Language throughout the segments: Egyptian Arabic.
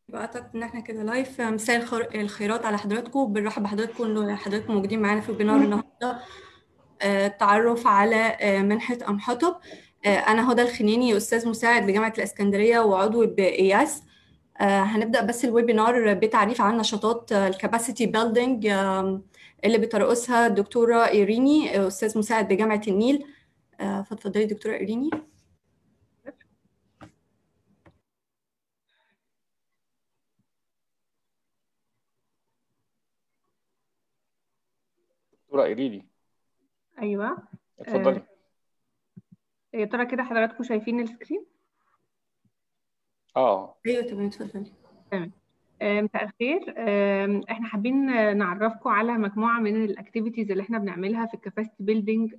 يبقى اعتقد ان احنا كده لايف مساء الخير- الخيرات على حضراتكم بنرحب بحضراتكم ان حضراتكم موجودين معانا في الويبينار النهارده آه، التعرف على آه، منحة أم حطب آه، أنا هدى الخنيني أستاذ مساعد بجامعة الإسكندرية وعضو بإياس آه، هنبدأ بس الويبينار بتعريف عن نشاطات الكاباسيتي بيلدينج اللي بترأسها الدكتورة إيريني آه، أستاذ مساعد بجامعة النيل آه، فاتفضلي دكتورة إيريني دكتورة إيريدي ايوه اتفضلي يا ترى كده حضراتكم شايفين السكرين اه أيوة تمام اتفضلي آه، مساء الخير آه، احنا حابين آه، نعرفكم على مجموعه من الاكتيفيتيز اللي احنا بنعملها في الكاباسيتي بيلدينج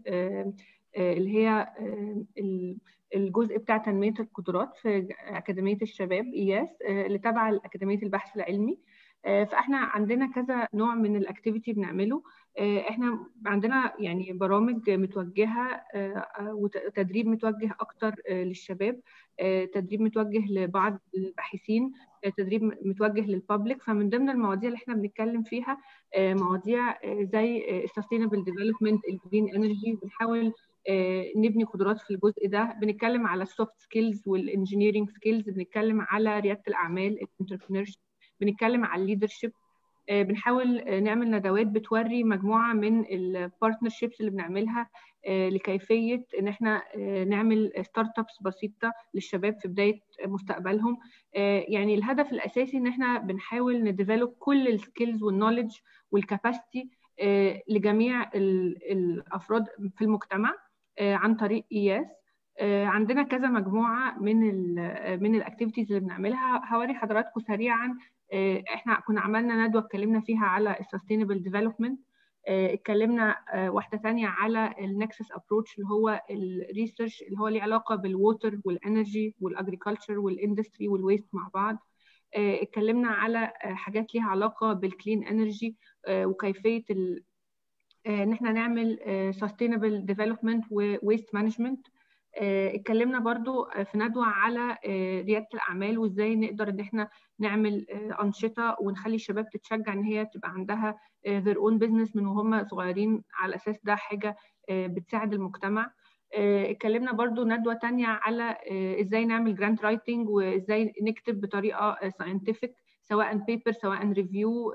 اللي هي آه، ال- الجزء بتاع تنميه القدرات في ج- اكاديميه الشباب اياس آه، اللي تبع اكاديميه البحث العلمي آه، فاحنا عندنا كذا نوع من الاكتيفيتي بنعمله آه، احنا عندنا يعني برامج متوجهه آه، آه، وتدريب متوجه اكتر آه، للشباب آه، تدريب متوجه لبعض الباحثين تدريب متوجه للبابليك فمن ضمن المواضيع اللي احنا بنتكلم فيها آه، مواضيع آه، زي السستينبل ديفلوبمنت الجرين انرجي بنحاول آه، نبني قدرات في الجزء ده بنتكلم على السوفت سكيلز والانجينيرنج سكيلز بنتكلم على رياده الاعمال الانتربرينورشيب بنتكلم على الليدرشيب بنحاول آه، نعمل ندوات بتوري مجموعه من البارتنرشيبس اللي بنعملها آه، لكيفيه ان احنا آه، نعمل ستارت ابس بسيطه للشباب في بدايه مستقبلهم آه، يعني الهدف الاساسي ان احنا بنحاول نديفلوب كل السكيلز والنولج والكاباسيتي لجميع ال- الافراد في المجتمع آه، عن طريق اياس آه، عندنا كذا مجموعه من ال من الاكتيفيتيز اللي بنعملها هوري حضراتكم سريعا آه، احنا كنا عملنا ندوه اتكلمنا فيها على السستينبل ديفلوبمنت اتكلمنا آه، واحده ثانيه على النكسس ابروتش اللي هو الريسيرش اللي هو ليه علاقه بالووتر والانرجي والاجريكلتشر والاندستري والويست مع بعض آه، اتكلمنا على آه، حاجات ليها علاقه بالكلين انرجي وكيفيه ال- آه، ان احنا نعمل سستينبل ديفلوبمنت وويست مانجمنت اتكلمنا برضو آه، في ندوة على آه، ريادة الأعمال وإزاي نقدر إن إحنا نعمل آه، أنشطة ونخلي الشباب تتشجع إن هي تبقى عندها آه، their own business من وهم صغيرين على أساس ده حاجة آه، بتساعد المجتمع آه، اتكلمنا برضو ندوة تانية على آه، إزاي نعمل جرانت رايتنج وإزاي نكتب بطريقة ساينتفك سواء بيبر سواء ريفيو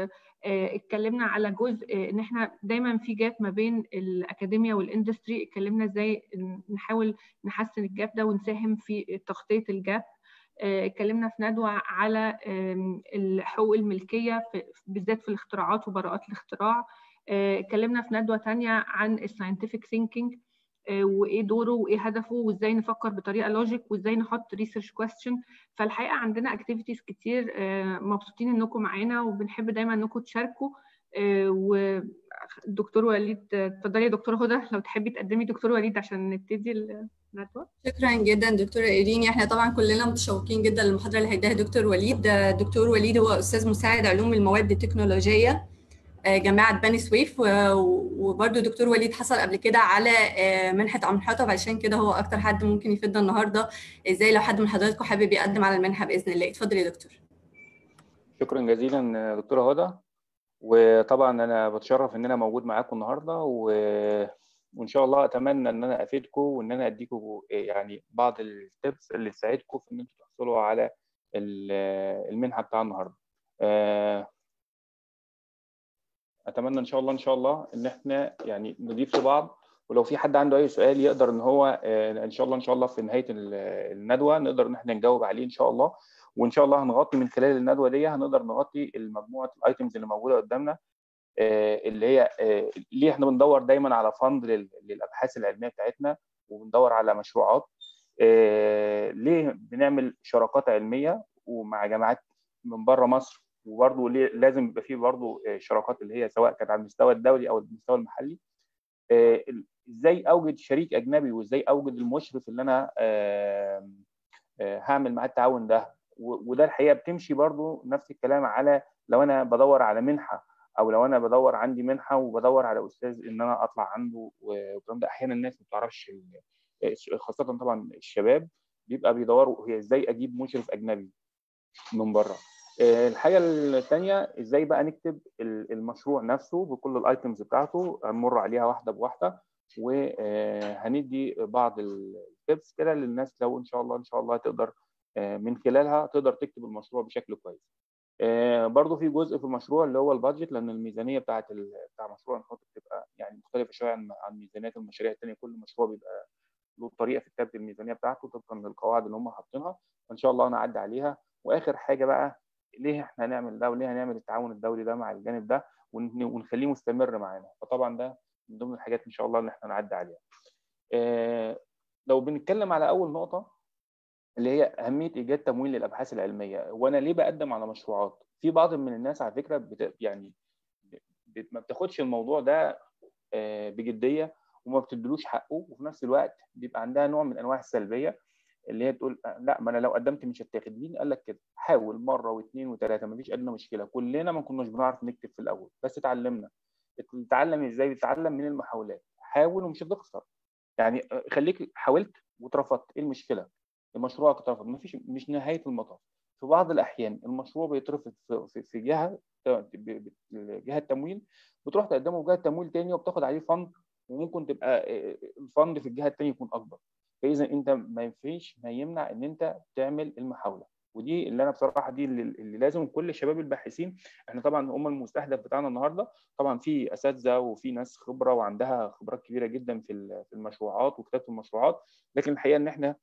اتكلمنا على جزء آه، ان احنا دايما في جاب ما بين الاكاديميا والاندستري اتكلمنا ازاي نحاول نحسن الجاب ده ونساهم في تغطيه الجاب آه، اتكلمنا في ندوه على آم، حقوق الملكيه في- بالذات في الاختراعات وبراءات الاختراع آه، اتكلمنا في ندوه تانية عن الساينتفك ثينكينج وايه دوره وايه هدفه وازاي نفكر بطريقه لوجيك وازاي نحط ريسيرش كويستشن فالحقيقه عندنا اكتيفيتيز كتير آه، مبسوطين انكم معانا وبنحب دايما انكم تشاركوا آه، والدكتور وليد آه، اتفضلي يا دكتور هدى لو تحبي تقدمي دكتور وليد عشان نبتدي الندوه شكرا جدا دكتورة إيريني احنا طبعا كلنا متشوقين جدا للمحاضرة اللي هيديها دكتور وليد ده دكتور وليد هو أستاذ مساعد علوم المواد التكنولوجية آه، جامعة بني سويف و- وبرضه دكتور وليد حصل قبل كده على آه، منحة عم حطب عشان كده هو أكتر حد ممكن يفيدنا النهاردة ازاي لو حد من حضراتكم حابب يقدم على المنحة بإذن الله اتفضل يا دكتور شكرا جزيلا دكتورة هدى وطبعا أنا بتشرف إن أنا موجود معاكم النهاردة و... وإن شاء الله أتمنى إن أنا أفيدكم وإن أنا أديكم يعني بعض التبس اللي تساعدكم في إن أنتوا تحصلوا على ال- المنحة بتاع النهاردة آه، اتمنى ان شاء الله ان شاء الله ان احنا يعني نضيف لبعض ولو في حد عنده اي سؤال يقدر ان هو آه، ان شاء الله ان شاء الله في نهايه ال- الندوه نقدر ان احنا نجاوب عليه ان شاء الله وان شاء الله هنغطي من خلال الندوه دي هنقدر نغطي المجموعه الايتمز اللي موجوده قدامنا آه، اللي هي آه، ليه احنا بندور دايما على فند لل- للابحاث العلميه بتاعتنا وبندور على مشروعات آه، ليه بنعمل شراكات علميه ومع جامعات من بره مصر وبرضه ليه لازم يبقى فيه برضه آه، شراكات اللي هي سواء كانت على المستوى الدولي او المستوى المحلي آه، ال- ازاي اوجد شريك اجنبي وازاي اوجد المشرف اللي انا آه، آه، هعمل معاه التعاون ده و- وده الحقيقه بتمشي برضو نفس الكلام على لو انا بدور على منحه او لو انا بدور عندي منحه وبدور على استاذ ان انا اطلع عنده والكلام ده احيانا الناس ما بتعرفش ال- خاصه طبعا الشباب بيبقى بيدوروا هي ازاي اجيب مشرف اجنبي من بره الحاجه الثانيه ازاي بقى نكتب المشروع نفسه بكل الايتمز بتاعته هنمر عليها واحده بواحده وهندي بعض التبس كده للناس لو ان شاء الله ان شاء الله تقدر من خلالها تقدر تكتب المشروع بشكل كويس برضه في جزء في المشروع اللي هو البادجت لان الميزانيه بتاعت بتاع مشروع الخطط بتبقى يعني مختلفه شويه عن عن ميزانيات المشاريع الثانيه كل مشروع بيبقى له طريقه في كتابه الميزانيه بتاعته طبقا للقواعد اللي هم حاطينها فان شاء الله نعدي عليها واخر حاجه بقى ليه احنا هنعمل ده وليه هنعمل التعاون الدولي ده مع الجانب ده ونخليه مستمر معانا فطبعا ده من ضمن الحاجات ان شاء الله اللي احنا نعدي عليها اه لو بنتكلم على اول نقطه اللي هي اهميه ايجاد تمويل للابحاث العلميه وانا ليه بقدم على مشروعات في بعض من الناس على فكره بت يعني ما بتاخدش الموضوع ده اه بجديه وما بتدلوش حقه وفي نفس الوقت بيبقى عندها نوع من انواع السلبيه اللي هي تقول لا ما انا لو قدمت مش هتاخد مين قال لك كده حاول مره واثنين وثلاثه ما فيش ادنى مشكله كلنا ما كناش بنعرف نكتب في الاول بس اتعلمنا تتعلم ازاي تتعلم من المحاولات حاول ومش هتخسر يعني خليك حاولت واترفضت ايه المشكله المشروع اترفض ما فيش مش نهايه المطاف في بعض الاحيان المشروع بيترفض في, في جهه جهه تمويل بتروح تقدمه في جهه تمويل ثانيه وبتاخد عليه فند وممكن تبقى الفند في الجهه الثانيه يكون اكبر فاذا انت ما فيش ما يمنع ان انت تعمل المحاوله ودي اللي انا بصراحه دي اللي, اللي لازم كل شباب الباحثين احنا طبعا هم المستهدف بتاعنا النهارده طبعا في اساتذه وفي ناس خبره وعندها خبرات كبيره جدا في في المشروعات وكتابه المشروعات لكن الحقيقه ان احنا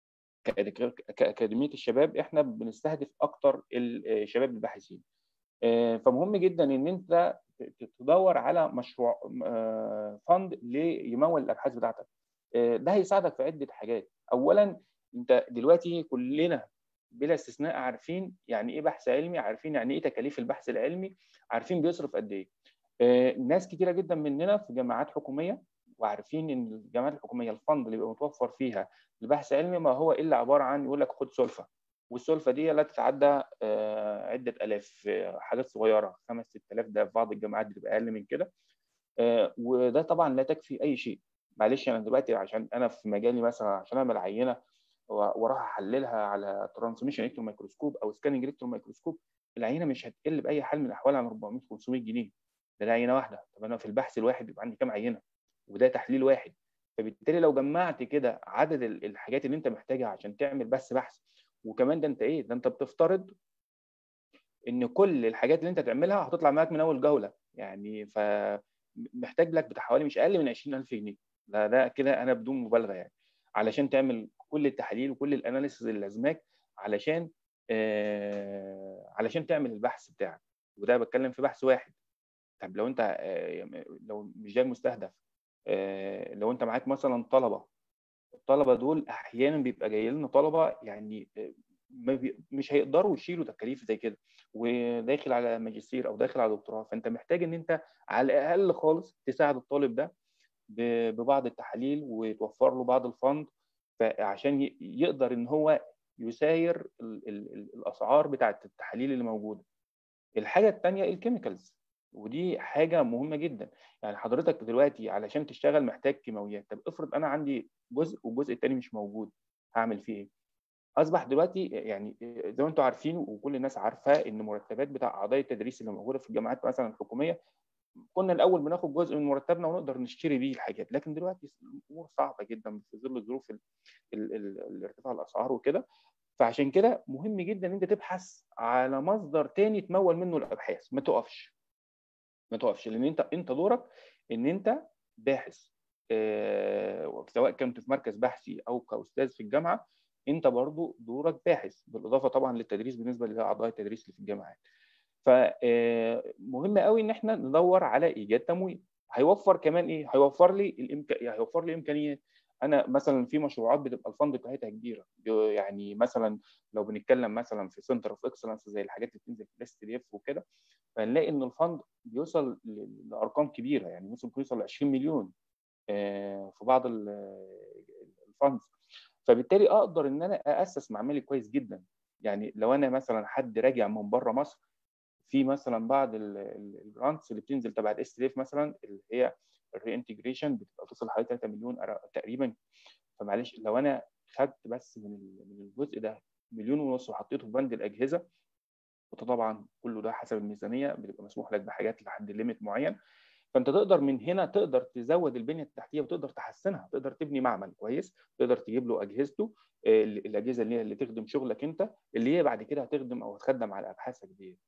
كاكاديميه الشباب احنا بنستهدف اكتر الشباب الباحثين فمهم جدا ان انت تدور على مشروع فند ليمول الابحاث بتاعتك ده هيساعدك في عده حاجات اولا انت دلوقتي كلنا بلا استثناء عارفين يعني ايه بحث علمي عارفين يعني ايه تكاليف البحث العلمي عارفين بيصرف قد ايه ناس كتيره جدا مننا في جامعات حكوميه وعارفين ان الجامعات الحكوميه الفند اللي بيبقى متوفر فيها البحث العلمي ما هو الا عباره عن يقول لك خد سلفه والسلفه دي لا تتعدى عده الاف حاجات صغيره 5 6000 ده في بعض الجامعات بتبقى اقل من كده وده طبعا لا تكفي اي شيء معلش انا دلوقتي عشان انا في مجالي مثلا عشان اعمل عينه واروح احللها على ترانسميشن الكترون ميكروسكوب او سكاننج الكترون ميكروسكوب العينه مش هتقل باي حال من الاحوال عن 400 500 جنيه ده, ده عينه واحده طب انا في البحث الواحد بيبقى عندي كام عينه وده تحليل واحد فبالتالي لو جمعت كده عدد الحاجات اللي انت محتاجها عشان تعمل بس بحث وكمان ده انت ايه ده انت بتفترض ان كل الحاجات اللي انت تعملها هتطلع معاك من اول جوله يعني فمحتاج لك بتاع حوالي مش اقل من 20000 جنيه ده ده كده انا بدون مبالغه يعني علشان تعمل كل التحاليل وكل الاناليسيز اللي لازماك علشان آه علشان تعمل البحث بتاعك وده بتكلم في بحث واحد طب لو انت آه لو مش ده المستهدف آه لو انت معاك مثلا طلبه الطلبه دول احيانا بيبقى جاي لنا طلبه يعني مش هيقدروا يشيلوا تكاليف زي كده وداخل على ماجستير او داخل على دكتوراه فانت محتاج ان انت على الاقل خالص تساعد الطالب ده ببعض التحاليل وتوفر له بعض الفند عشان يقدر ان هو يساير ال ال الاسعار بتاعه التحاليل اللي موجوده الحاجه الثانيه الكيميكالز ودي حاجه مهمه جدا يعني حضرتك دلوقتي علشان تشتغل محتاج كيماويات طب افرض انا عندي جزء والجزء الثاني مش موجود هعمل فيه ايه اصبح دلوقتي يعني زي ما انتم عارفين وكل الناس عارفه ان مرتبات بتاع اعضاء التدريس اللي موجوده في الجامعات مثلا الحكوميه كنا الاول بناخد جزء من مرتبنا ونقدر نشتري بيه الحاجات لكن دلوقتي الامور صعبه جدا في ظل ظروف ارتفاع الاسعار وكده فعشان كده مهم جدا ان انت تبحث على مصدر تاني تمول منه الابحاث ما تقفش ما تقفش لان انت انت دورك ان انت باحث آه سواء كنت في مركز بحثي او كاستاذ في الجامعه انت برضو دورك باحث بالاضافه طبعا للتدريس بالنسبه لاعضاء التدريس اللي في الجامعات فمهم قوي ان احنا ندور على ايجاد تمويل هيوفر كمان ايه هيوفر لي الامك... هيوفر لي امكانيات انا مثلا في مشروعات بتبقى الفند بتاعتها كبيره يعني مثلا لو بنتكلم مثلا في سنتر اوف اكسلنس زي الحاجات اللي بتنزل في الاس دي اف وكده فنلاقي ان الفند بيوصل لارقام كبيره يعني ممكن يوصل ل 20 مليون في بعض الفندز فبالتالي اقدر ان انا اسس معملي كويس جدا يعني لو انا مثلا حد راجع من بره مصر في مثلا بعض الجرانتس اللي بتنزل تبع الاس دي اف مثلا اللي هي الري انتجريشن بتبقى توصل لحوالي 3 مليون تقريبا فمعلش لو انا خدت بس من من الجزء ده مليون ونص وحطيته في بند الاجهزه وده طبعا كله ده حسب الميزانيه بيبقى مسموح لك بحاجات لحد ليميت معين فانت تقدر من هنا تقدر تزود البنيه التحتيه وتقدر تحسنها تقدر تبني معمل كويس تقدر تجيب له اجهزته الاجهزه اللي هي اللي تخدم شغلك انت اللي هي بعد كده هتخدم او هتخدم على ابحاثك دي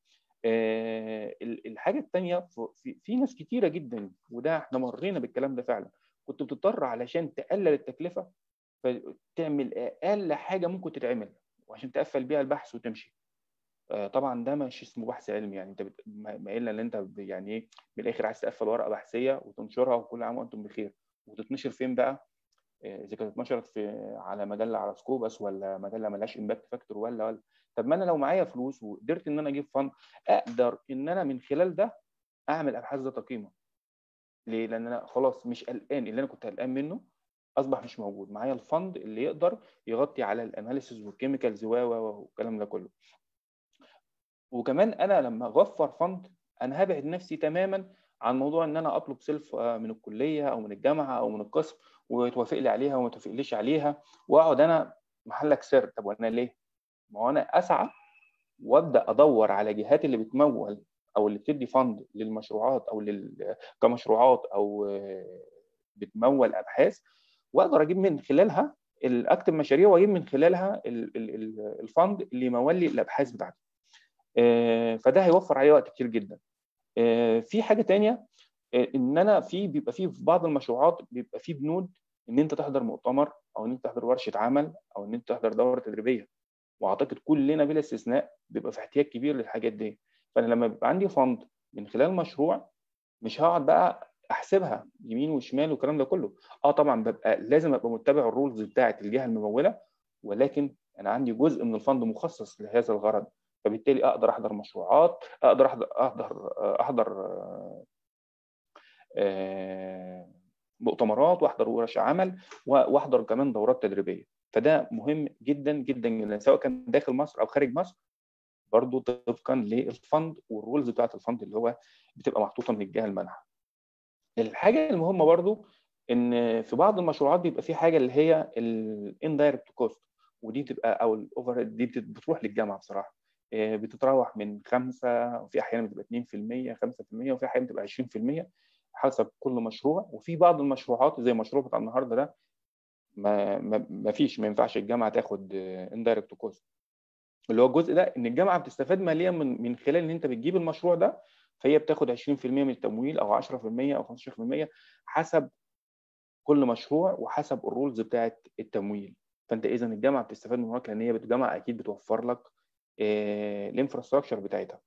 الحاجه الثانيه في, في ناس كتيره جدا وده احنا مرينا بالكلام ده فعلا كنت بتضطر علشان تقلل التكلفه فتعمل اقل حاجه ممكن تتعمل وعشان تقفل بيها البحث وتمشي طبعا ده مش اسمه بحث علمي يعني انت ما الا ان انت يعني ايه من الاخر عايز تقفل ورقه بحثيه وتنشرها وكل عام وانتم بخير وتتنشر فين بقى؟ اذا كانت اتنشرت في على مجله على سكوبس ولا مجله ملهاش امباكت فاكتور ولا ولا طب ما انا لو معايا فلوس وقدرت ان انا اجيب فند اقدر ان انا من خلال ده اعمل ابحاث ذات قيمه ليه؟ لان انا خلاص مش قلقان اللي انا كنت قلقان منه اصبح مش موجود معايا الفند اللي يقدر يغطي على الاناليسيز والكيميكالز و والكلام ده كله وكمان انا لما اوفر فند انا هبعد نفسي تماما عن موضوع ان انا اطلب سيلف من الكليه او من الجامعه او من القسم وتوافق لي عليها وما توافقليش عليها واقعد انا محلك سر طب وانا ليه؟ ما هو انا اسعى وابدا ادور على جهات اللي بتمول او اللي بتدي فند للمشروعات او لل... كمشروعات او بتمول ابحاث واقدر اجيب من خلالها اكتب مشاريع واجيب من خلالها الفند اللي يمول لي الابحاث بتاعتي فده هيوفر عليه وقت كتير جدا في حاجه تانية ان انا في بيبقى في في بعض المشروعات بيبقى في بنود ان انت تحضر مؤتمر او ان انت تحضر ورشه عمل او ان انت تحضر دوره تدريبيه واعتقد كلنا بلا استثناء بيبقى في احتياج كبير للحاجات دي فانا لما بيبقى عندي فند من خلال مشروع مش هقعد بقى احسبها يمين وشمال والكلام ده كله اه طبعا ببقى لازم ابقى متبع الرولز بتاعه الجهه المموله ولكن انا عندي جزء من الفند مخصص لهذا الغرض فبالتالي اقدر احضر مشروعات اقدر احضر احضر احضر مؤتمرات واحضر ورش عمل واحضر كمان دورات تدريبيه فده مهم جدا جدا جدا سواء كان داخل مصر او خارج مصر برضه طبقا للفند والرولز بتاعت الفند اللي هو بتبقى محطوطه من الجهه المانحه. الحاجه المهمه برضه ان في بعض المشروعات بيبقى في حاجه اللي هي الاندايركت كوست ودي بتبقى او الاوفر دي بتروح للجامعه بصراحه بتتراوح من 5 وفي احيانا بتبقى 2% 5% وفي احيانا بتبقى 20% حسب كل مشروع وفي بعض المشروعات زي المشروع بتاع النهارده ده ما ما فيش ما ينفعش الجامعه تاخد اندايركت كوست اللي هو الجزء ده ان الجامعه بتستفاد ماليا من من خلال ان انت بتجيب المشروع ده فهي بتاخد 20% من التمويل او 10% او 15% حسب كل مشروع وحسب الرولز بتاعه التمويل فانت اذا الجامعه بتستفاد من وراك لان هي الجامعه اكيد بتوفر لك الانفراستراكشر بتاعتها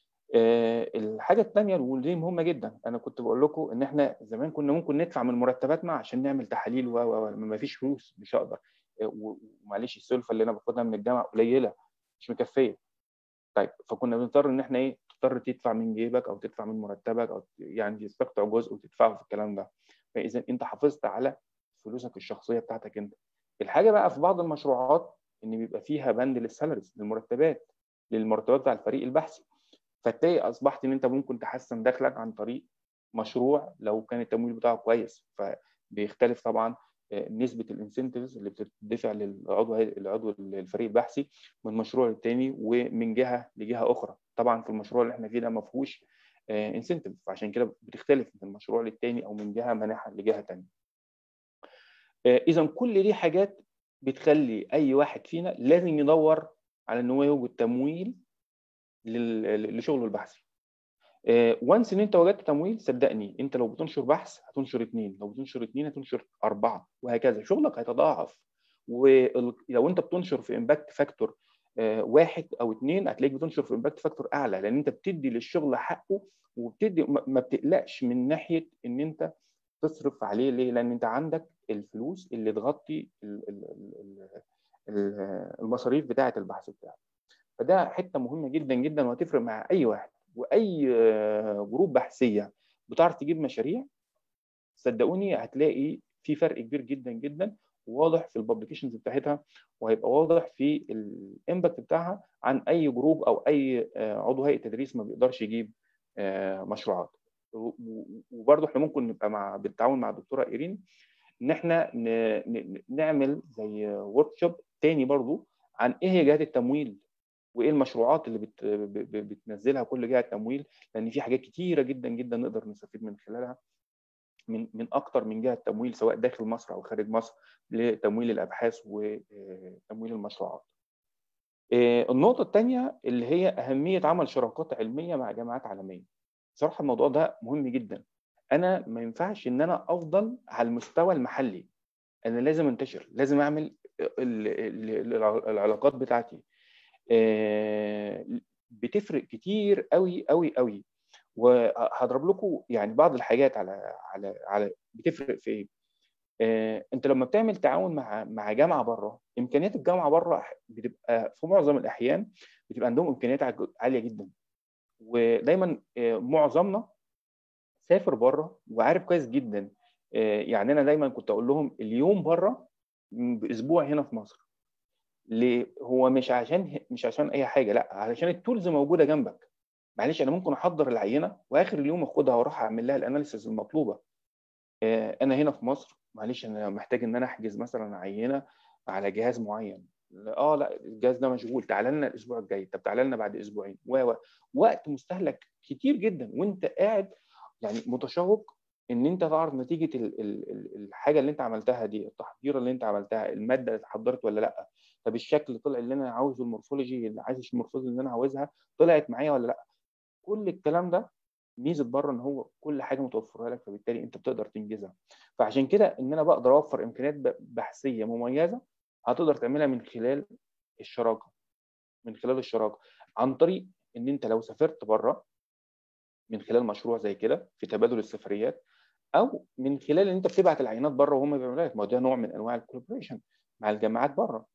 الحاجه الثانيه ودي مهمه جدا انا كنت بقول لكم ان احنا زمان كنا ممكن ندفع من مرتباتنا عشان نعمل تحاليل و ما فيش فلوس مش هقدر ومعلش السلفه اللي انا باخدها من الجامعه قليله مش مكفيه طيب فكنا بنضطر ان احنا ايه تضطر تدفع من جيبك او تدفع من مرتبك او يعني تستقطع جزء وتدفعه في الكلام ده فاذا انت حافظت على فلوسك الشخصيه بتاعتك انت الحاجه بقى في بعض المشروعات ان بيبقى فيها بند للسالاريز للمرتبات للمرتبات بتاع الفريق البحثي فتلاقي اصبحت ان انت ممكن تحسن دخلك عن طريق مشروع لو كان التمويل بتاعه كويس فبيختلف طبعا نسبه الانسنتيفز اللي بتدفع للعضو العضو الفريق البحثي من مشروع للتاني ومن جهه لجهه اخرى طبعا في المشروع اللي احنا فيه ده ما فيهوش انسنتيف فعشان كده بتختلف من مشروع للتاني او من جهه مانحه لجهه ثانيه اذا كل دي حاجات بتخلي اي واحد فينا لازم يدور على ان هو يوجد تمويل لشغله البحثي وانس ان انت وجدت تمويل صدقني انت لو بتنشر بحث هتنشر اثنين لو بتنشر اثنين هتنشر اربعه وهكذا شغلك هيتضاعف ولو انت بتنشر في امباكت فاكتور واحد او اثنين هتلاقيك بتنشر في امباكت فاكتور اعلى لان انت بتدي للشغل حقه وبتدي ما بتقلقش من ناحيه ان انت تصرف عليه ليه؟ لان انت عندك الفلوس اللي تغطي المصاريف بتاعه البحث بتاعك فده حته مهمه جدا جدا وهتفرق مع اي واحد واي جروب بحثيه بتعرف تجيب مشاريع صدقوني هتلاقي في فرق كبير جدا جدا واضح في الببليكيشنز بتاعتها وهيبقى واضح في الامباكت بتاعها عن اي جروب او اي عضو هيئه تدريس ما بيقدرش يجيب مشروعات وبرضه احنا ممكن نبقى مع بالتعاون مع الدكتوره ايرين ان احنا نعمل زي ورك شوب تاني برضه عن ايه هي جهات التمويل وايه المشروعات اللي بت... بتنزلها كل جهه تمويل لان في حاجات كتيره جدا جدا نقدر نستفيد من خلالها من من اكتر من جهه تمويل سواء داخل مصر او خارج مصر لتمويل الابحاث وتمويل المشروعات. النقطة الثانية اللي هي أهمية عمل شراكات علمية مع جامعات عالمية. بصراحة الموضوع ده مهم جدا. أنا ما ينفعش إن أنا أفضل على المستوى المحلي. أنا لازم أنتشر، لازم أعمل العلاقات بتاعتي. بتفرق كتير قوي قوي قوي وهضرب لكم يعني بعض الحاجات على على على بتفرق في ايه؟ آه انت لما بتعمل تعاون مع مع جامعه بره امكانيات الجامعه بره بتبقى في معظم الاحيان بتبقى عندهم امكانيات عاليه جدا ودايما آه معظمنا سافر بره وعارف كويس جدا آه يعني انا دايما كنت اقول لهم اليوم بره باسبوع هنا في مصر ليه هو مش عشان مش عشان اي حاجه لا علشان التولز موجوده جنبك معلش انا ممكن احضر العينه واخر اليوم اخدها واروح اعمل لها الاناليسيس المطلوبه انا هنا في مصر معلش انا محتاج ان انا احجز مثلا عينه على جهاز معين اه لا الجهاز ده مشغول تعالى لنا الاسبوع الجاي طب تعالى لنا بعد اسبوعين و وقت مستهلك كتير جدا وانت قاعد يعني متشوق ان انت تعرف نتيجه ال ال الحاجه اللي انت عملتها دي التحضير اللي انت عملتها الماده اللي اتحضرت ولا لا طب الشكل طلع اللي انا عاوزه المورفولوجي اللي عايز المورفولوجي اللي انا عاوزها طلعت معايا ولا لا كل الكلام ده ميزه بره ان هو كل حاجه متوفره لك فبالتالي انت بتقدر تنجزها فعشان كده ان انا بقدر اوفر امكانيات بحثيه مميزه هتقدر تعملها من خلال الشراكه من خلال الشراكه عن طريق ان انت لو سافرت بره من خلال مشروع زي كده في تبادل السفريات او من خلال ان انت بتبعت العينات بره وهم بيعملوا لك ما ده نوع من انواع الكولابريشن مع الجامعات بره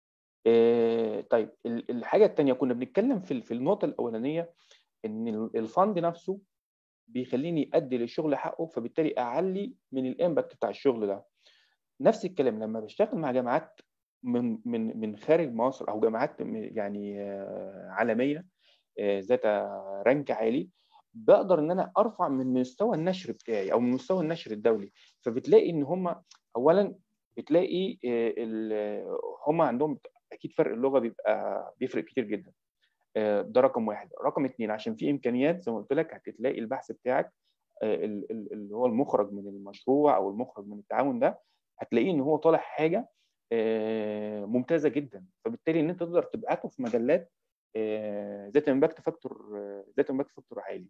إيه طيب الحاجه الثانيه كنا بنتكلم في في النقطه الاولانيه ان الفند نفسه بيخليني ادي للشغل حقه فبالتالي اعلي من الامباكت بتاع الشغل ده نفس الكلام لما بشتغل مع جامعات من من من خارج مصر او جامعات يعني عالميه ذات رانك عالي بقدر ان انا ارفع من مستوى النشر بتاعي او من مستوى النشر الدولي فبتلاقي ان هم اولا بتلاقي هم عندهم اكيد فرق اللغه بيبقى بيفرق كتير جدا ده رقم واحد رقم اثنين عشان في امكانيات زي ما قلت لك هتلاقي البحث بتاعك اللي هو المخرج من المشروع او المخرج من التعاون ده هتلاقيه ان هو طالع حاجه ممتازه جدا فبالتالي ان انت تقدر تبعته في مجلات ذات امباكت فاكتور ذات امباكت فاكتور عالي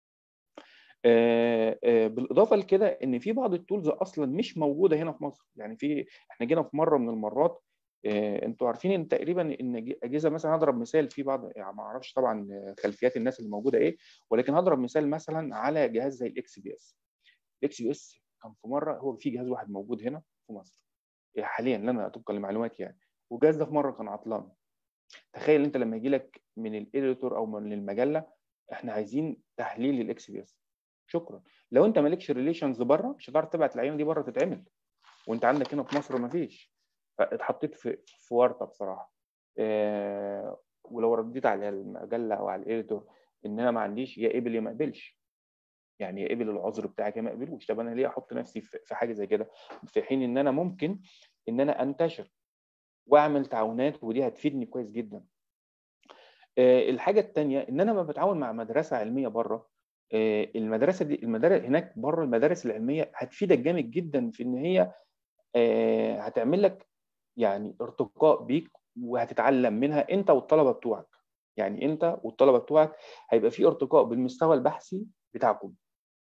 بالاضافه لكده ان في بعض التولز اصلا مش موجوده هنا في مصر يعني في احنا جينا في مره من المرات انتوا عارفين ان تقريبا ان اجهزه مثلا هضرب مثال في بعض يعني ما اعرفش طبعا خلفيات الناس اللي موجوده ايه ولكن هضرب مثال مثلا على جهاز زي الاكس بي اس الاكس بي اس كان في مره هو في جهاز واحد موجود هنا في مصر حاليا لنا طبقا لمعلوماتي يعني والجهاز ده في مره كان عطلان تخيل انت لما يجي لك من الاديتور او من المجله احنا عايزين تحليل الاكس بي اس شكرا لو انت مالكش ريليشنز بره مش هتعرف تبعت العينه دي بره تتعمل وانت عندك هنا في مصر ما فيش فاتحطيت في في ورطه بصراحه إيه ولو رديت على المجله او على الاديتور ان انا ما عنديش يا قبل يا ما قبلش يعني يا قبل العذر بتاعك يا ما قبلوش طب انا ليه احط نفسي في حاجه زي كده في حين ان انا ممكن ان انا انتشر واعمل تعاونات ودي هتفيدني كويس جدا إيه الحاجه الثانيه ان انا لما بتعاون مع مدرسه علميه بره إيه المدرسه دي المدارس هناك بره المدارس العلميه هتفيدك جامد جدا في ان هي إيه هتعمل لك يعني ارتقاء بيك وهتتعلم منها انت والطلبه بتوعك يعني انت والطلبه بتوعك هيبقى في ارتقاء بالمستوى البحثي بتاعكم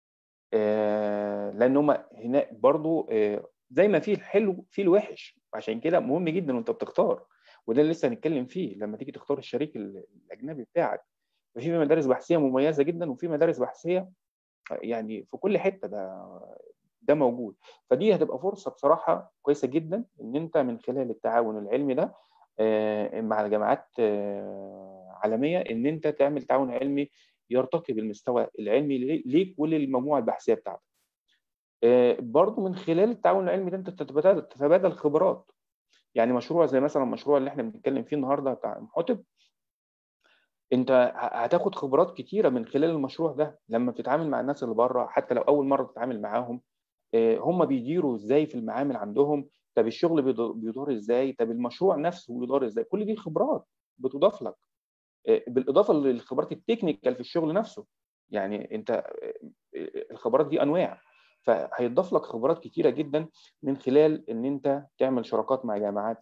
آه لان هم هنا برضو آه زي ما في الحلو في الوحش عشان كده مهم جدا وانت بتختار وده اللي لسه هنتكلم فيه لما تيجي تختار الشريك الاجنبي بتاعك ففي مدارس بحثيه مميزه جدا وفي مدارس بحثيه يعني في كل حته ده ده موجود فدي هتبقى فرصه بصراحه كويسه جدا ان انت من خلال التعاون العلمي ده مع الجامعات عالميه ان انت تعمل تعاون علمي يرتقي بالمستوى العلمي ليك وللمجموعه البحثيه بتاعتك. برضه من خلال التعاون العلمي ده انت تتبادل تتبادل خبرات. يعني مشروع زي مثلا المشروع اللي احنا بنتكلم فيه النهارده بتاع محتب انت هتاخد خبرات كتيره من خلال المشروع ده لما بتتعامل مع الناس اللي بره حتى لو اول مره تتعامل معاهم هم بيديروا ازاي في المعامل عندهم طب الشغل بيدور ازاي طب المشروع نفسه بيدور ازاي كل دي خبرات بتضاف لك بالاضافه للخبرات التكنيكال في الشغل نفسه يعني انت الخبرات دي انواع فهيضاف لك خبرات كتيره جدا من خلال ان انت تعمل شراكات مع جامعات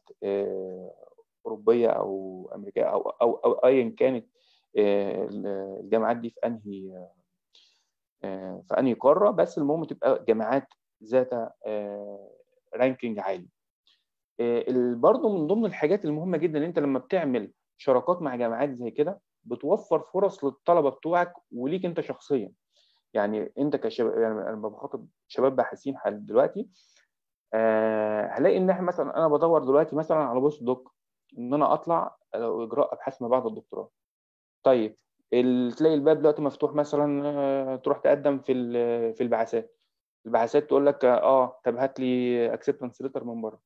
اوروبيه او امريكيه او او او ايا كانت الجامعات دي في انهي في انهي قاره بس المهم تبقى جامعات ذات رانكينج عالي برضه من ضمن الحاجات المهمه جدا ان انت لما بتعمل شراكات مع جامعات زي كده بتوفر فرص للطلبه بتوعك وليك انت شخصيا يعني انت كشباب يعني انا بخاطب شباب باحثين حال دلوقتي أه هلاقي ان احنا مثلا انا بدور دلوقتي مثلا على بوست دوك ان انا اطلع لو اجراء ابحاث ما بعد الدكتوراه طيب تلاقي الباب دلوقتي مفتوح مثلا تروح تقدم في في البعثات البعثات تقول لك اه طب هات لي اكسبتنس ليتر من بره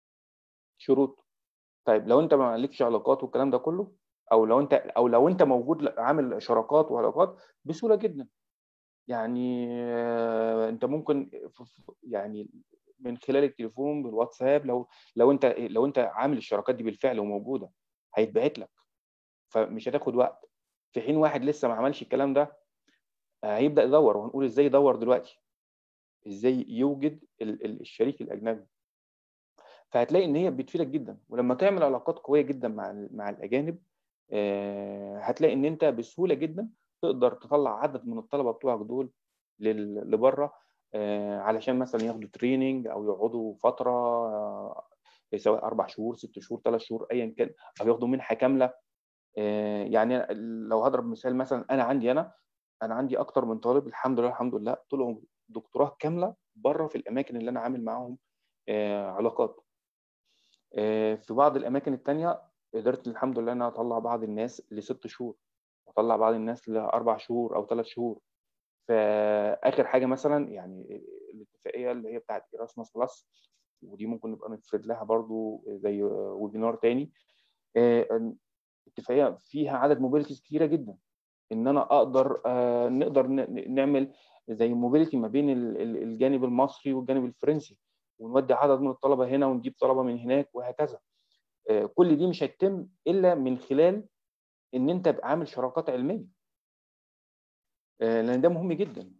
شروط طيب لو انت ما لكش علاقات والكلام ده كله او لو انت او لو انت موجود عامل شراكات وعلاقات بسهوله جدا يعني انت ممكن يعني من خلال التليفون بالواتساب لو لو انت لو انت عامل الشراكات دي بالفعل وموجوده هيتبعت لك فمش هتاخد وقت في حين واحد لسه ما عملش الكلام ده هيبدا يدور وهنقول ازاي يدور دلوقتي ازاي يوجد الشريك الاجنبي فهتلاقي ان هي بتفيدك جدا ولما تعمل علاقات قويه جدا مع مع الاجانب هتلاقي ان انت بسهوله جدا تقدر تطلع عدد من الطلبه بتوعك دول لبره علشان مثلا ياخدوا تريننج او يقعدوا فتره سواء اربع شهور ست شهور ثلاث شهور ايا كان او ياخدوا منحه كامله يعني لو هضرب مثال مثلا انا عندي انا انا عندي اكتر من طالب الحمد لله الحمد لله طلعوا دكتوراه كامله بره في الاماكن اللي انا عامل معاهم علاقات في بعض الاماكن الثانيه قدرت الحمد لله ان انا اطلع بعض الناس لست شهور واطلع بعض الناس لاربع شهور او ثلاث شهور فاخر حاجه مثلا يعني الاتفاقيه اللي هي بتاعت ايراسموس بلس ودي ممكن نبقى نفرد لها برضو زي ويبينار تاني اتفاقيه فيها عدد موبيليتيز كتيره جدا ان انا اقدر نقدر نعمل زي موبيليتي ما بين الجانب المصري والجانب الفرنسي ونودي عدد من الطلبه هنا ونجيب طلبه من هناك وهكذا كل دي مش هتتم الا من خلال ان انت عامل شراكات علميه لان ده مهم جدا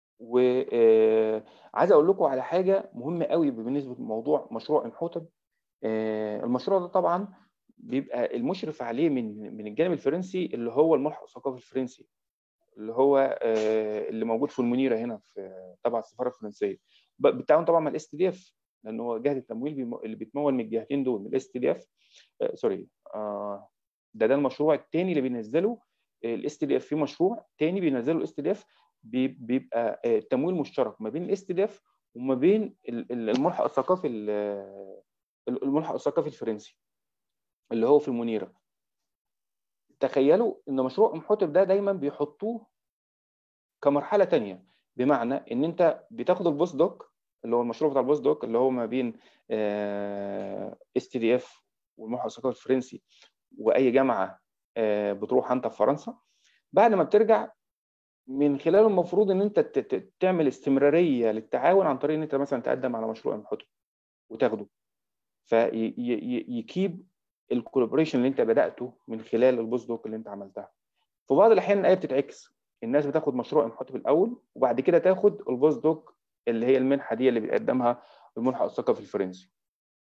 وعايز اقول لكم على حاجه مهمه قوي بالنسبه لموضوع مشروع انحوتب المشروع ده طبعا بيبقى المشرف عليه من من الجانب الفرنسي اللي هو الملحق الثقافي الفرنسي اللي هو اللي موجود في المنيره هنا في تبع السفاره الفرنسيه بالتعاون طبعا مع الاس تي دي اف لان هو جهه التمويل اللي بيتمول من الجهتين دول من الاس تي دي اف سوري ده ده المشروع الثاني اللي بينزله الاس تي دي اف في مشروع ثاني بينزله الاس تي دي اف بيبقى تمويل مشترك ما بين الاس تي دي اف وما بين الملحق الثقافي الملحق الثقافي الفرنسي اللي هو في المنيره تخيلوا ان مشروع امحوتب ده دايما بيحطوه كمرحله ثانيه بمعنى ان انت بتاخد البوست دوك اللي هو المشروع بتاع البوست دوك اللي هو ما بين اس تي دي اف والملحق الثقافي الفرنسي واي جامعه بتروح انت في فرنسا بعد ما بترجع من خلاله المفروض ان انت تعمل استمراريه للتعاون عن طريق ان انت مثلا تقدم على مشروع امحوتب وتاخده فيكيب الكولابوريشن اللي انت بداته من خلال البوست دوك اللي انت عملتها في بعض الاحيان الايه بتتعكس الناس بتاخد مشروع امحوتب الاول وبعد كده تاخد البوست دوك اللي هي المنحه دي اللي بيقدمها الملحق الثقافي الفرنسي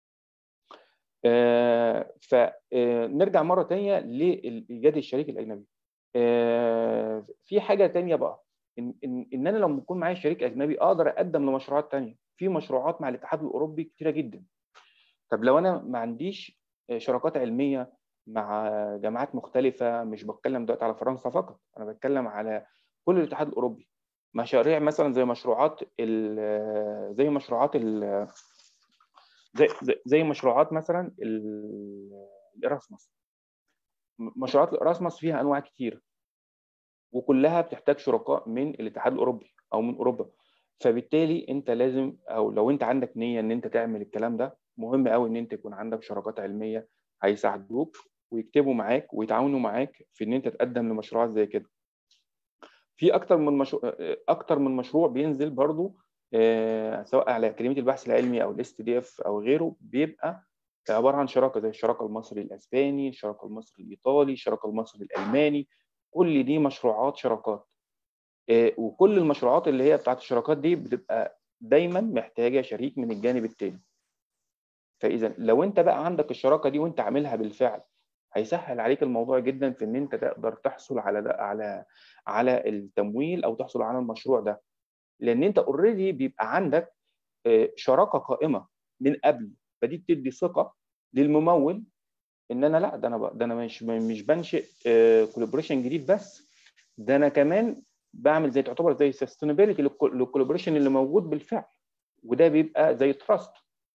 آه فنرجع مره ثانيه لايجاد الشريك الاجنبي آه في حاجه ثانيه بقى ان ان, إن انا لما يكون معايا شريك اجنبي اقدر اقدم لمشروعات ثانيه في مشروعات مع الاتحاد الاوروبي كتيره جدا طب لو انا ما عنديش شراكات علميه مع جامعات مختلفه مش بتكلم دلوقتي على فرنسا فقط انا بتكلم على كل الاتحاد الاوروبي مشاريع مثلا زي مشروعات زي مشروعات زي زي مشروعات مثلا الاراسموس مشروعات الاراسموس فيها انواع كتير وكلها بتحتاج شركاء من الاتحاد الاوروبي او من اوروبا فبالتالي انت لازم او لو انت عندك نيه ان انت تعمل الكلام ده مهم قوي ان انت يكون عندك شراكات علميه هيساعدوك ويكتبوا معاك ويتعاونوا معاك في ان انت تقدم لمشروعات زي كده في اكتر من مشروع اكتر من مشروع بينزل برضو سواء على اكاديميه البحث العلمي او الاس تي دي اف او غيره بيبقى عباره عن شراكه زي الشراكه المصري الاسباني، الشراكه المصري الايطالي، الشراكه المصري الالماني، كل دي مشروعات شراكات. وكل المشروعات اللي هي بتاعت الشراكات دي بتبقى دايما محتاجه شريك من الجانب الثاني. فاذا لو انت بقى عندك الشراكه دي وانت عاملها بالفعل هيسهل عليك الموضوع جدا في ان انت تقدر تحصل على ده على على التمويل او تحصل على المشروع ده لان انت اوريدي بيبقى عندك شراكه قائمه من قبل فدي بتدي ثقه للممول ان انا لا ده انا ده انا مش مش بنشئ كولابوريشن جديد بس ده انا كمان بعمل زي تعتبر زي سستينابيلتي للكولابوريشن اللي موجود بالفعل وده بيبقى زي تراست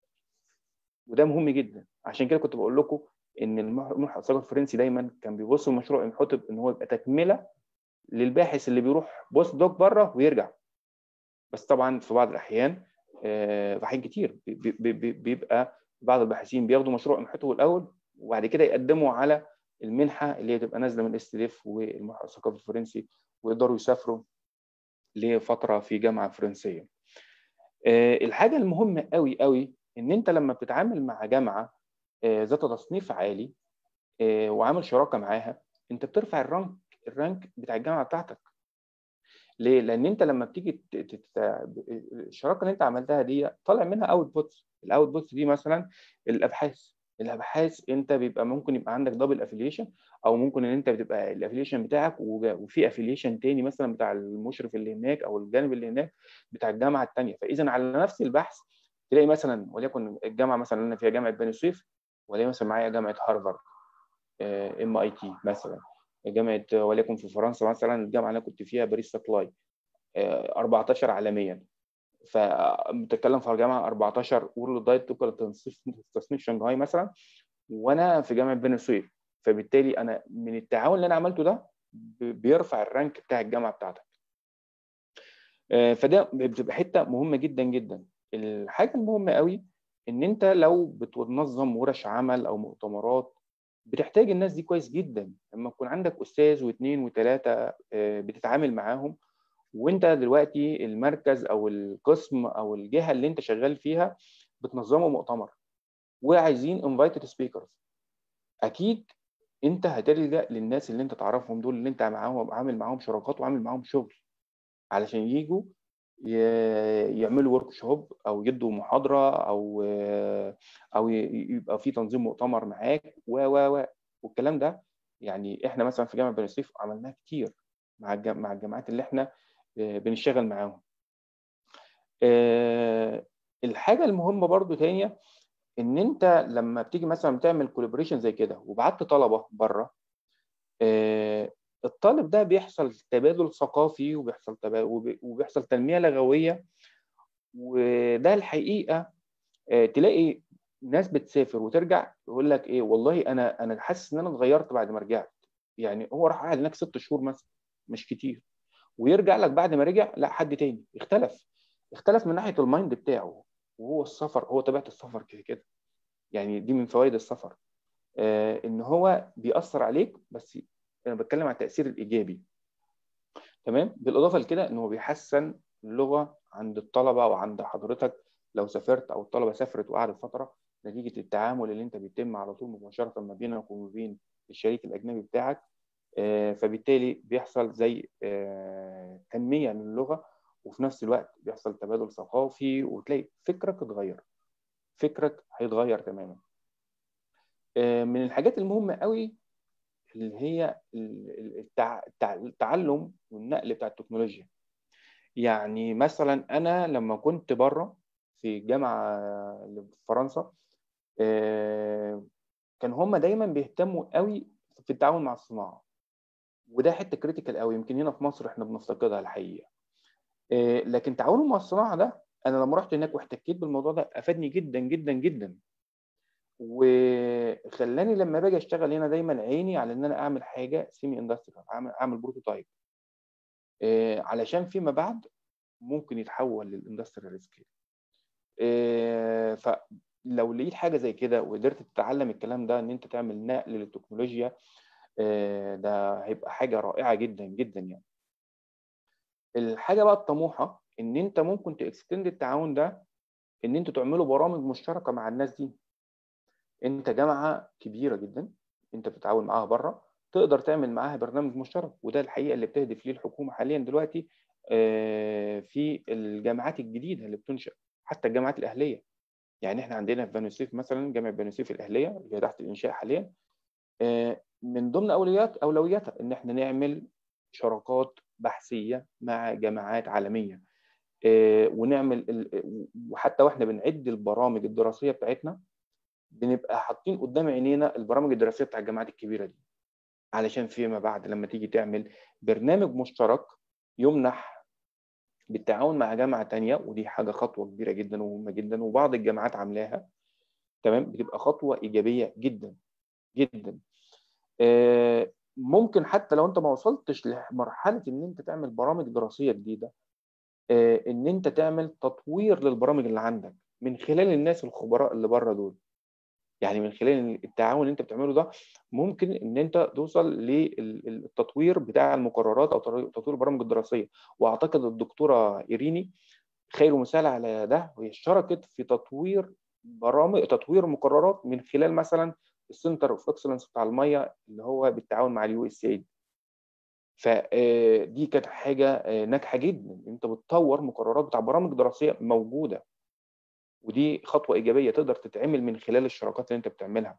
وده مهم جدا عشان كده كنت بقول لكم ان الملحق الثقافي الفرنسي دايما كان بيبص لمشروع امحوتب ان هو يبقى تكمله للباحث اللي بيروح بوست دوك بره ويرجع بس طبعا في بعض الاحيان في احيان كتير بيبقى بعض الباحثين بياخدوا مشروع امحوتب الاول وبعد كده يقدموا على المنحه اللي هي تبقى نازله من اس اف والملحق الثقافي الفرنسي ويقدروا يسافروا لفتره في جامعه فرنسيه. الحاجه المهمه قوي قوي ان انت لما بتتعامل مع جامعه ذات تصنيف عالي وعامل شراكه معاها انت بترفع الرانك الرانك بتاع الجامعه بتاعتك ليه؟ لان انت لما بتيجي تت... الشراكه اللي انت عملتها دي طالع منها اوت بوتس الاوت بوتس دي مثلا الابحاث الابحاث انت بيبقى ممكن يبقى عندك دبل افيليشن او ممكن ان انت بتبقى الافيليشن بتاعك وفي افيليشن تاني مثلا بتاع المشرف اللي هناك او الجانب اللي هناك بتاع الجامعه الثانيه فاذا على نفس البحث تلاقي مثلا وليكن الجامعه مثلا انا فيها جامعه بني سويف ولاقي مثلا معايا جامعه هارفارد ام اي تي مثلا جامعه وليكن في فرنسا مثلا الجامعه اللي انا كنت فيها باريس سبلاي 14 عالميا فبتتكلم في جامعه 14 وورلد دايت تصنيف شنغهاي مثلا وانا في جامعه بني سويف فبالتالي انا من التعاون اللي انا عملته ده بيرفع الرانك بتاع الجامعه بتاعتك فده بتبقى حته مهمه جدا جدا الحاجه المهمه قوي ان انت لو بتنظم ورش عمل او مؤتمرات بتحتاج الناس دي كويس جدا لما يكون عندك استاذ واثنين وثلاثه بتتعامل معاهم وانت دلوقتي المركز او القسم او الجهه اللي انت شغال فيها بتنظموا مؤتمر وعايزين انفايتد سبيكرز اكيد انت هتلجا للناس اللي انت تعرفهم دول اللي انت معاهم عامل معاهم شراكات وعامل معاهم شغل علشان يجوا يعملوا ورك شوب او يدوا محاضره او او يبقى في تنظيم مؤتمر معاك و و و والكلام ده يعني احنا مثلا في جامعه بني سويف عملناه كتير مع مع الجامعات اللي احنا بنشتغل معاهم الحاجه المهمه برضو تانية ان انت لما بتيجي مثلا بتعمل كولابوريشن زي كده وبعت طلبه بره الطالب ده بيحصل تبادل ثقافي وبيحصل تبادل وبيحصل تنميه لغويه وده الحقيقه تلاقي ناس بتسافر وترجع يقول لك ايه والله انا انا حاسس ان انا اتغيرت بعد ما رجعت يعني هو راح قاعد هناك ست شهور مثلا مش كتير ويرجع لك بعد ما رجع لا حد تاني اختلف اختلف من ناحيه المايند بتاعه وهو السفر هو طبيعه السفر كده كده يعني دي من فوائد السفر آه ان هو بيأثر عليك بس انا بتكلم عن التاثير الايجابي تمام بالاضافه لكده ان هو بيحسن اللغه عند الطلبه وعند حضرتك لو سافرت او الطلبه سافرت وقعدت فتره نتيجه التعامل اللي انت بيتم على طول مباشره ما بينك وما بين الشريك الاجنبي بتاعك آه فبالتالي بيحصل زي آه تنميه للغه وفي نفس الوقت بيحصل تبادل ثقافي وتلاقي فكرك اتغير فكرك هيتغير تماما آه من الحاجات المهمه قوي اللي هي التعلم والنقل بتاع التكنولوجيا يعني مثلا انا لما كنت بره في جامعه في فرنسا كان هم دايما بيهتموا قوي في التعاون مع الصناعه وده حته كريتيكال قوي يمكن هنا في مصر احنا بنفتقدها الحقيقه لكن تعاونهم مع الصناعه ده انا لما رحت هناك واحتكيت بالموضوع ده افادني جدا جدا جدا وخلاني لما باجي اشتغل هنا دايما عيني على ان انا اعمل حاجه سيمي اندستريال اعمل اعمل بروتوتايب علشان فيما بعد ممكن يتحول للاندستريال سكيل فلو لقيت حاجه زي كده وقدرت تتعلم الكلام ده ان انت تعمل نقل للتكنولوجيا ده هيبقى حاجه رائعه جدا جدا يعني الحاجه بقى الطموحه ان انت ممكن تاكستند التعاون ده ان انتوا تعملوا برامج مشتركه مع الناس دي انت جامعه كبيره جدا انت بتتعاون معاها بره تقدر تعمل معاها برنامج مشترك وده الحقيقه اللي بتهدف ليه الحكومه حاليا دلوقتي في الجامعات الجديده اللي بتنشا حتى الجامعات الاهليه يعني احنا عندنا في بني سويف مثلا جامعه بني سويف الاهليه اللي هي تحت الانشاء حاليا من ضمن اولويات اولوياتها ان احنا نعمل شراكات بحثيه مع جامعات عالميه ونعمل وحتى واحنا بنعد البرامج الدراسيه بتاعتنا بنبقى حاطين قدام عينينا البرامج الدراسيه بتاع الجامعات الكبيره دي علشان فيما بعد لما تيجي تعمل برنامج مشترك يمنح بالتعاون مع جامعه تانية ودي حاجه خطوه كبيره جدا ومهمه جدا وبعض الجامعات عاملاها تمام بتبقى خطوه ايجابيه جدا جدا ممكن حتى لو انت ما وصلتش لمرحله ان انت تعمل برامج دراسيه جديده ان انت تعمل تطوير للبرامج اللي عندك من خلال الناس الخبراء اللي بره دول يعني من خلال التعاون اللي انت بتعمله ده ممكن ان انت توصل للتطوير بتاع المقررات او تطوير البرامج الدراسيه واعتقد الدكتوره ايريني خير مثال على ده وهي اشتركت في تطوير برامج تطوير مقررات من خلال مثلا السنتر اوف اكسلنس بتاع الميه اللي هو بالتعاون مع اليو اس ايد فدي كانت حاجه ناجحه جدا انت بتطور مقررات بتاع برامج دراسيه موجوده ودي خطوه ايجابيه تقدر تتعمل من خلال الشراكات اللي انت بتعملها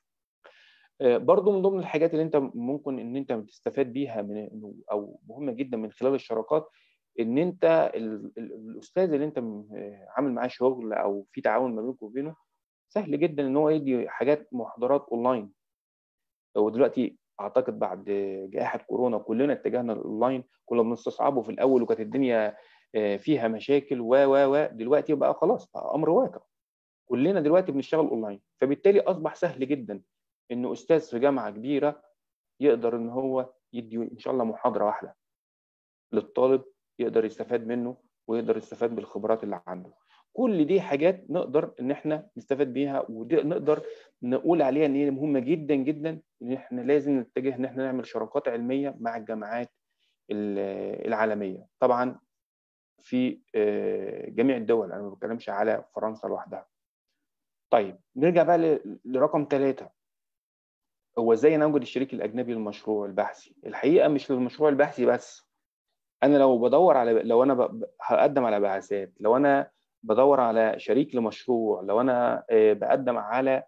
برضو من ضمن الحاجات اللي انت ممكن ان انت تستفاد بيها من او مهمه جدا من خلال الشراكات ان انت الاستاذ اللي انت عامل معاه شغل او في تعاون ما بينك وبينه سهل جدا ان هو يدي حاجات محاضرات اونلاين ودلوقتي اعتقد بعد جائحه كورونا كلنا اتجهنا للاونلاين كنا بنستصعبه في الاول وكانت الدنيا فيها مشاكل و و و دلوقتي بقى خلاص بقى امر واقع كلنا دلوقتي بنشتغل اونلاين فبالتالي اصبح سهل جدا ان استاذ في جامعه كبيره يقدر ان هو يدي ان شاء الله محاضره واحده للطالب يقدر يستفاد منه ويقدر يستفاد بالخبرات اللي عنده كل دي حاجات نقدر ان احنا نستفاد بيها ونقدر نقول عليها ان هي مهمه جدا جدا ان احنا لازم نتجه ان احنا نعمل شراكات علميه مع الجامعات العالميه طبعا في جميع الدول انا ما بتكلمش على فرنسا لوحدها طيب نرجع بقى لرقم ثلاثة هو ازاي نوجد الشريك الاجنبي للمشروع البحثي الحقيقه مش للمشروع البحثي بس انا لو بدور على لو انا هقدم على بعثات لو انا بدور على شريك لمشروع لو انا بقدم على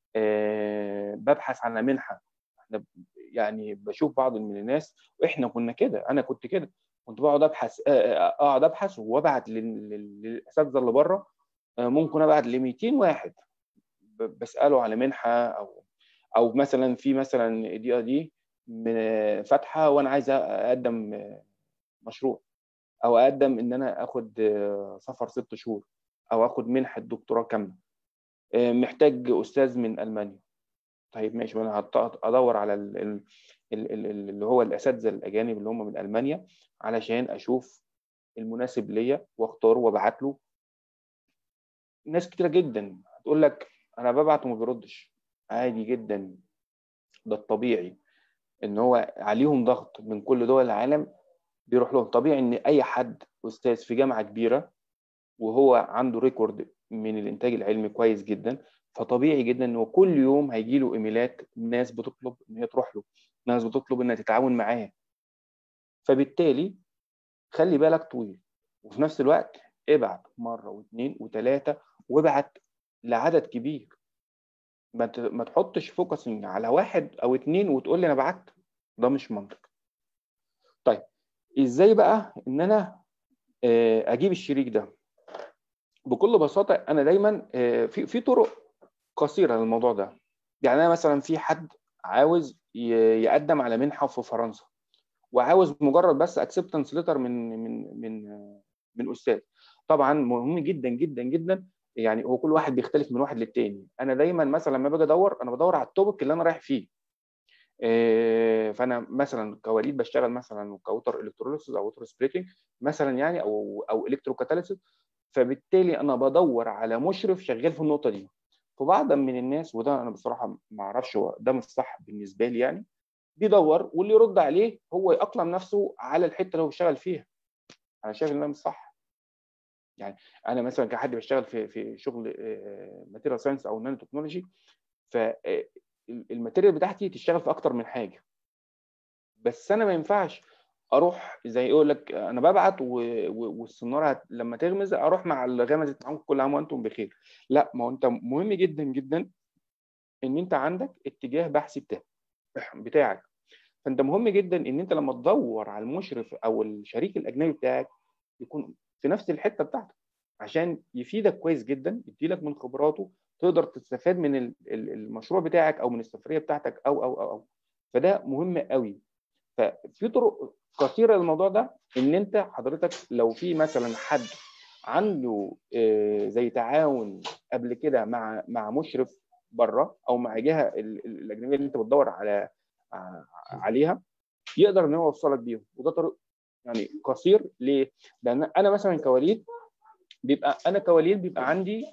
ببحث على منحه احنا يعني بشوف بعض من الناس واحنا كنا كده انا كنت كده كنت بقعد ابحث اقعد ابحث وابعت للاساتذه اللي بره ممكن ابعت ل 200 واحد بساله على منحه او او مثلا في مثلا دي دي فاتحه وانا عايز اقدم مشروع او اقدم ان انا اخد سفر ست شهور او اخد منحه دكتوراه كامله محتاج استاذ من المانيا طيب ماشي انا ادور على اللي هو الاساتذه الاجانب اللي هم من المانيا علشان اشوف المناسب ليا واختاره وابعت له ناس كتيره جدا هتقول لك انا ببعت وما بيردش عادي جدا ده الطبيعي ان هو عليهم ضغط من كل دول العالم بيروح لهم طبيعي ان اي حد استاذ في جامعه كبيره وهو عنده ريكورد من الانتاج العلمي كويس جدا فطبيعي جدا ان هو كل يوم هيجي له ايميلات ناس بتطلب ان هي تروح له ناس بتطلب انها تتعاون معاه فبالتالي خلي بالك طويل وفي نفس الوقت ابعت مره واثنين وثلاثه وابعت لعدد كبير ما تحطش فوكسنج على واحد او اثنين وتقول لي انا بعت ده مش منطق طيب ازاي بقى ان انا اجيب الشريك ده بكل بساطه انا دايما في في طرق قصيره للموضوع ده يعني انا مثلا في حد عاوز يقدم على منحه في فرنسا وعاوز مجرد بس اكسبتنس ليتر من من من من استاذ طبعا مهم جدا جدا جدا يعني هو كل واحد بيختلف من واحد للتاني انا دايما مثلا لما باجي ادور انا بدور على التوبك اللي انا رايح فيه فانا مثلا كوليد بشتغل مثلا كوتر الكتروليسيس او ووتر سبليتنج مثلا يعني او او الكتروكاتاليسيس فبالتالي انا بدور على مشرف شغال في النقطه دي فبعض من الناس وده انا بصراحه ما اعرفش هو ده مش صح بالنسبه لي يعني بيدور واللي يرد عليه هو يأقلم نفسه على الحته اللي هو بيشتغل فيها انا شايف ان ده مش صح يعني انا مثلا كحد بيشتغل في في شغل ماتيريال ساينس او نانو تكنولوجي فالماتيريال بتاعتي تشتغل في اكتر من حاجه بس انا ما ينفعش اروح زي يقول لك انا ببعت والسناره لما تغمز اروح مع اللي غمزت معاهم كل عام وانتم بخير لا ما هو انت مهم جدا جدا ان انت عندك اتجاه بحثي بتاعك بتاعك فانت مهم جدا ان انت لما تدور على المشرف او الشريك الاجنبي بتاعك يكون في نفس الحته بتاعتك عشان يفيدك كويس جدا يديلك من خبراته تقدر تستفاد من المشروع بتاعك او من السفريه بتاعتك او او او, أو. فده مهم قوي ففي طرق كثيره للموضوع ده ان انت حضرتك لو في مثلا حد عنده زي تعاون قبل كده مع مع مشرف بره او مع جهه الاجنبيه اللي انت بتدور على عليها يقدر ان هو يوصلك بيهم وده طريق يعني قصير ليه؟ لان انا مثلا كوليد بيبقى انا كوليد بيبقى عندي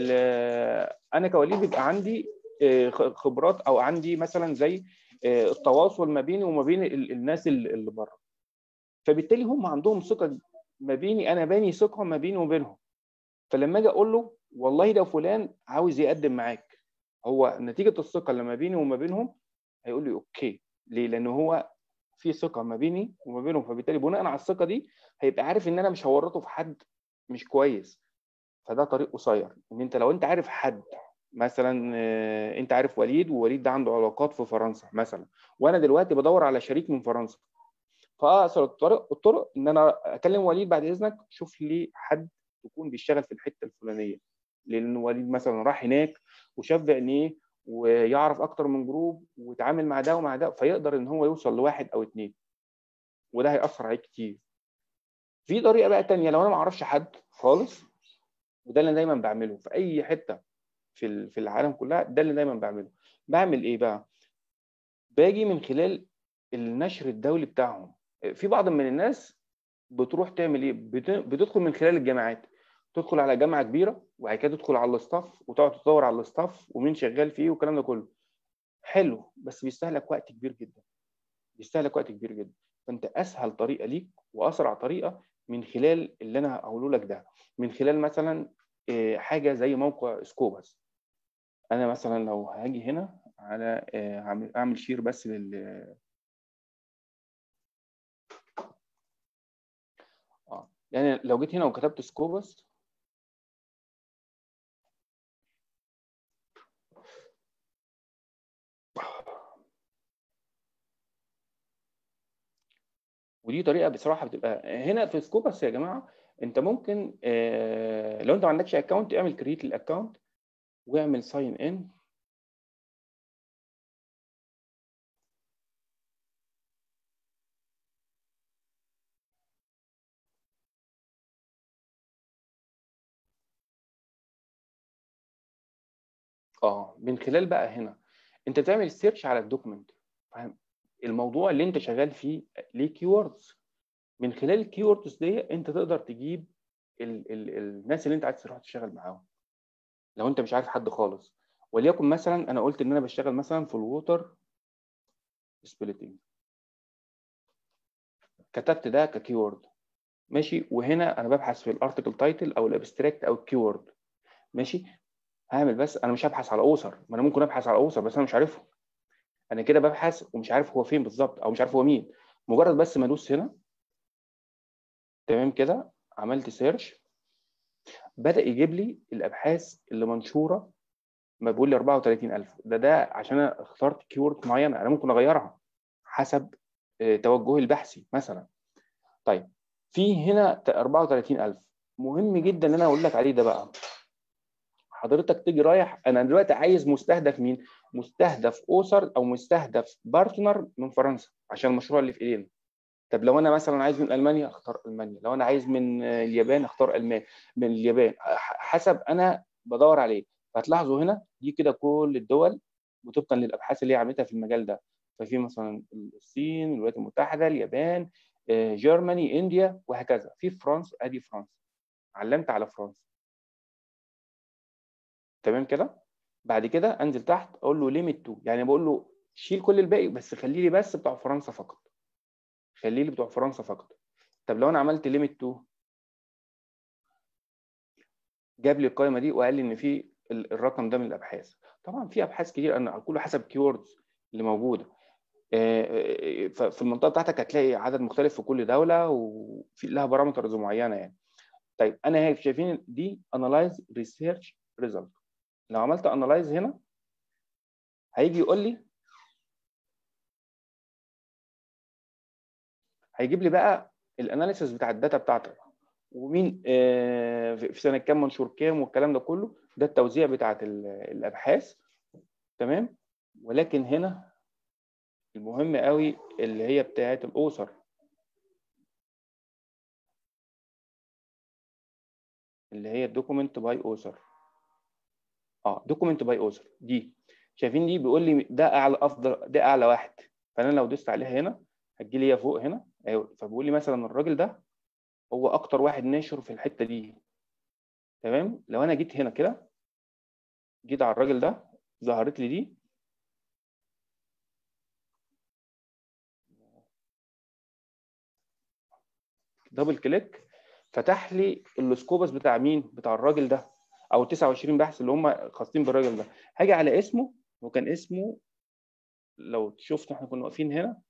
انا كوليد بيبقى عندي خبرات او عندي مثلا زي التواصل ما بيني وما بين الناس اللي بره فبالتالي هم عندهم ثقه ما بيني انا باني ثقه ما بيني وبينهم فلما اجي اقول له والله ده فلان عاوز يقدم معاك هو نتيجه الثقه اللي ما بيني وما بينهم هيقول لي اوكي ليه؟ لان هو في ثقه ما بيني وما بينهم فبالتالي بناء على الثقه دي هيبقى عارف ان انا مش هورطه في حد مش كويس فده طريق قصير ان انت لو انت عارف حد مثلا انت عارف وليد ووليد ده عنده علاقات في فرنسا مثلا وانا دلوقتي بدور على شريك من فرنسا فاقصر الطرق الطرق ان انا اكلم وليد بعد اذنك شوف لي حد يكون بيشتغل في الحته الفلانيه لان وليد مثلا راح هناك وشاف بعينيه ويعرف اكتر من جروب ويتعامل مع ده ومع ده فيقدر ان هو يوصل لواحد او اثنين وده هيأثر عليك كتير في طريقه بقى تانية لو انا ما اعرفش حد خالص وده اللي دايما بعمله في اي حته في في العالم كلها ده اللي دايما بعمله بعمل ايه بقى باجي من خلال النشر الدولي بتاعهم في بعض من الناس بتروح تعمل ايه بتدخل من خلال الجامعات تدخل على جامعه كبيره وبعد كده تدخل على الاستاف وتقعد تدور على الاستاف ومين شغال فيه والكلام ده كله حلو بس بيستهلك وقت كبير جدا بيستهلك وقت كبير جدا فانت اسهل طريقه ليك واسرع طريقه من خلال اللي انا هقوله لك ده من خلال مثلا حاجه زي موقع سكوبس انا مثلا لو هاجي هنا على اعمل شير بس لل اه يعني لو جيت هنا وكتبت سكوبس ودي طريقه بصراحه بتبقى هنا في سكوبس يا جماعه انت ممكن آه لو انت ما عندكش اكونت اعمل كريت للاكونت واعمل ساين ان اه من خلال بقى هنا انت بتعمل سيرش على الدوكيمنت فاهم الموضوع اللي انت شغال فيه ليه كيوردز من خلال الكيوردز دي انت تقدر تجيب ال ال الناس اللي انت عايز تروح تشتغل معاهم لو انت مش عارف حد خالص وليكن مثلا انا قلت ان انا بشتغل مثلا في الووتر سبليتنج كتبت ده ككيورد ماشي وهنا انا ببحث في الارتكل تايتل او الابستراكت او الكيورد ماشي هعمل بس انا مش هبحث على اوسر ما انا ممكن ابحث على اوسر بس انا مش عارفه انا كده ببحث ومش عارف هو فين بالظبط او مش عارف هو مين مجرد بس ما ادوس هنا تمام كده عملت سيرش بدا يجيب لي الابحاث اللي منشوره ما بيقول لي 34000 ده ده عشان انا اخترت كيورد معينه انا ممكن اغيرها حسب توجهي البحثي مثلا طيب في هنا 34000 مهم جدا ان انا اقول لك عليه ده بقى حضرتك تيجي رايح انا دلوقتي عايز مستهدف مين مستهدف اوسر او مستهدف بارتنر من فرنسا عشان المشروع اللي في ايدينا طب لو انا مثلا عايز من المانيا اختار المانيا لو انا عايز من اليابان اختار المان من اليابان حسب انا بدور عليه فهتلاحظوا هنا دي كده كل الدول وطبقا للابحاث اللي هي عملتها في المجال ده ففي مثلا الصين الولايات المتحده اليابان جرماني انديا وهكذا في فرنسا ادي فرنسا علمت على فرنسا تمام كده بعد كده انزل تحت اقول له ليميت 2 يعني بقول له شيل كل الباقي بس خلي لي بس بتوع فرنسا فقط خلي لي بتوع فرنسا فقط طب لو انا عملت ليميت 2 جاب لي القائمه دي وقال لي ان في الرقم ده من الابحاث طبعا في ابحاث كتير انا كله حسب كيوردز اللي موجوده ففي المنطقه بتاعتك هتلاقي عدد مختلف في كل دوله وفي لها بارامترز معينه يعني طيب انا شايفين دي انالايز ريسيرش ريزلت لو عملت انالايز هنا هيجي يقول لي هيجيب لي بقى الاناليسيس بتاع الداتا بتاعتك ومين في سنه كام منشور كام والكلام ده كله ده التوزيع بتاعت الابحاث تمام ولكن هنا المهم قوي اللي هي بتاعت الاسر اللي هي دوكيمنت باي اوثر اه دوكيمنت باي اوثر دي شايفين دي بيقول لي ده اعلى افضل ده اعلى واحد فانا لو دوست عليها هنا هتجي لي فوق هنا ايوه فبيقول لي مثلا الراجل ده هو اكتر واحد ناشر في الحته دي تمام لو انا جيت هنا كده جيت على الراجل ده ظهرت لي دي دبل كليك فتح لي السكوبس بتاع مين بتاع الراجل ده او 29 بحث اللي هم خاصين بالراجل ده هاجي على اسمه وكان اسمه لو شفنا احنا كنا واقفين هنا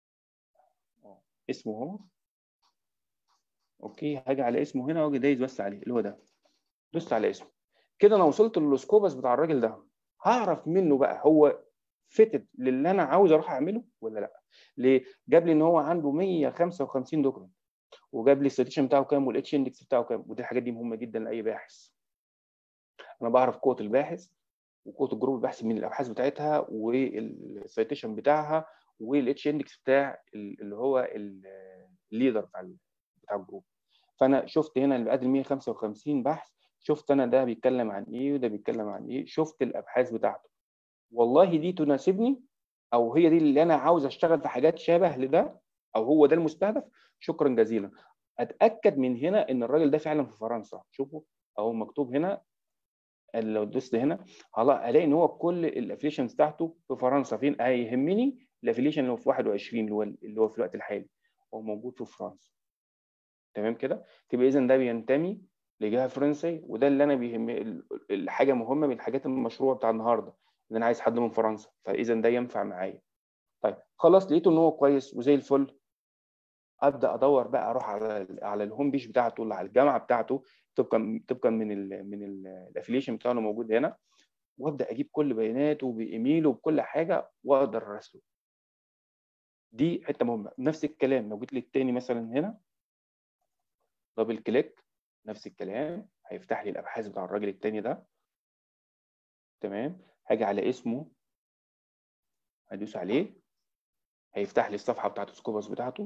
اسمه هو اوكي هاجي على اسمه هنا واجي دايس بس عليه اللي هو ده دوست على اسمه كده انا وصلت للسكوبس بتاع الراجل ده هعرف منه بقى هو فتت للي انا عاوز اروح اعمله ولا لا ليه جاب لي ان هو عنده 155 دوكيمنت وجاب لي السيتيشن بتاعه كام والاتش اندكس بتاعه كام ودي الحاجات دي مهمه جدا لاي باحث انا بعرف قوه الباحث وقوه الجروب البحث من الابحاث بتاعتها والسيتيشن بتاعها والاتش اندكس بتاع اللي هو الليدر بتاع بتاع الجروب فانا شفت هنا اللي بقدر 155 بحث شفت انا ده بيتكلم عن ايه وده بيتكلم عن ايه شفت الابحاث بتاعته والله دي تناسبني او هي دي اللي انا عاوز اشتغل في حاجات شبه لده او هو ده المستهدف شكرا جزيلا اتاكد من هنا ان الراجل ده فعلا في فرنسا شوفوا اهو مكتوب هنا لو دوست هنا هلاقي ان هو كل الافليشنز بتاعته في فرنسا فين هيهمني الافليشن اللي هو في 21 اللي هو اللي هو في الوقت الحالي هو موجود في فرنسا تمام كده تبقى اذا ده بينتمي لجهه فرنسيه وده اللي انا بيهم الحاجه مهمه من الحاجات المشروع بتاع النهارده ان انا عايز حد من فرنسا فاذا ده ينفع معايا طيب خلاص لقيته ان هو كويس وزي الفل ابدا ادور بقى اروح على على الهوم بيج بتاعته اللي على الجامعه بتاعته طبقا طبقا من ال من الافليشن بتاعه اللي موجود هنا وابدا اجيب كل بياناته بايميله وبكل حاجه واقدر ارسله دي حته مهمه نفس الكلام لو جيت للتاني مثلا هنا دبل كليك نفس الكلام هيفتح لي الابحاث بتاع الراجل التاني ده تمام هاجي على اسمه هدوس عليه هيفتح لي الصفحه بتاعت سكوبس بتاعته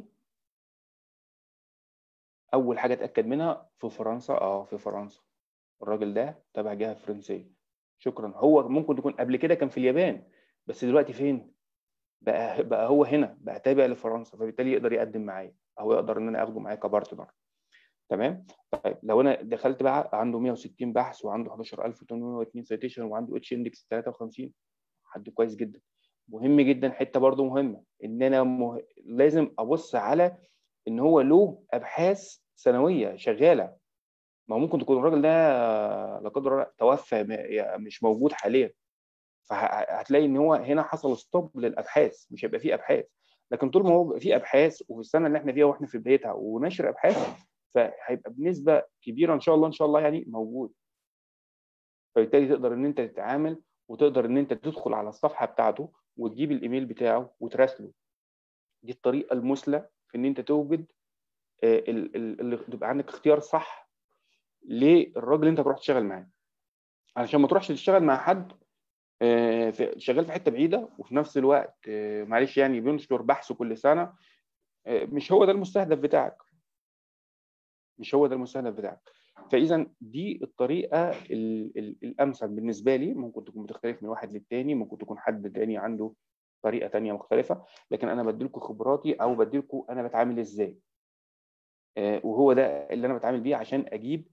اول حاجه اتاكد منها في فرنسا اه في فرنسا الراجل ده تبع جهه فرنسيه شكرا هو ممكن يكون قبل كده كان في اليابان بس دلوقتي فين بقى بقى هو هنا بقى تابع لفرنسا فبالتالي يقدر يقدم معايا او يقدر ان انا اخده معايا كبارتنر تمام طيب لو انا دخلت بقى عنده 160 بحث وعنده 11802 سيتيشن وعنده اتش اندكس 53 حد كويس جدا مهم جدا حته برضو مهمه ان انا مه... لازم ابص على ان هو له ابحاث سنويه شغاله ما ممكن تكون الراجل ده لا قدر الله توفى مش موجود حاليا فهتلاقي ان هو هنا حصل ستوب للابحاث مش هيبقى فيه ابحاث لكن طول ما هو في ابحاث وفي السنه اللي احنا فيها واحنا في بدايتها ونشر ابحاث فهيبقى بنسبه كبيره ان شاء الله ان شاء الله يعني موجود فبالتالي تقدر ان انت تتعامل وتقدر ان انت تدخل على الصفحه بتاعته وتجيب الايميل بتاعه وتراسله دي الطريقه المثلى في ان انت توجد اللي تبقى عندك اختيار صح للراجل اللي انت تروح تشتغل معاه علشان ما تروحش تشتغل مع حد شغال في حته بعيده وفي نفس الوقت معلش يعني بينشر بحثه كل سنه مش هو ده المستهدف بتاعك مش هو ده المستهدف بتاعك فاذا دي الطريقه الامثل بالنسبه لي ممكن تكون بتختلف من واحد للتاني ممكن تكون حد تاني عنده طريقه تانية مختلفه لكن انا بديلكم خبراتي او بديلكم انا بتعامل ازاي وهو ده اللي انا بتعامل بيه عشان اجيب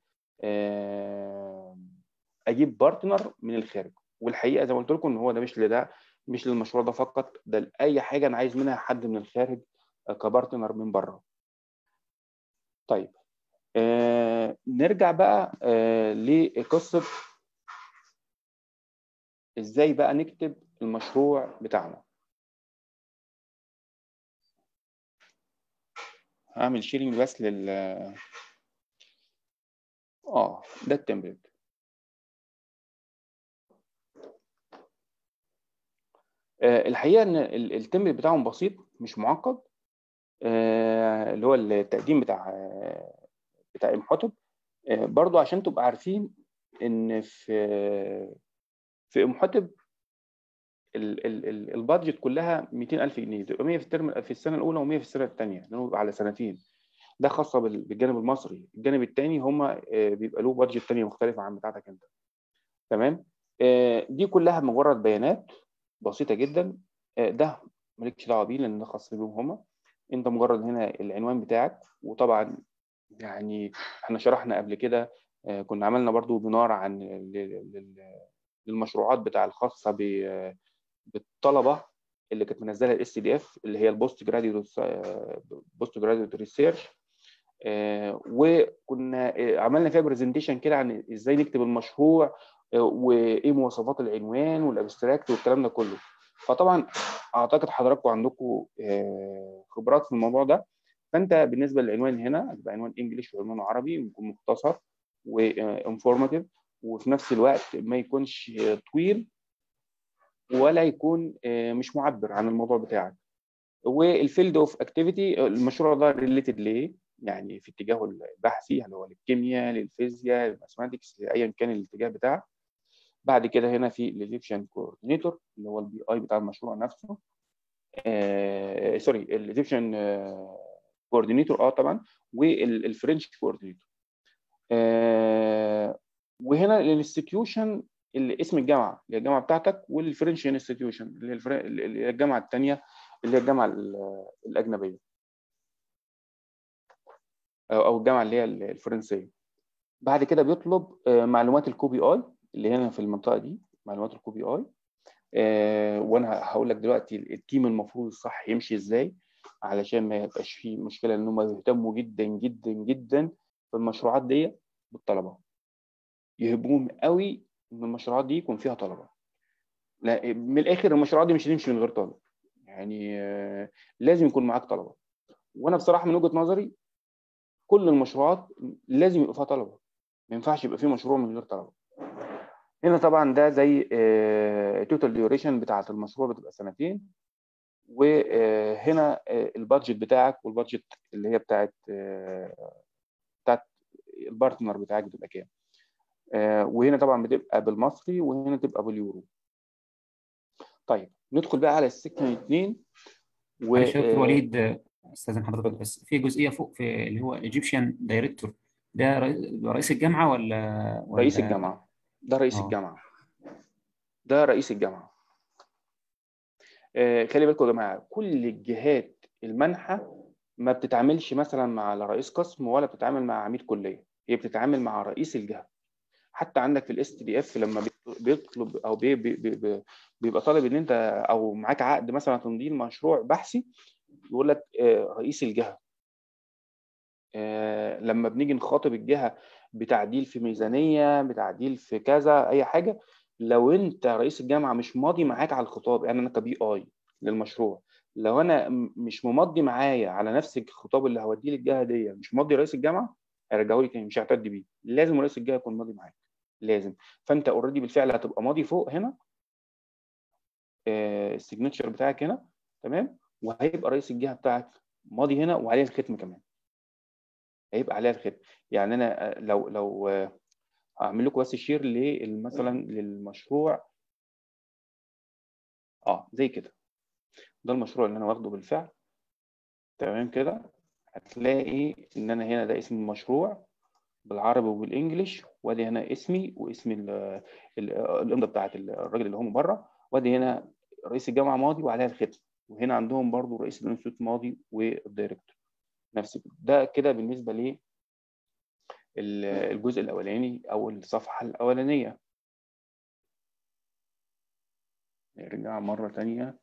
اجيب بارتنر من الخارج والحقيقه زي ما قلت لكم ان هو ده مش لده مش للمشروع ده فقط ده لاي حاجه انا عايز منها حد من الخارج كبارتنر من بره طيب آه نرجع بقى آه آه لقصه ازاي بقى نكتب المشروع بتاعنا هعمل شيرنج بس لل اه ده التمبلت آه الحقيقه ان التمبلت بتاعهم بسيط مش معقد آه اللي هو التقديم بتاع آه بتاع امحتب آه برضو عشان تبقى عارفين ان في في امحتب البادجت كلها 200000 جنيه تبقى 100 في الترم في السنه الاولى و100 في السنه الثانيه لانه على سنتين ده خاصه بالجانب المصري الجانب الثاني هم بيبقى له بادجت ثانيه مختلفه عن بتاعتك انت تمام دي كلها مجرد بيانات بسيطه جدا ده مالكش دعوه بيه لان ده خاص بيهم هم انت مجرد هنا العنوان بتاعك وطبعا يعني احنا شرحنا قبل كده كنا عملنا برضو بنار عن للمشروعات بتاع الخاصه بالطلبه اللي كانت منزله الاس دي اف اللي هي البوست جراديوت بوست جراديوت ريسيرش وكنا عملنا فيها برزنتيشن كده عن ازاي نكتب المشروع وايه مواصفات العنوان والابستراكت والكلام ده كله فطبعا اعتقد حضراتكم عندكم خبرات في الموضوع ده فانت بالنسبه للعنوان هنا هتبقى عنوان انجلش وعنوان عربي يكون مختصر وانفورماتيف وفي نفس الوقت ما يكونش طويل ولا يكون مش معبر عن الموضوع بتاعك والفيلد اوف اكتيفيتي المشروع ده ريليتد ليه يعني في اتجاهه البحثي هل هو للكيمياء للفيزياء للماثماتكس ايا كان الاتجاه بتاعك بعد كده هنا في الايجيبشن كوردينيتور اللي هو البي اي بتاع المشروع نفسه آه سوري الايجيبشن كوردينيتور اه طبعا والفرنش كوردينيتور آه وهنا الانستتيوشن اللي اسم الجامعه اللي هي الجامعه بتاعتك والفرنش انستتيوشن اللي هي الفر... اللي هي الجامعه الثانيه اللي هي الجامعه الاجنبيه او الجامعه اللي هي الفرنسيه بعد كده بيطلب معلومات الكوبي اي اللي هنا في المنطقه دي معلومات الكوبي اي وانا هقول لك دلوقتي التيم المفروض الصح يمشي ازاي علشان ما يبقاش فيه مشكله ان هم يهتموا جدا جدا جدا في المشروعات دي بالطلبه يهمهم قوي ان المشروعات دي يكون فيها طلبه لا من الاخر المشروعات دي مش هتمشي من غير طالب يعني لازم يكون معاك طلبه وانا بصراحه من وجهه نظري كل المشروعات لازم يبقى فيها طلبه ما ينفعش يبقى فيه مشروع من غير طلبه هنا طبعا ده زي توتال ديوريشن بتاعه المشروع بتبقى سنتين وهنا البادجت بتاعك والبادجت اللي هي بتاعت بتاعت البارتنر بتاعك بتبقى كام وهنا طبعا بتبقى بالمصري وهنا تبقى باليورو طيب ندخل بقى على السكشن 2 و دكتور وليد استاذن حضرتك بس في جزئيه فوق في اللي هو ايجيبشن دايركتور ده رئيس الجامعه ولا, ولا رئيس الجامعه ده رئيس أوه. الجامعه ده رئيس الجامعه آه خلي بالكم يا جماعه كل الجهات المنحه ما بتتعاملش مثلا مع رئيس قسم ولا بتتعامل مع عميد كليه هي بتتعامل مع رئيس الجهه حتى عندك في الاس تي دي اف لما بيطلب او بي بي بي بيبقى طالب ان انت او معاك عقد مثلا تمضي مشروع بحثي يقول لك رئيس الجهه لما بنيجي نخاطب الجهه بتعديل في ميزانيه بتعديل في كذا اي حاجه لو انت رئيس الجامعه مش ماضي معاك على الخطاب يعني انا كبي اي للمشروع لو انا مش ممضي معايا على نفس الخطاب اللي هوديه للجهه دي مش ماضي رئيس الجامعه هيرجعوا لي تاني مش هعتد بيه لازم رئيس الجهه يكون ماضي معاك لازم فانت اوريدي بالفعل هتبقى ماضي فوق هنا السيجنتشر بتاعك هنا تمام وهيبقى رئيس الجهه بتاعك ماضي هنا وعليه الختم كمان هيبقى عليها الختم يعني انا لو لو هعمل لكم بس شير مثلا للمشروع اه زي كده ده المشروع اللي انا واخده بالفعل تمام كده هتلاقي ان انا هنا ده اسم المشروع بالعربي وبالانجلش وادي هنا اسمي واسم الامضه بتاعت الراجل اللي هم بره وادي هنا رئيس الجامعه ماضي وعليها الختم وهنا عندهم برضو رئيس الانستيتوت ماضي والدايركتور نفس ده كده بالنسبه لي الجزء الاولاني او الصفحه الاولانيه نرجع مره ثانيه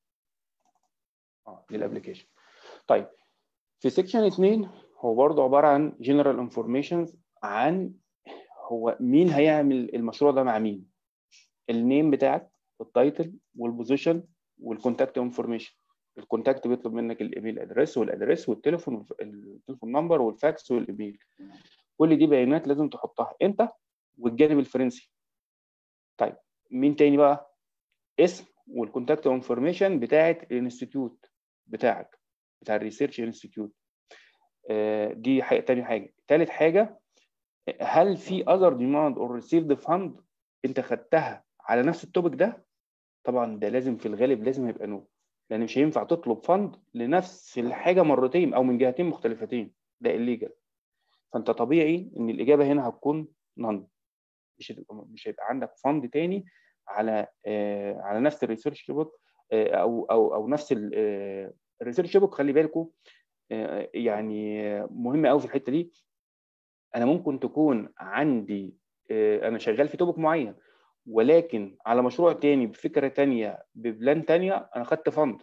اه للابلكيشن طيب في سيكشن 2 هو برضه عباره عن جنرال انفورميشن عن هو مين هيعمل المشروع ده مع مين النيم بتاعك التايتل والبوزيشن والكونتاكت انفورميشن الكونتاكت بيطلب منك الايميل ادريس والادريس والتليفون التليفون نمبر والفاكس والايميل كل دي بيانات لازم تحطها انت والجانب الفرنسي طيب مين تاني بقى اسم والكونتاكت انفورميشن بتاعت الانستيتيوت بتاعك بتاع الريسيرش انستيتيوت دي حاجه تاني حاجه تالت حاجه هل في other demand or received fund انت خدتها على نفس التوبيك ده طبعا ده لازم في الغالب لازم يبقى نو لان مش هينفع تطلب فند لنفس الحاجه مرتين او من جهتين مختلفتين ده الليجل فانت طبيعي ان الاجابه هنا هتكون نون مش هتبقى مش هيبقى عندك فند تاني على آه على نفس الريسيرش بوك آه او او او نفس الريسيرش بوك خلي بالكم آه يعني مهم قوي في الحته دي انا ممكن تكون عندي انا شغال في توبك معين ولكن على مشروع تاني بفكره تانيه ببلان تانيه انا خدت فند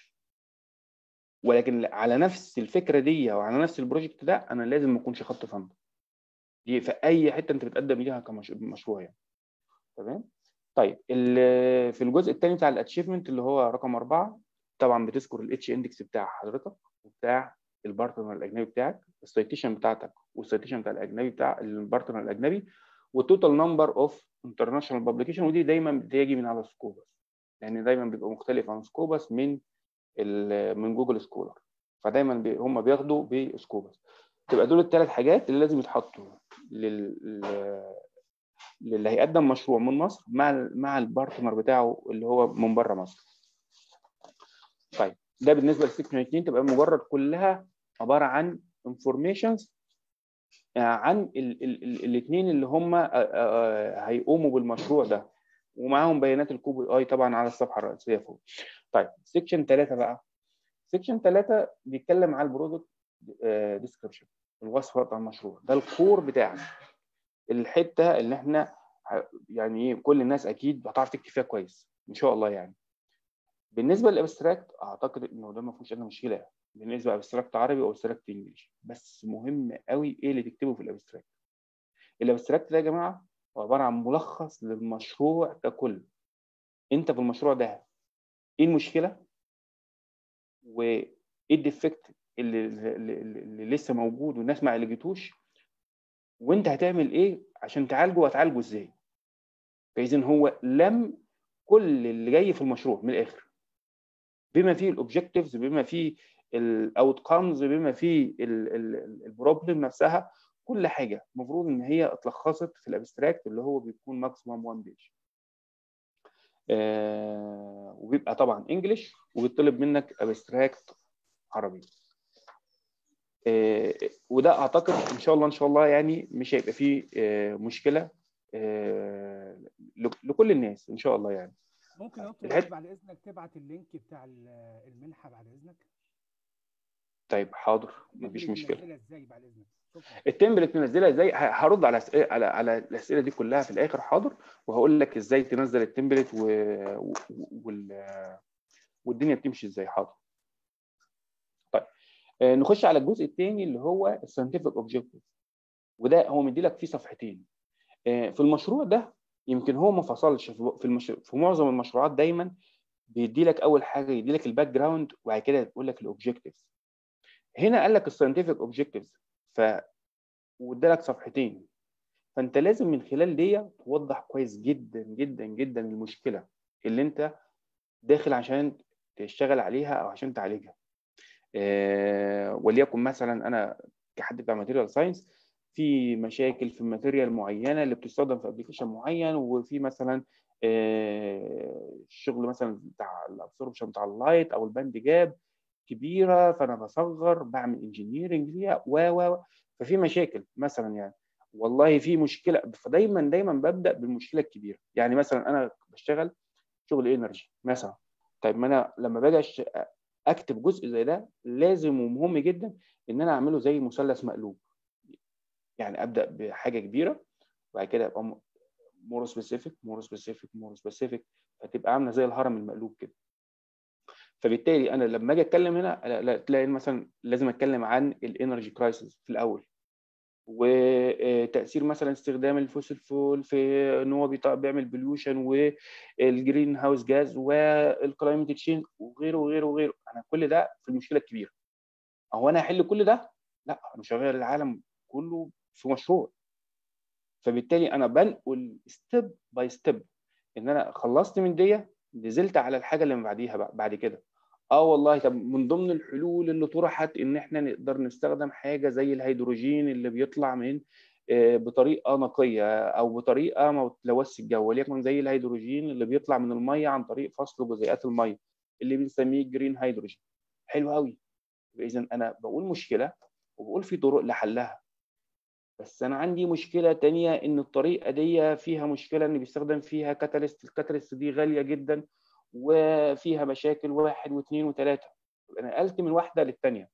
ولكن على نفس الفكره دي وعلى نفس البروجكت ده انا لازم ما اكونش خدت فند دي في اي حته انت بتقدم ليها كمشروع يعني تمام طيب في الجزء الثاني بتاع الاتشيفمنت اللي هو رقم أربعة طبعا بتذكر الاتش اندكس بتاع حضرتك وبتاع البارتنر الاجنبي بتاعك السيتيشن بتاعتك والسيتيشن بتاع الاجنبي بتاع البارتنر الاجنبي والتوتال نمبر اوف انترناشونال بابليكيشن ودي دايما بتيجي من على سكوبس يعني دايما بيبقى مختلف عن سكوبس من من جوجل سكولر فدايما بي هم بياخدوا بسكوبس تبقى دول الثلاث حاجات اللي لازم يتحطوا لل للي هيقدم مشروع من مصر مع مع البارتنر بتاعه اللي هو من بره مصر طيب ده بالنسبه لسكشن 2 تبقى مجرد كلها عباره عن انفورميشنز عن الاثنين اللي هم هيقوموا بالمشروع ده ومعاهم بيانات الكوب اي طبعا على الصفحه الرئيسيه فوق طيب سيكشن 3 بقى سيكشن 3 بيتكلم على البرودكت ديسكربشن الوصف بتاع المشروع ده الكور بتاعك الحته اللي احنا يعني ايه كل الناس اكيد هتعرف تكتب فيها كويس ان شاء الله يعني بالنسبه للابستراكت اعتقد انه ده ما فيهوش اي مشكله بالنسبه لابستراكت عربي او ابستراكت انجلش بس مهم قوي ايه اللي تكتبه في الابستراكت الابستراكت ده يا جماعه هو عباره عن ملخص للمشروع ككل انت في المشروع ده ايه المشكله وايه الديفكت اللي, اللي, اللي لسه موجود والناس ما عالجتوش وانت هتعمل ايه عشان تعالجه وهتعالجه ازاي فاذا هو لم كل اللي جاي في المشروع من الاخر بما فيه الاوبجكتيفز بما فيه الاوتكمز بما فيه البروبلم نفسها كل حاجه المفروض ان هي اتلخصت في الابستراكت اللي هو بيكون ماكسيمم 1 بيج آه وبيبقى طبعا انجلش وبيطلب منك ابستراكت عربي آه وده اعتقد ان شاء الله ان شاء الله يعني مش هيبقى فيه آه مشكله آه لكل الناس ان شاء الله يعني ممكن يا دكتور بعد اذنك تبعت اللينك بتاع المنحه بعد اذنك طيب حاضر مفيش مشكله ازاي بعد اذنك التمبلت ننزلها ازاي هرد على أسئلة على على الاسئله دي كلها في الاخر حاضر وهقول لك ازاي تنزل التمبلت و... و... وال... والدنيا بتمشي ازاي حاضر طيب آه نخش على الجزء الثاني اللي هو الساينتفك اوبجكتيف وده هو مدي لك فيه صفحتين آه في المشروع ده يمكن هو ما فصلش في المش... في معظم المشروعات دايما بيدي لك اول حاجه يدي لك الباك جراوند وبعد كده يقول لك الاوبجكتيفز هنا قال لك الساينتفك اوبجكتيفز ف وادالك صفحتين فانت لازم من خلال دي توضح كويس جدا جدا جدا المشكله اللي انت داخل عشان تشتغل عليها او عشان تعالجها آه وليكن مثلا انا كحد بتاع ماتيريال ساينس في مشاكل في الماتيريال معينه اللي بتستخدم في ابلكيشن معين وفي مثلا آه الشغل مثلا بتاع الابسوربشن بتاع اللايت او الباند جاب كبيره فانا بصغر بعمل انجينيرنج ليها و و ففي مشاكل مثلا يعني والله في مشكله فدايما دايما ببدا بالمشكله الكبيره يعني مثلا انا بشتغل شغل انرجي مثلا طيب ما انا لما باجي اكتب جزء زي ده لازم ومهم جدا ان انا اعمله زي مثلث مقلوب يعني ابدا بحاجه كبيره وبعد كده ابقى مور سبيسيفيك مور سبيسيفيك مور سبيسيفيك فتبقى عامله زي الهرم المقلوب كده فبالتالي انا لما اجي اتكلم هنا تلاقي مثلا لازم اتكلم عن الانرجي كرايسيس في الاول وتاثير مثلا استخدام الفوسيل فول في ان هو بيعمل بليوشن والجرين هاوس جاز والكلايمت تشينج وغيره وغيره وغيره انا كل ده في المشكله الكبيره هو انا هحل كل ده لا انا شغال العالم كله في مشروع فبالتالي انا بنقل ستيب باي ستيب ان انا خلصت من دي نزلت على الحاجه اللي من بعديها بعد كده اه والله طب من ضمن الحلول اللي طرحت ان احنا نقدر نستخدم حاجه زي الهيدروجين اللي بيطلع من بطريقه نقيه او بطريقه ما بتلوثش الجو وليكن زي الهيدروجين اللي بيطلع من الميه عن طريق فصل جزيئات الميه اللي بنسميه جرين هيدروجين حلو قوي اذا انا بقول مشكله وبقول في طرق لحلها بس انا عندي مشكله تانية ان الطريقه دي فيها مشكله ان بيستخدم فيها كاتاليست الكاتاليست دي غاليه جدا وفيها مشاكل واحد واثنين وثلاثه انا نقلت من واحده للثانيه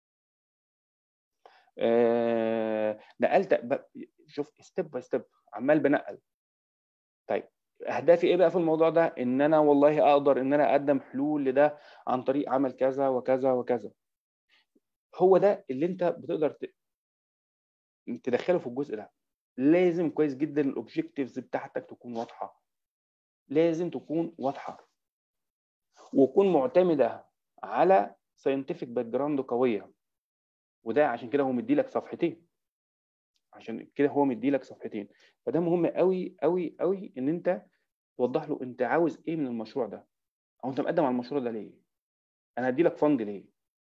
آه نقلت شوف ستيب باي ستيب عمال بنقل طيب اهدافي ايه بقى في الموضوع ده ان انا والله اقدر ان انا اقدم حلول لده عن طريق عمل كذا وكذا وكذا هو ده اللي انت بتقدر تدخله في الجزء ده لازم كويس جدا الاوبجكتيفز بتاعتك تكون واضحه لازم تكون واضحه وتكون معتمده على ساينتفك باك جراوند قويه وده عشان كده هو مدي لك صفحتين عشان كده هو مدي لك صفحتين فده مهم قوي قوي قوي ان انت توضح له انت عاوز ايه من المشروع ده او انت مقدم على المشروع ده ليه انا هدي لك فند ليه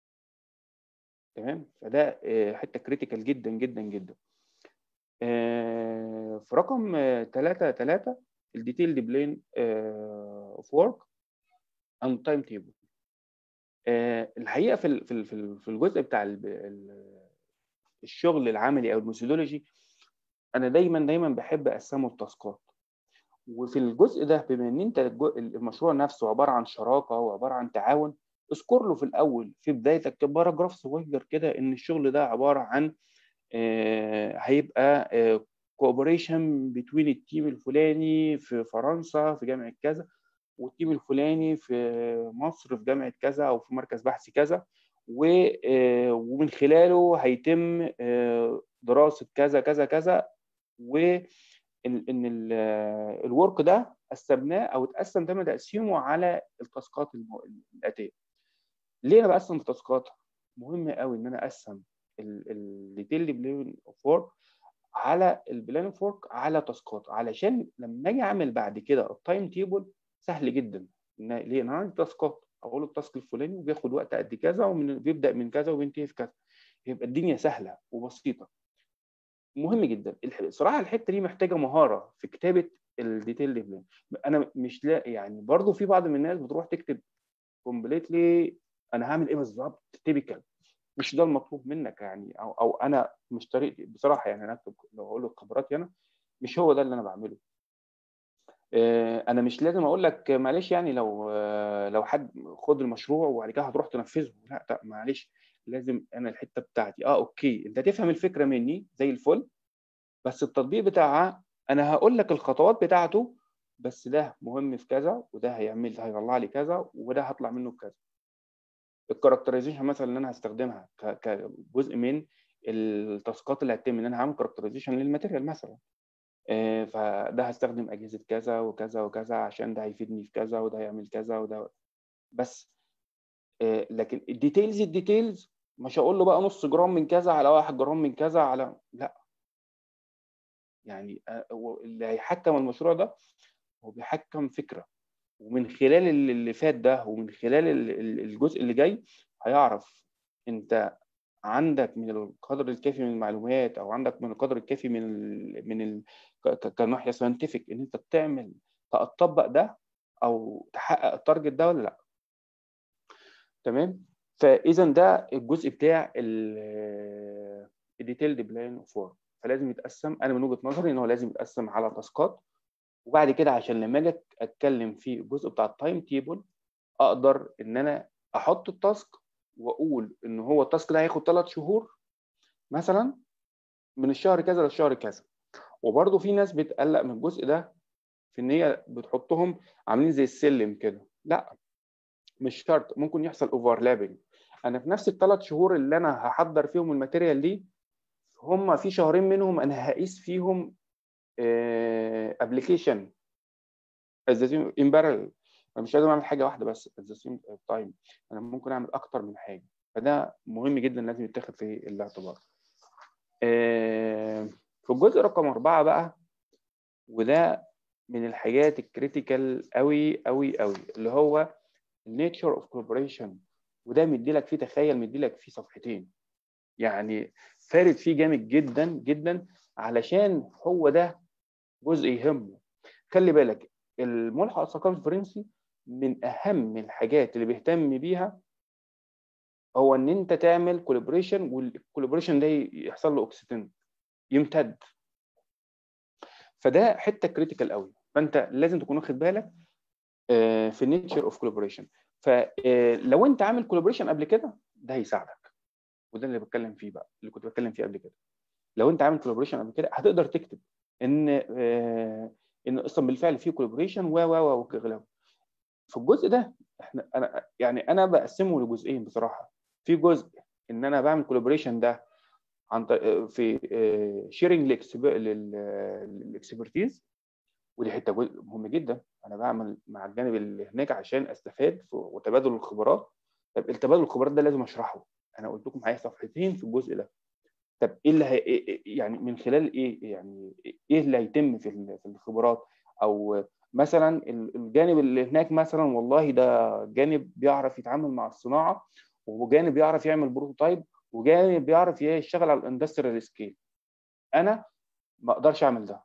تمام فده حته كريتيكال جدا جدا جدا في رقم 3 3 الديتيلد بلين اوف ورك اند تايم تيبل الحقيقه في في في الجزء بتاع الشغل العملي او الميثودولوجي انا دايما دايما بحب اقسمه لتاسكات وفي الجزء ده بما ان انت المشروع نفسه عباره عن شراكه وعباره عن تعاون اذكر له في الاول في بدايتك باراجراف صغير كده ان الشغل ده عباره عن آه هيبقى كوبريشن بين التيم الفلاني في فرنسا في جامعه كذا والتيم الفلاني في مصر في جامعه كذا او في مركز بحث كذا ومن خلاله هيتم دراسه كذا كذا كذا وان ان الورك ده قسمناه او اتقسم تم تقسيمه على التاسكات الاتيه ليه انا بقسم التاسكات مهم قوي ان انا اقسم الديتيل بلان اوف ورك على البلان اوف ورك على تاسكات علشان لما اجي اعمل بعد كده التايم تيبل سهل جدا ليه انا عندي تاسكات اقول التاسك الفلاني وبياخد وقت قد كذا وبيبدا من كذا وبينتهي في كذا يبقى الدنيا سهله وبسيطه مهم جدا صراحه الحته دي محتاجه مهاره في كتابه الديتيل بلان انا مش لا يعني برضو في بعض من الناس بتروح تكتب كومبليتلي انا هعمل ايه بالظبط تيبيكال مش ده المطلوب منك يعني او او انا مش طريقتي بصراحه يعني انا اكتب لو اقول لك خبراتي انا مش هو ده اللي انا بعمله انا مش لازم اقول لك معلش يعني لو لو حد خد المشروع وبعد كده هتروح تنفذه لا لا معلش لازم انا الحته بتاعتي اه اوكي انت تفهم الفكره مني زي الفل بس التطبيق بتاعها انا هقول لك الخطوات بتاعته بس ده مهم في كذا وده هيعمل هيطلع لي كذا وده هطلع منه بكذا الكاركترايزيشن مثلا اللي انا هستخدمها كجزء من التاسكات اللي هتتم ان انا هعمل كاركترايزيشن للماتيريال مثلا فده هستخدم اجهزه كذا وكذا وكذا عشان ده هيفيدني في كذا وده هيعمل كذا وده بس لكن الديتيلز الديتيلز مش هقول له بقى نص جرام من كذا على واحد جرام من كذا على لا يعني اللي هيحكم المشروع ده هو بيحكم فكره ومن خلال اللي فات ده ومن خلال الجزء اللي جاي هيعرف انت عندك من القدر الكافي من المعلومات او عندك من القدر الكافي من ال من ال كناحيه ساينتفك ان انت تعمل تطبق ده او تحقق التارجت ده ولا لا تمام فاذا ده الجزء بتاع الديتيلد بلان اوف ورك فلازم يتقسم انا من وجهه نظري ان هو لازم يتقسم على تاسكات وبعد كده عشان لما اجي اتكلم في الجزء بتاع التايم تيبل اقدر ان انا احط التاسك واقول ان هو التاسك ده هياخد ثلاث شهور مثلا من الشهر كذا للشهر كذا وبرده في ناس بتقلق من الجزء ده في ان هي بتحطهم عاملين زي السلم كده لا مش شرط ممكن يحصل اوفرلابنج انا في نفس الثلاث شهور اللي انا هحضر فيهم الماتيريال دي هم في شهرين منهم انا هقيس فيهم ابلكيشن ان بارل انا مش لازم اعمل حاجه واحده بس at the same time انا ممكن اعمل اكتر من حاجه فده مهم جدا لازم يتاخد في الاعتبار آه، في الجزء رقم أربعة بقى وده من الحاجات الكريتيكال قوي قوي قوي اللي هو nature of collaboration وده مدي لك فيه تخيل مدي لك فيه صفحتين يعني فارد فيه جامد جدا جدا علشان هو ده جزء يهمه خلي بالك الملحق الثقافي الفرنسي من اهم الحاجات اللي بيهتم بيها هو ان انت تعمل كولابوريشن والكولابوريشن ده يحصل له اوكسيتين يمتد فده حته كريتيكال قوي فانت لازم تكون واخد بالك آه، في النيتشر اوف كولابوريشن فلو انت عامل كولابوريشن قبل كده ده هيساعدك وده اللي بتكلم فيه بقى اللي كنت بتكلم فيه قبل كده لو انت عامل كولابوريشن قبل كده هتقدر تكتب ان آه، ان اصلا بالفعل في كولابوريشن و و و وكده في الجزء ده احنا انا يعني انا بقسمه لجزئين بصراحه في جزء ان انا بعمل كولابوريشن ده عن طريق في شيرنج للاكسبرتيز ودي حته جزء مهم جدا انا بعمل مع الجانب اللي هناك عشان استفاد وتبادل الخبرات طب التبادل الخبرات ده لازم اشرحه انا قلت لكم معايا صفحتين في الجزء ده طب ايه اللي هي يعني من خلال ايه يعني ايه اللي هيتم في في الخبرات او مثلا الجانب اللي هناك مثلا والله ده جانب بيعرف يتعامل مع الصناعه وجانب بيعرف يعمل بروتوتايب وجانب بيعرف يشتغل على الاندستريال سكيل انا ما اقدرش اعمل ده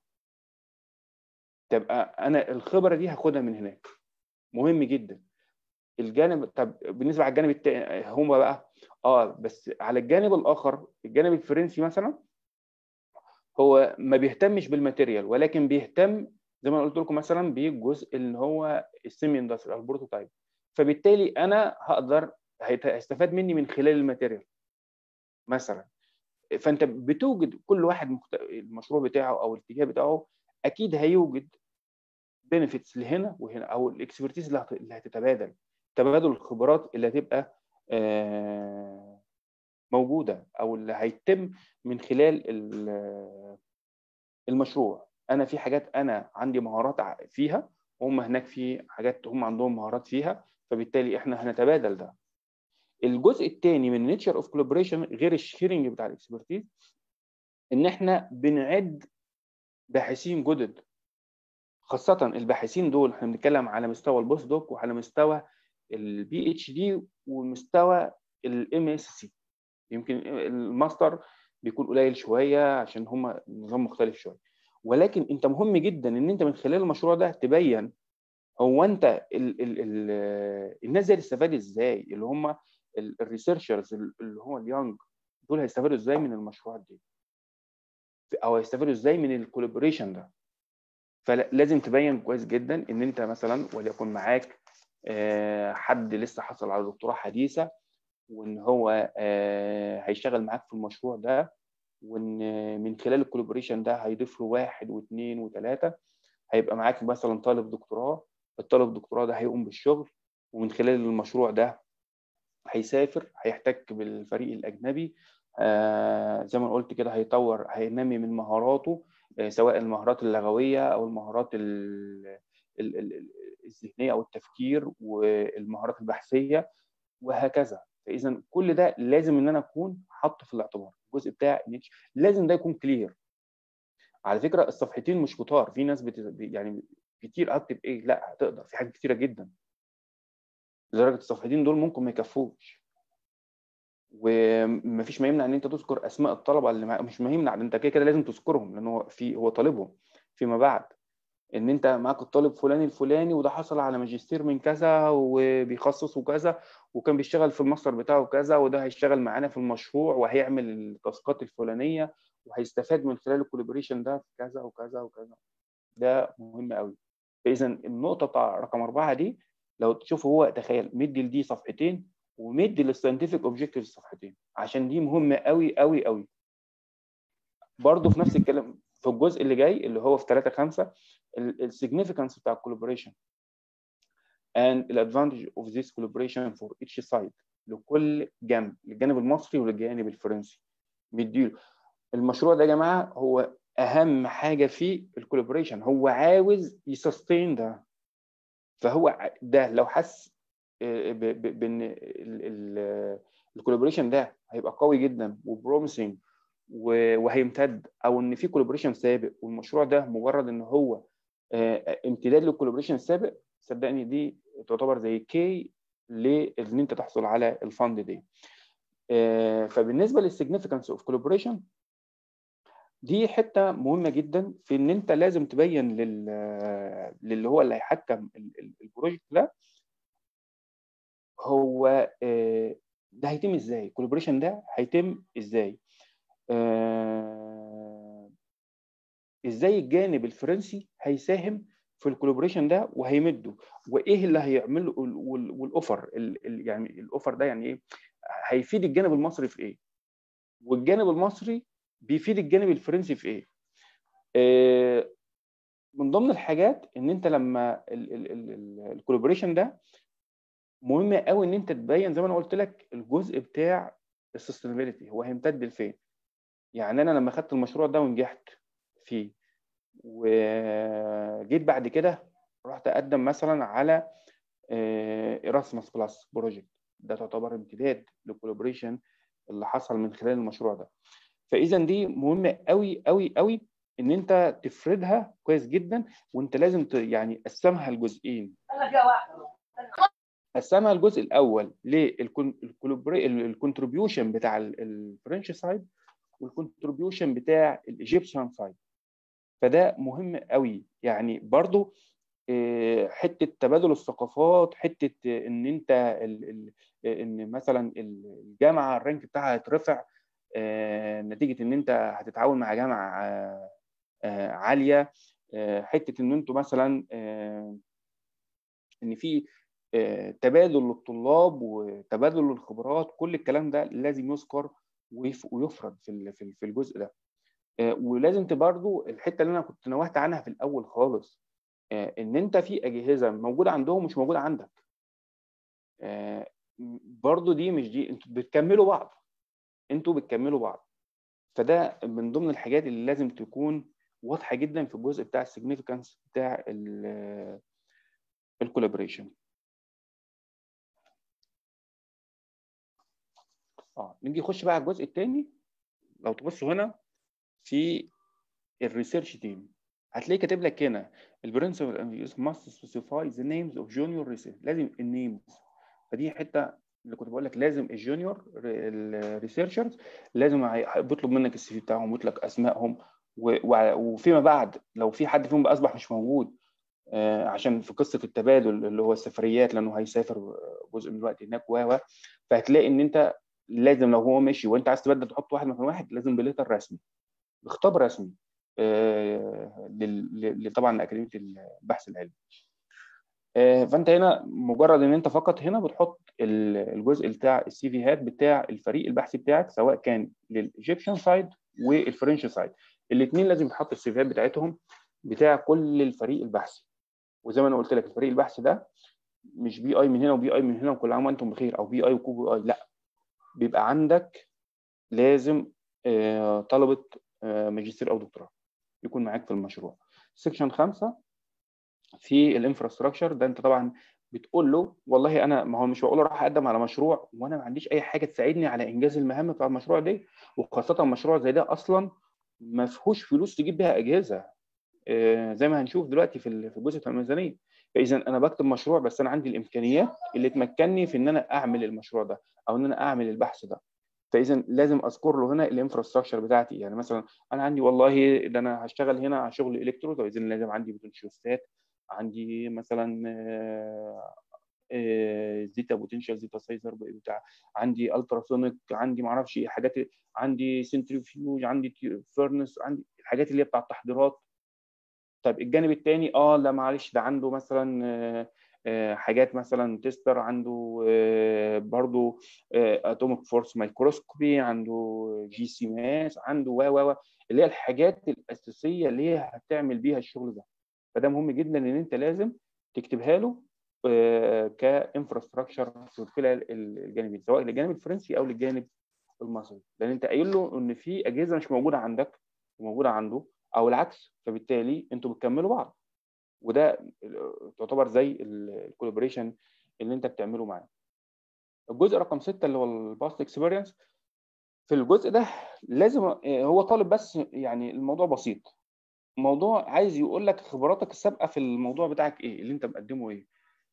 تبقى انا الخبره دي هاخدها من هناك مهم جدا الجانب طب بالنسبه على الجانب التاني هم بقى اه بس على الجانب الاخر الجانب الفرنسي مثلا هو ما بيهتمش بالماتيريال ولكن بيهتم زي ما قلت لكم مثلا بالجزء اللي هو السيمي اندستريال البروتوتايب فبالتالي انا هقدر هيستفاد مني من خلال الماتيريال مثلا فانت بتوجد كل واحد مخت... المشروع بتاعه او الاتجاه بتاعه اكيد هيوجد بنفيتس لهنا وهنا او الاكسبرتيز اللي هتتبادل تبادل الخبرات اللي هتبقى موجوده او اللي هيتم من خلال المشروع انا في حاجات انا عندي مهارات فيها وهم هناك في حاجات هم عندهم مهارات فيها فبالتالي احنا هنتبادل ده الجزء الثاني من نيتشر اوف كولابوريشن غير الشيرنج بتاع الاكسبرتيز ان احنا بنعد باحثين جدد خاصة الباحثين دول احنا بنتكلم على مستوى البوست دوك وعلى مستوى البي اتش دي ومستوى الام اس سي يمكن الماستر بيكون قليل شوية عشان هم نظام مختلف شوية ولكن انت مهم جدا ان انت من خلال المشروع ده تبين هو انت ال ال ال الناس دي هتستفاد ازاي اللي هم الريسيرشرز اللي هو اليونج دول هيستفادوا ازاي من المشروعات دي او هيستفادوا ازاي من الكولابوريشن ده فلازم تبين كويس جدا ان انت مثلا وليكن معاك حد لسه حصل على دكتوراه حديثه وان هو هيشتغل معاك في المشروع ده وان من خلال الكولابوريشن ده هيضيف له واحد واثنين وثلاثه هيبقى معاك مثلا طالب دكتوراه الطالب الدكتوراه ده هيقوم بالشغل ومن خلال المشروع ده هيسافر هيحتك بالفريق الاجنبي آه زي ما قلت كده هيطور هينمي من مهاراته آه سواء المهارات اللغويه او المهارات ال ال ال الذهنيه او التفكير والمهارات البحثيه وهكذا فاذا كل ده لازم ان انا اكون حاطه في الاعتبار الجزء بتاع لازم ده يكون كلير على فكره الصفحتين مش كتار في ناس بت... يعني كتير اكتب ايه لا هتقدر في حاجات كتيره جدا لدرجه الصفحتين دول ممكن ما يكفوش ومفيش ما يمنع ان انت تذكر اسماء الطلبه اللي مع... مش ما يمنع انت كده كده لازم تذكرهم لان هو في هو طالبهم فيما بعد ان انت معاك الطالب فلان الفلاني وده حصل على ماجستير من كذا وبيخصص وكذا وكان بيشتغل في الماستر بتاعه كذا وده هيشتغل معانا في المشروع وهيعمل التاسكات الفلانيه وهيستفاد من خلال الكولابوريشن ده في كذا وكذا وكذا ده مهم قوي فاذا النقطه بتاع رقم اربعه دي لو تشوف هو تخيل مدي لدي صفحتين ومدي للساينتفك اوبجيكتيف صفحتين عشان دي مهمه قوي قوي قوي برضه في نفس الكلام في الجزء اللي جاي اللي هو في 3 5 السيجنيفيكانس بتاع الكولابوريشن and the advantage of this collaboration for each side لكل جنب للجانب المصري وللجانب الفرنسي بيديله المشروع ده يا جماعه هو اهم حاجه فيه الكولابوريشن هو عاوز يسستين ده فهو ده لو حس بان الكولابوريشن ده هيبقى قوي جدا وبروميسنج وهيمتد او ان في كولابوريشن سابق والمشروع ده مجرد ان هو امتداد للكولابوريشن السابق صدقني دي تعتبر زي كي لان انت تحصل على الفند دي فبالنسبه للسيجنفكانس اوف كولابوريشن دي حته مهمه جدا في ان انت لازم تبين لل للي هو اللي هيحكم البروجكت ده هو ده هيتم ازاي الكولابوريشن ده هيتم ازاي ازاي الجانب الفرنسي هيساهم في الكولابوريشن ده وهيمده وايه اللي هيعمله والاوفر يعني الاوفر ده يعني ايه هيفيد الجانب المصري في ايه والجانب المصري بيفيد الجانب الفرنسي في ايه آه من ضمن الحاجات ان انت لما الكولابوريشن ده مهم قوي ان انت تبين زي ما انا قلت لك الجزء بتاع السستينابيلتي هو هيمتد لفين يعني انا لما خدت المشروع ده ونجحت فيه وجيت بعد كده رحت اقدم مثلا على ايراسموس بلس بروجكت ده تعتبر امتداد للكولابوريشن اللي حصل من خلال المشروع ده فاذا دي مهمه قوي قوي قوي ان انت تفردها كويس جدا وانت لازم ت... يعني قسمها لجزئين قسمها الجزء الاول للكونتريبيوشن بتاع الفرنش سايد والكونتريبيوشن بتاع الايجيبشن سايد فده مهم قوي يعني برضو حته تبادل الثقافات حته ان انت ان مثلا الجامعه الرانك بتاعها هيترفع نتيجه ان انت هتتعاون مع جامعه عاليه حته ان انتوا مثلا ان في تبادل للطلاب وتبادل للخبرات كل الكلام ده لازم يذكر ويفرض في في الجزء ده ولازم برضو الحته اللي انا كنت نوهت عنها في الاول خالص ان انت في اجهزه موجوده عندهم مش موجوده عندك برضو دي مش دي انتوا بتكملوا بعض انتوا بتكملوا بعض فده من ضمن الحاجات اللي لازم تكون واضحه جدا في الجزء بتاع السيجنيفيكانس بتاع الكولابوريشن اه نيجي نخش بقى على الجزء الثاني لو تبصوا هنا في الريسيرش تيم هتلاقي كاتب لك هنا البرنسبل must specify the names of junior research لازم النيمز فدي حته اللي كنت بقول لك لازم الجونيور الريسيرشرز لازم بيطلب منك السي في بتاعهم ويطلب لك اسمائهم وفيما بعد لو في حد فيهم بقى اصبح مش موجود عشان في قصه التبادل اللي هو السفريات لانه هيسافر جزء من الوقت هناك و فهتلاقي ان انت لازم لو هو مشي وانت عايز تبدل تحط واحد مكان واحد لازم بليتر رسمي بخطاب رسمي طبعا لاكاديميه البحث العلمي فانت هنا مجرد ان انت فقط هنا بتحط الجزء بتاع السي فيهات بتاع الفريق البحثي بتاعك سواء كان للايجيبشن سايد والفرنش سايد الاثنين لازم تحط السي فيهات بتاعتهم بتاع كل الفريق البحثي وزي ما انا قلت لك الفريق البحثي ده مش بي اي من هنا وبي اي من هنا وكل عام وانتم بخير او بي اي وكو بي اي لا بيبقى عندك لازم طلبه ماجستير او دكتوراه يكون معاك في المشروع سيكشن خمسة في الانفراستراكشر ده انت طبعا بتقول له والله انا ما هو مش بقول له راح اقدم على مشروع وانا ما عنديش اي حاجه تساعدني على انجاز المهام بتاع المشروع ده وخاصه مشروع زي ده اصلا ما فيهوش فلوس تجيب بيها اجهزه آه زي ما هنشوف دلوقتي في الجزء بتاع الميزانيه فاذا انا بكتب مشروع بس انا عندي الامكانيات اللي تمكنني في ان انا اعمل المشروع ده او ان انا اعمل البحث ده فاذا لازم اذكر له هنا الانفراستراكشر بتاعتي يعني مثلا انا عندي والله ده انا هشتغل هنا على شغل الكترو فاذا لازم عندي بوتنشيوستات عندي مثلا زيتا بوتنشال زيتا سايزر بتاع عندي التراسونيك عندي ما اعرفش حاجات عندي سنتريفيوج عندي فيرنس عندي الحاجات اللي هي بتاع التحضيرات طيب الجانب الثاني اه لا معلش ده عنده مثلا حاجات مثلا تيستر عنده برضو اتوميك فورس مايكروسكوبي عنده جي سي ماس عنده و و اللي هي الحاجات الاساسيه اللي هي هتعمل بيها الشغل ده فده مهم جدا ان انت لازم تكتبها له كانفراستراكشر في كلا الجانبين سواء للجانب الفرنسي او للجانب المصري لان انت قايل له ان في اجهزه مش موجوده عندك وموجوده عنده او العكس فبالتالي انتوا بتكملوا بعض وده تعتبر زي الكولابوريشن اللي انت بتعمله معاه الجزء رقم ستة اللي هو الباست اكسبيرينس في الجزء ده لازم هو طالب بس يعني الموضوع بسيط موضوع عايز يقول لك خبراتك السابقه في الموضوع بتاعك ايه اللي انت مقدمه ايه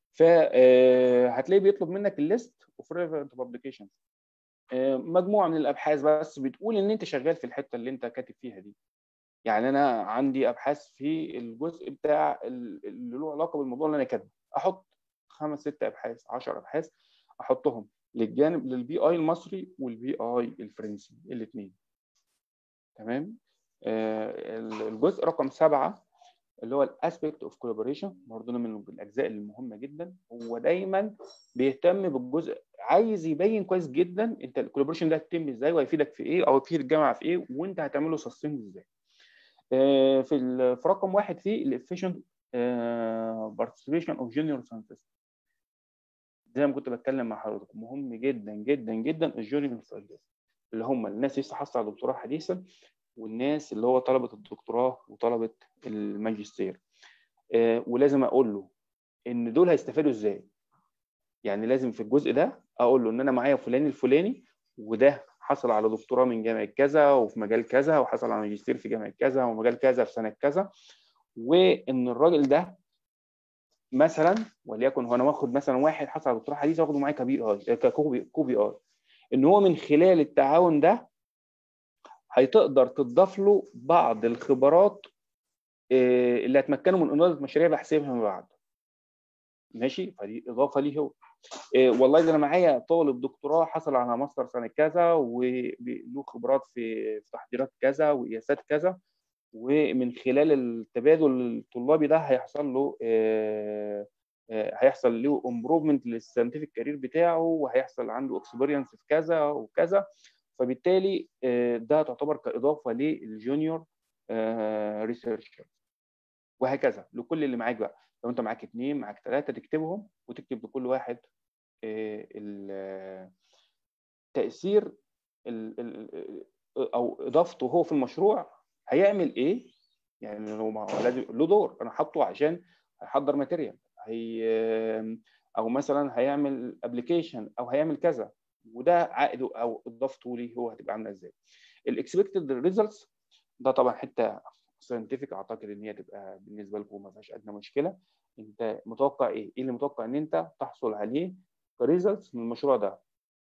فهتلاقيه بيطلب منك الليست اوف ريليفنت بابليكيشن مجموعه من الابحاث بس بتقول ان انت شغال في الحته اللي انت كاتب فيها دي يعني انا عندي ابحاث في الجزء بتاع اللي له علاقه بالموضوع اللي انا كاتبه احط خمس ست ابحاث 10 ابحاث احطهم للجانب للبي اي المصري والبي اي الفرنسي الاثنين تمام آه الجزء رقم سبعه اللي هو الاسبكت اوف كولابوريشن برضه من الاجزاء المهمه جدا هو دايما بيهتم بالجزء عايز يبين كويس جدا انت الكولابوريشن ده هتتم ازاي وهيفيدك في ايه او هيفيد الجامعه في ايه وانت هتعمله سستين ازاي آه في في رقم واحد فيه الافيشنت بارتيسيبيشن اوف جونيور ساينتست زي ما كنت بتكلم مع حضرتك مهم جدا جدا جدا الجونيور ساينتست اللي هم الناس لسه حاصله على دكتوراه حديثا والناس اللي هو طلبه الدكتوراه وطلبه الماجستير آه ولازم اقول له ان دول هيستفادوا ازاي يعني لازم في الجزء ده اقول له ان انا معايا فلان الفلاني وده حصل على دكتوراه من جامعه كذا وفي مجال كذا وحصل على ماجستير في جامعه كذا ومجال كذا في سنه كذا وان الراجل ده مثلا وليكن هو انا واخد مثلا واحد حصل على دكتوراه حديث واخده معايا كبي اي ككوبي كوبي اي ان هو من خلال التعاون ده هتقدر تضاف له بعض الخبرات اللي هتمكنه من انضاف مشاريع بحثيه فيما بعد ماشي فدي اضافه ليه هو إيه والله ده انا معايا طالب دكتوراه حصل على ماستر سنه كذا وله خبرات في في تحضيرات كذا وقياسات كذا ومن خلال التبادل الطلابي ده هيحصل له إيه هيحصل له امبروفمنت للساينتفك كارير بتاعه وهيحصل عنده اكسبيرينس في كذا وكذا فبالتالي ده تعتبر كاضافه للجونيور ريسيرشر وهكذا لكل اللي معاك بقى لو انت معاك اثنين معاك ثلاثه تكتبهم وتكتب لكل واحد تاثير او اضافته هو في المشروع هيعمل ايه يعني هو لازم له دور انا حاطه عشان هيحضر ماتيريال هي او مثلا هيعمل ابلكيشن او هيعمل كذا وده عائده او اضافته ليه هو هتبقى عامله ازاي الاكسبكتد ريزلتس ده طبعا حته ساينتفك اعتقد ان هي تبقى بالنسبه لكم ما فيهاش ادنى مشكله انت متوقع ايه؟ ايه اللي متوقع ان انت تحصل عليه كريزلتس من المشروع ده؟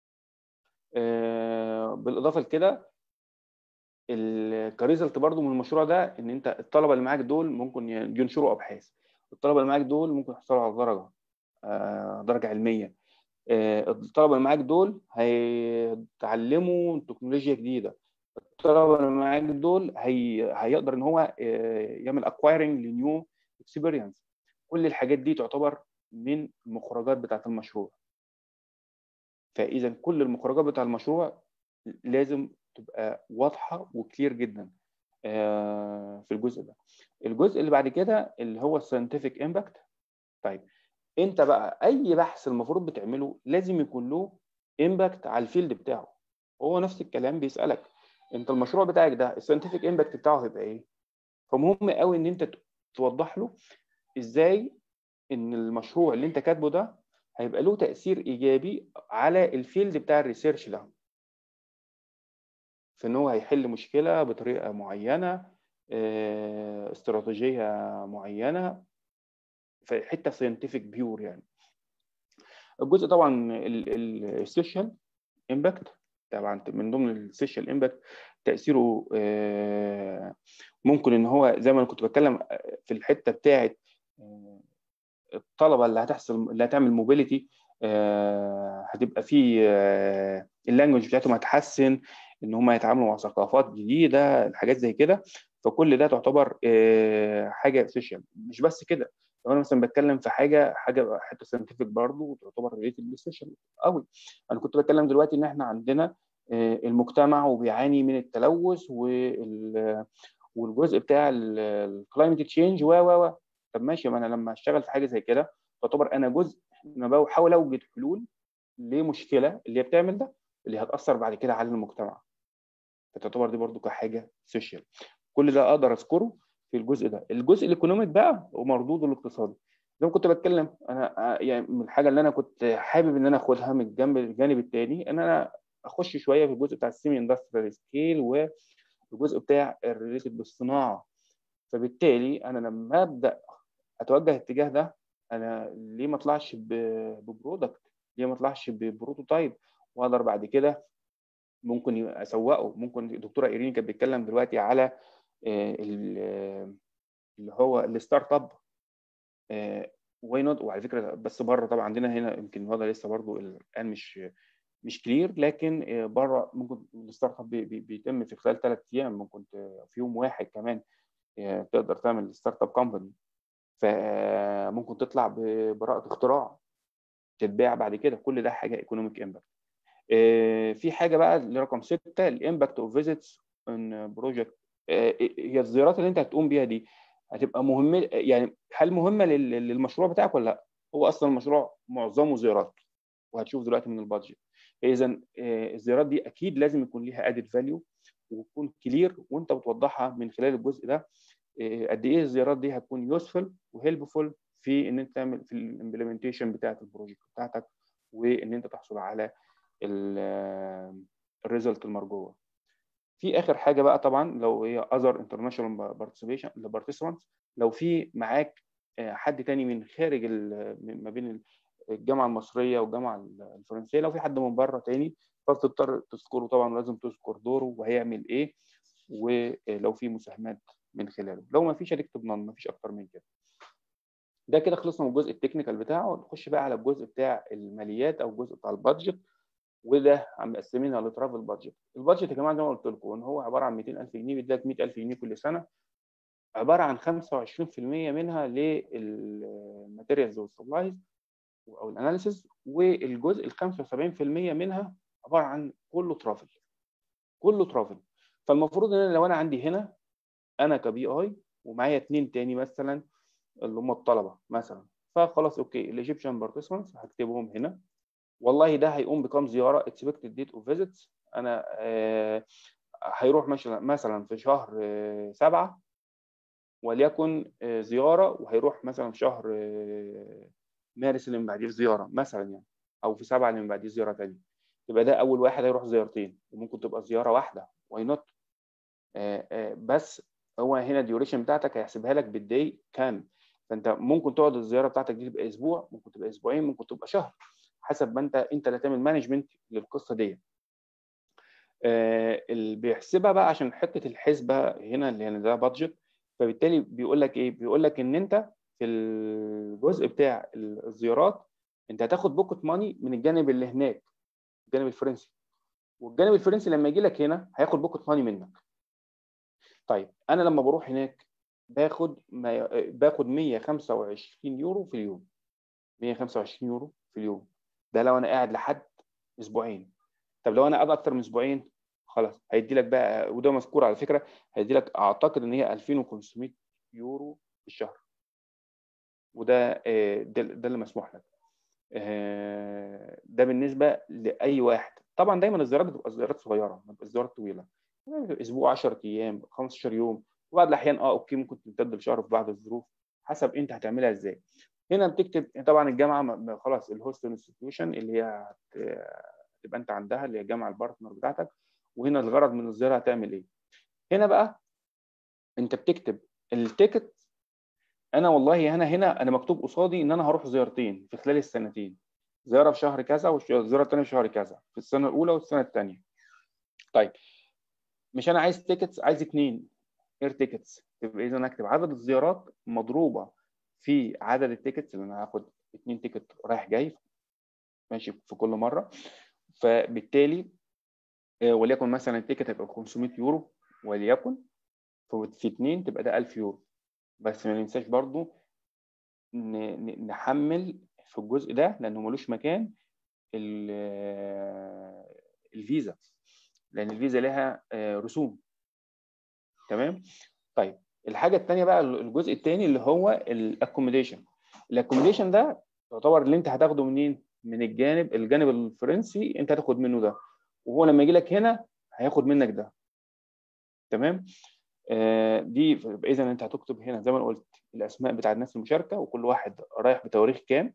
آه بالاضافه لكده كريزلت برضو من المشروع ده ان انت الطلبه اللي معاك دول ممكن ينشروا ابحاث الطلبه اللي معاك دول ممكن يحصلوا على درجه آه درجه علميه آه الطلبه اللي معاك دول هيتعلموا تكنولوجيا جديده الطلبه اللي معاك دول هي... هيقدر ان هو يعمل اكوايرنج لنيو اكسبيرينس كل الحاجات دي تعتبر من المخرجات بتاعه المشروع فاذا كل المخرجات بتاع المشروع لازم تبقى واضحه وكلير جدا في الجزء ده الجزء اللي بعد كده اللي هو الساينتفك امباكت طيب انت بقى اي بحث المفروض بتعمله لازم يكون له امباكت على الفيلد بتاعه هو نفس الكلام بيسالك انت المشروع بتاعك ده الساينتفك امباكت بتاعه هيبقى ايه فمهم قوي ان انت توضح له ازاي ان المشروع اللي انت كاتبه ده هيبقى له تاثير ايجابي على الفيلد بتاع الريسيرش ده في ان هو هيحل مشكله بطريقه معينه استراتيجيه معينه في حته ساينتفك بيور يعني الجزء طبعا السوشيال امباكت طبعا من ضمن السوشيال امباكت تاثيره ممكن ان هو زي ما انا كنت بتكلم في الحته بتاعه الطلبه اللي هتحصل اللي هتعمل موبيليتي هتبقى في اللانجوج بتاعتهم هتحسن ان هم يتعاملوا مع ثقافات جديده الحاجات زي كده فكل ده تعتبر حاجه سوشيال مش بس كده لو انا مثلا بتكلم في حاجه حاجه حته ساينتفك برضه تعتبر ريليتد بالسوشيال قوي انا كنت بتكلم دلوقتي ان احنا عندنا المجتمع وبيعاني من التلوث والجزء بتاع الكلايمت تشينج و و و طب ماشي ما انا لما اشتغل في حاجه زي كده تعتبر انا جزء انا بحاول اوجد حلول لمشكله اللي هي بتعمل ده اللي هتاثر بعد كده على المجتمع فتعتبر دي برضو كحاجه سوشيال كل ده اقدر اذكره في الجزء ده الجزء الايكونوميك بقى ومردوده الاقتصادي زي ما كنت بتكلم انا يعني من الحاجه اللي انا كنت حابب ان انا اخدها من الجنب الجانب الثاني ان انا اخش شويه في الجزء بتاع السيمي اندستريال سكيل والجزء بتاع الريليتد بالصناعه فبالتالي انا لما ابدا اتوجه الاتجاه ده انا ليه ما اطلعش ببرودكت ليه ما اطلعش ببروتوتايب واقدر بعد كده ممكن اسوقه ممكن الدكتوره ايرين كانت بتتكلم دلوقتي على اللي هو الستارت اب واي نوت وعلى فكره بس بره طبعا عندنا هنا يمكن الوضع لسه برضو الان مش مش كلير لكن بره ممكن الستارت اب بيتم في خلال ثلاث ايام ممكن في يوم واحد كمان تقدر تعمل ستارت اب كومباني فممكن تطلع ببراءه اختراع تتباع بعد كده كل ده حاجه ايكونوميك امباكت في حاجه بقى اللي رقم سته الامباكت اوف فيزيتس ان بروجكت هي الزيارات اللي انت هتقوم بيها دي هتبقى مهمه يعني هل مهمه للمشروع بتاعك ولا لا؟ هو اصلا المشروع معظمه زيارات وهتشوف دلوقتي من البادجت اذا الزيارات دي اكيد لازم يكون ليها ادد فاليو وتكون كلير وانت بتوضحها من خلال الجزء ده قد ايه الزيارات دي هتكون يوسفل وهيلبفول في ان انت تعمل في الامبلمنتيشن بتاعت البروجكت بتاعتك وان انت تحصل على الريزلت المرجوه في اخر حاجه بقى طبعا لو هي اذر انترناشونال بارتيسيبيشن بارتيسيبانتس لو في معاك حد تاني من خارج ما بين الجامعه المصريه والجامعه الفرنسيه لو في حد من بره تاني فتضطر تذكره طبعا لازم تذكر دوره وهيعمل ايه ولو في مساهمات من خلاله لو ما فيش هتكتب نون ما فيش اكتر من كده ده كده خلصنا من الجزء التكنيكال بتاعه نخش بقى على الجزء بتاع الماليات او الجزء بتاع البادجت وده عم مقسمينها لترافل بادجت البادجت يا جماعه زي ما قلت لكم ان هو عباره عن 200000 جنيه بيديك 100000 جنيه كل سنه عباره عن 25% منها للماتيريالز والسبلايز او الاناليسيز والجزء ال 75% منها عباره عن كله ترافل كله ترافل فالمفروض ان لو انا عندي هنا انا كبي اي ومعايا اثنين تاني مثلا اللي هم الطلبه مثلا فخلاص اوكي الايجيبشن بارتيسيبانتس هكتبهم هنا والله ده هيقوم بكام زياره اكسبكتد ديت اوف فيزيتس انا آه هيروح مثلا مثلا في شهر آه سبعه وليكن آه زياره وهيروح مثلا في شهر آه مارس اللي من بعديه زياره مثلا يعني او في سبعه اللي من بعديه زياره ثانيه يبقى ده اول واحد هيروح زيارتين وممكن تبقى زياره واحده واي نوت بس هو هنا الديوريشن بتاعتك هيحسبها لك بالدي كام فانت ممكن تقعد الزياره بتاعتك دي تبقى اسبوع ممكن تبقى اسبوعين ممكن تبقى شهر حسب ما انت انت اللي هتعمل مانجمنت للقصه دي آه اللي بيحسبها بقى عشان حته الحسبه هنا اللي يعني ده بادجت فبالتالي بيقول لك ايه بيقول لك ان انت في الجزء بتاع الزيارات انت هتاخد بوكت ماني من الجانب اللي هناك الجانب الفرنسي والجانب الفرنسي لما يجي لك هنا هياخد بوكت ماني منك طيب انا لما بروح هناك باخد ما باخد 125 يورو في اليوم 125 يورو في اليوم ده لو انا قاعد لحد اسبوعين طب لو انا قاعد اكتر من اسبوعين خلاص هيدي لك بقى وده مذكور على فكره هيدي لك اعتقد ان هي 2500 يورو في الشهر وده ده, ده اللي مسموح لك ده بالنسبه لاي واحد طبعا دايما الزيارات بتبقى زيارات صغيره ما بتبقاش زيارات طويله اسبوع 10 ايام 15 يوم وبعض الاحيان اه اوكي ممكن تمتد لشهر في بعض الظروف حسب انت هتعملها ازاي هنا بتكتب طبعا الجامعه خلاص الهوست انستتيوشن اللي هي تبقى انت عندها اللي هي الجامعه البارتنر بتاعتك وهنا الغرض من الزياره هتعمل ايه هنا بقى انت بتكتب التيكت انا والله انا هنا انا مكتوب قصادي ان انا هروح زيارتين في خلال السنتين زياره في شهر كذا والزياره الثانيه في شهر كذا في السنه الاولى والسنه الثانيه طيب مش انا عايز تيكتس عايز اثنين اير تيكتس يبقى اذا اكتب عدد الزيارات مضروبه في عدد التيكتس اللي انا هاخد اثنين تيكت رايح جاي ماشي في كل مره فبالتالي وليكن مثلا التيكت هيبقى 500 يورو وليكن في اثنين تبقى ده 1000 يورو بس ما ننساش برضو نحمل في الجزء ده لانه ملوش مكان الفيزا لان الفيزا لها رسوم تمام طيب الحاجه الثانيه بقى الجزء الثاني اللي هو الاكوموديشن الاكوموديشن ده يعتبر اللي انت هتاخده منين من الجانب الجانب الفرنسي انت هتاخد منه ده وهو لما يجي لك هنا هياخد منك ده تمام آه دي اذا انت هتكتب هنا زي ما انا قلت الاسماء بتاع الناس المشاركه وكل واحد رايح بتواريخ كام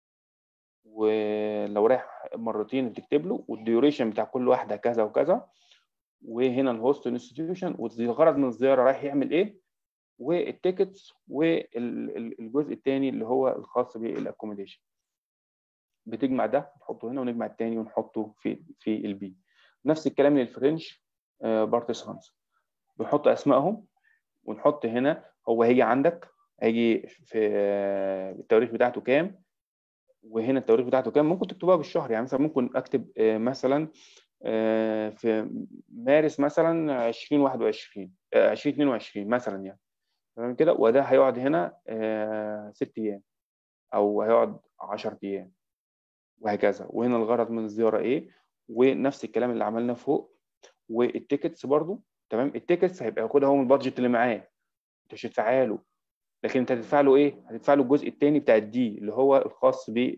ولو رايح مرتين بتكتب له والديوريشن بتاع كل واحده كذا وكذا وهنا الهوست انستتيوشن والغرض من الزياره رايح يعمل ايه والتيكتس والجزء الثاني اللي هو الخاص بالاكوموديشن بتجمع ده تحطه هنا ونجمع الثاني ونحطه في في البي نفس الكلام للفرنش بارتيسانس بنحط اسمائهم ونحط هنا هو هيجي عندك هيجي في التواريخ بتاعته كام وهنا التواريخ بتاعته كام ممكن تكتبها بالشهر يعني مثلا ممكن اكتب مثلا في مارس مثلا 2021 2022 مثلا يعني تمام كده وده هيقعد هنا ست ايام او هيقعد 10 ايام وهكذا وهنا الغرض من الزياره ايه ونفس الكلام اللي عملناه فوق والتيكتس برضو تمام التيكتس هيبقى ياخدها هو من البادجت اللي معاه انت مش هتدفعها له لكن انت هتدفع له ايه؟ هتدفع له الجزء الثاني بتاع الدي اللي هو الخاص بال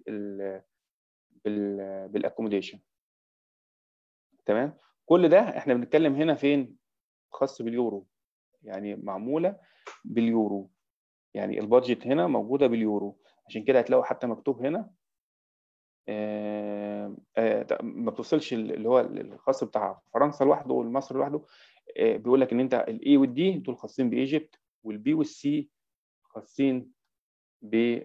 بال بالاكوموديشن تمام كل ده احنا بنتكلم هنا فين؟ خاص باليورو يعني معموله باليورو يعني البادجت هنا موجوده باليورو عشان كده هتلاقوا حتى مكتوب هنا آه آه ما بتوصلش اللي هو الخاص بتاع فرنسا لوحده والمصر لوحده آه بيقول لك ان انت الاي والدي دول خاصين بايجيبت والبي والسي خاصين ب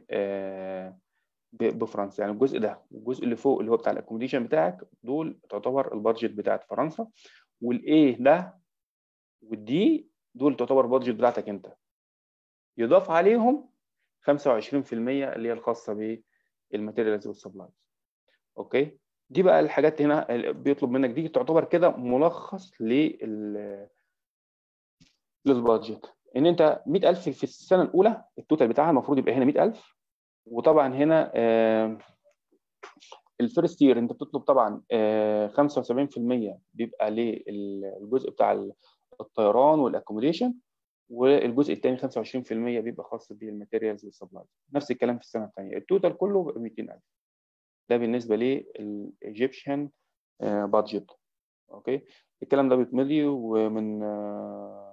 بفرنسا يعني الجزء ده والجزء اللي فوق اللي هو بتاع الاكوموديشن بتاعك دول تعتبر البادجت بتاعت فرنسا والاي ده والدي دول تعتبر البادجت بتاعتك انت يضاف عليهم 25% اللي هي الخاصه بالماتيريالز والسبلايز اوكي دي بقى الحاجات هنا بيطلب منك دي تعتبر كده ملخص لل للبادجت ان انت 100000 في السنه الاولى التوتال بتاعها المفروض يبقى هنا 100000 وطبعا هنا آه الفيرست يير انت بتطلب طبعا آه 75% بيبقى للجزء بتاع الطيران والاكوموديشن والجزء الثاني 25% بيبقى خاص بالماتيريالز والسبلايز نفس الكلام في السنه الثانيه التوتال كله بيبقى 200000 ده بالنسبه للايجيبشن بادجت اوكي الكلام ده بيتمضي ومن آه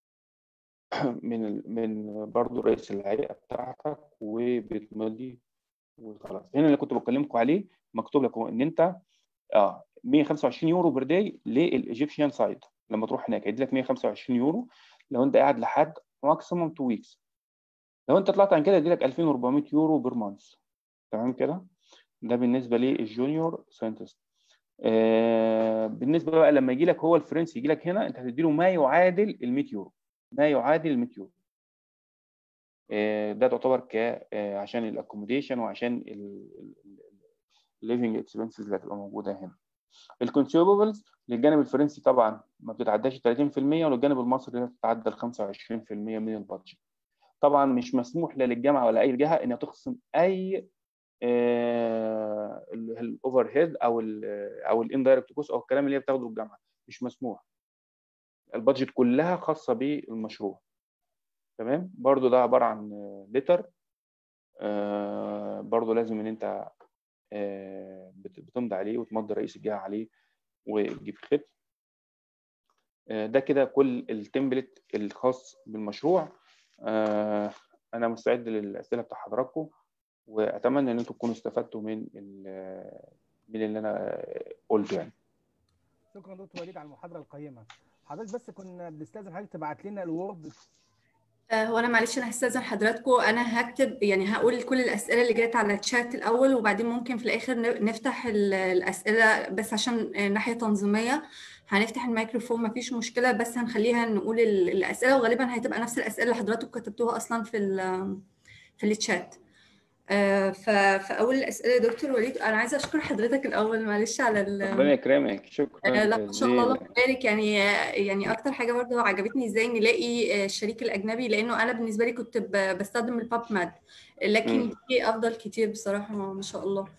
من من برضه رئيس الهيئه بتاعتك وبتمضي وخلاص هنا اللي كنت بكلمكم عليه مكتوب لكم ان انت اه 125 يورو بير داي للايجيبشن سايد لما تروح هناك هيدي لك 125 يورو لو انت قاعد لحد ماكسيموم 2 ويكس لو انت طلعت عن كده يدي لك 2400 يورو بير مانث تمام كده ده بالنسبه للجونيور ساينتست آه بالنسبه بقى لما يجي لك هو الفرنسي يجي لك هنا انت هتدي له ما يعادل ال 100 يورو ما يعادل ال 100 يورو ده تعتبر ك عشان الاكوموديشن وعشان الليفنج اكسبنسز اللي هتبقى موجوده هنا الكونسيومبلز للجانب الفرنسي طبعا ما بتتعداش 30% وللجانب المصري بتتعدى ال 25% من البادجت طبعا مش مسموح لا للجامعه ولا اي جهه انها تخصم اي الاوفر هيد او ال او الاندايركت كوست او الكلام اللي هي بتاخده الجامعه مش مسموح البادجت كلها خاصه بالمشروع تمام برضو ده عباره عن ليتر آه برضو لازم ان انت آه بتمضي عليه وتمضي رئيس الجهه عليه وتجيب ختم آه ده كده كل التمبلت الخاص بالمشروع آه انا مستعد للاسئله بتاع حضراتكم واتمنى ان انتم تكونوا استفدتوا من من اللي انا قلته يعني شكرا دكتور وليد على المحاضره القيمه حضرتك بس كنا بنستاذن حضرتك تبعت لنا الوورد هو انا معلش انا هستاذن حضراتكم انا هكتب يعني هقول كل الاسئله اللي جت على الشات الاول وبعدين ممكن في الاخر نفتح الاسئله بس عشان ناحيه تنظيميه هنفتح الميكروفون مفيش مشكله بس هنخليها نقول الاسئله وغالبا هتبقى نفس الاسئله اللي حضراتكم كتبتوها اصلا في في الشات فاول الاسئله يا دكتور وليد انا عايزه اشكر حضرتك الاول معلش على ربنا يكرمك شكرا لا ما شاء الله الله يبارك يعني يعني اكتر حاجه برضو عجبتني ازاي نلاقي الشريك الاجنبي لانه انا بالنسبه لي كنت بستخدم الباب ماد لكن دي افضل كتير بصراحه ما شاء الله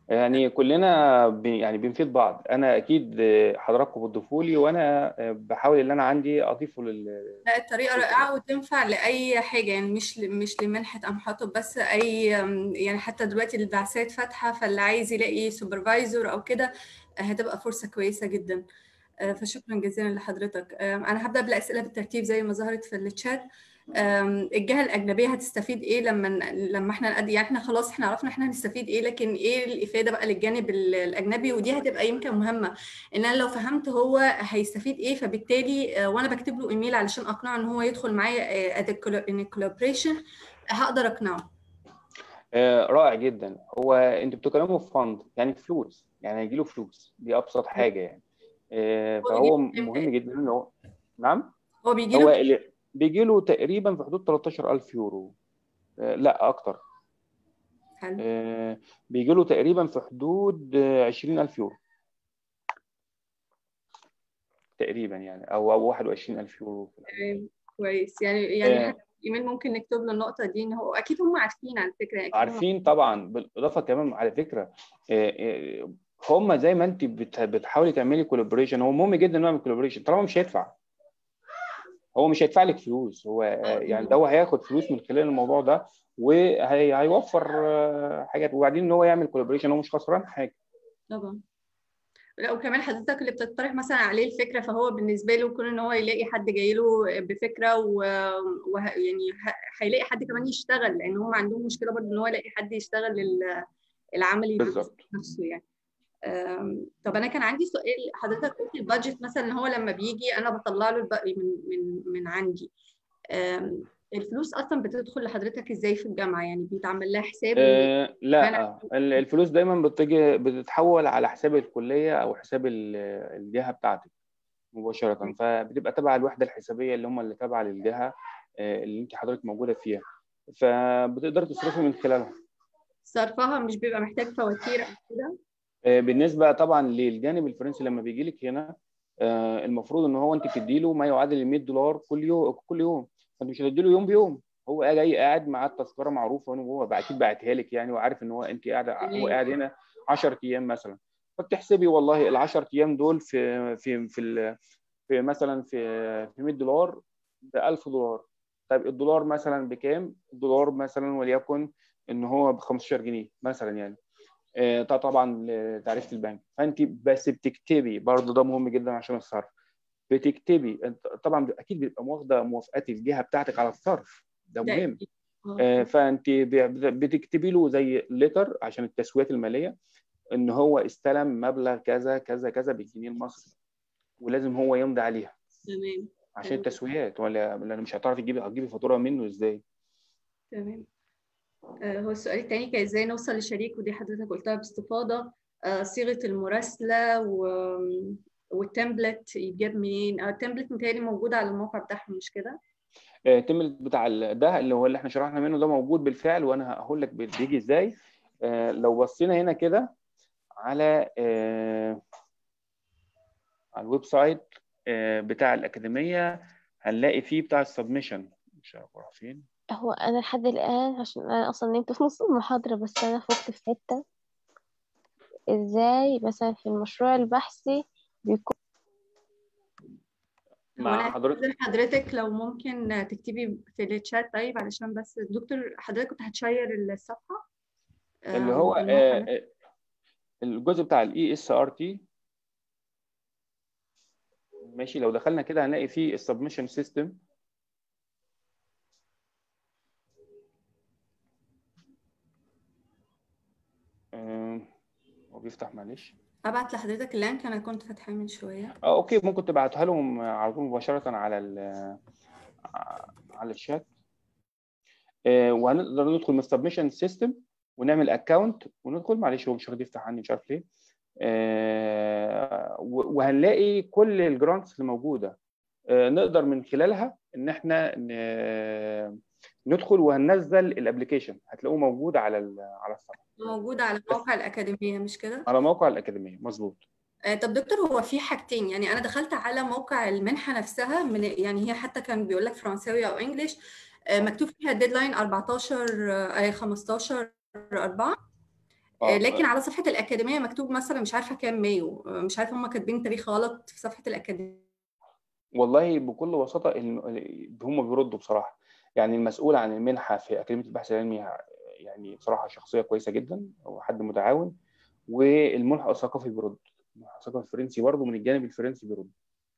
يعني كلنا بي يعني بنفيد بعض انا اكيد حضراتكم بتضيفوا لي وانا بحاول اللي انا عندي اضيفه لل لا الطريقه رائعه وتنفع لاي حاجه يعني مش مش لمنحه امحطب بس اي يعني حتى دلوقتي البعثات فاتحه فاللي عايز يلاقي سوبرفايزر او كده هتبقى فرصه كويسه جدا فشكرا جزيلا لحضرتك انا هبدا بالاسئله بالترتيب زي ما ظهرت في الشات الجهه الاجنبيه هتستفيد ايه لما لما احنا نقدم يعني احنا خلاص احنا عرفنا احنا هنستفيد ايه لكن ايه الافاده بقى للجانب الاجنبي ودي هتبقى يمكن مهمه ان انا لو فهمت هو هيستفيد ايه فبالتالي وانا بكتب له ايميل علشان اقنعه ان هو يدخل معايا ان كولابريشن هقدر اقنعه رائع جدا هو انتوا بتتكلموا في فند يعني فلوس يعني هيجي له فلوس دي ابسط حاجه يعني فهو مهم جدا ان هو نعم هو بيجي له بيجي له تقريبا في حدود 13000 يورو آه لا اكتر حلو آه بيجي له تقريبا في حدود 20000 يورو تقريبا يعني او او 21000 يورو تمام كويس يعني يعني آه. حتى ايميل ممكن نكتب له النقطه دي ان هو اكيد هم عارفين على فكره يعني عارفين طبعا بالاضافه كمان على فكره هم زي ما انت بتحاولي تعملي كولابوريشن هو مهم جدا نعمل كولابوريشن طالما مش هيدفع هو مش هيدفع لك فلوس هو يعني ده هو هياخد فلوس من خلال الموضوع ده وهيوفر حاجات وبعدين ان هو يعمل كولابوريشن هو مش خسران حاجه طبعا لا وكمان حضرتك اللي بتقترح مثلا عليه الفكره فهو بالنسبه له كون ان هو يلاقي حد جاي له بفكره ويعني هيلاقي حد كمان يشتغل لان هم عندهم مشكله برضه ان هو يلاقي حد يشتغل العمل بالظبط نفسه يعني طب انا كان عندي سؤال حضرتك قلت البادجت مثلا ان هو لما بيجي انا بطلع له الباقي من من من عندي الفلوس اصلا بتدخل لحضرتك ازاي في الجامعه يعني بيتعمل لها حساب أه لا الفلوس دايما بتجي بتتحول على حساب الكليه او حساب الجهه بتاعتك مباشره فبتبقى تبع الوحده الحسابيه اللي هم اللي تابعه للجهه اللي انت حضرتك موجوده فيها فبتقدر تصرفي من خلالها صرفها مش بيبقى محتاج فواتير او كده بالنسبه طبعا للجانب الفرنسي لما بيجي لك هنا المفروض ان هو انت بتدي له ما يعادل 100 دولار كل يوم كل يوم فانت مش هتدي له يوم بيوم هو جاي قاعد معاه التذكره معروفه وهو اكيد باعتها لك يعني وعارف ان هو انت قاعده هو قاعد هنا 10 ايام مثلا فبتحسبي والله ال 10 ايام دول في في في, في مثلا في في 100 دولار ب 1000 دولار طيب الدولار مثلا بكام؟ الدولار مثلا وليكن ان هو ب 15 جنيه مثلا يعني ده طبعا تعريفه البنك فانت بس بتكتبي برضه ده مهم جدا عشان الصرف بتكتبي انت طبعا اكيد بيبقى واخده موافقات الجهه بتاعتك على الصرف ده مهم آه فانت بتكتبي له زي ليتر عشان التسويات الماليه ان هو استلم مبلغ كذا كذا كذا بالجنيه المصري ولازم هو يمضي عليها تمام عشان التسويات ولا لان مش هتعرفي تجيبي هتجيبي فاتوره منه ازاي تمام هو السؤال الثاني كان ازاي نوصل لشريك ودي حضرتك قلتها باستفاضه صيغه المراسله و... والتمبلت يتجاب منين؟ التمبلت متهيألي موجوده على الموقع بتاعهم مش كده؟ التمبلت بتاع ده اللي هو اللي احنا شرحنا منه ده موجود بالفعل وانا هقول لك بيجي ازاي لو بصينا هنا كده على على الويب سايت بتاع الاكاديميه هنلاقي فيه بتاع السبمشن مش عارف فين هو انا لحد الان عشان انا اصلا نمت في نص المحاضره بس انا فقت في حته ازاي مثلا في المشروع البحثي بيكون مع حضرتك حضرتك لو ممكن تكتبي في الشات طيب علشان بس دكتور حضرتك كنت هتشير الصفحه اللي هو آه الجزء بتاع الاي اس ار تي ماشي لو دخلنا كده هنلاقي فيه السبمشن سيستم هو بيفتح معلش ابعت لحضرتك اللينك انا كنت فاتحاه من شويه اه اوكي ممكن تبعتها لهم على طول مباشره على ال على الشات آه وهنقدر ندخل من السبمشن سيستم ونعمل اكونت وندخل معلش هو مش راضي يفتح عني مش عارف ليه آه وهنلاقي كل الجرانتس اللي موجوده آه نقدر من خلالها ان احنا ندخل وهننزل الابلكيشن هتلاقوه موجود على على الصفحه موجود على موقع الاكاديميه مش كده على موقع الاكاديميه مظبوط طب دكتور هو في حاجتين يعني انا دخلت على موقع المنحه نفسها من يعني هي حتى كان بيقول لك فرنساوي او انجلش مكتوب فيها الديدلاين 14 15 4 آه، لكن على صفحة الأكاديمية مكتوب مثلا مش عارفة كام مايو مش عارفة هم كاتبين تاريخ غلط في صفحة الأكاديمية والله بكل بساطة ال- هم بيردوا بصراحة يعني المسؤول عن المنحة في أكاديمية البحث العلمي يعني بصراحة شخصية كويسة جدا وحد متعاون والملحق الثقافي بيرد الملحق الثقافي الفرنسي برضه من الجانب الفرنسي بيرد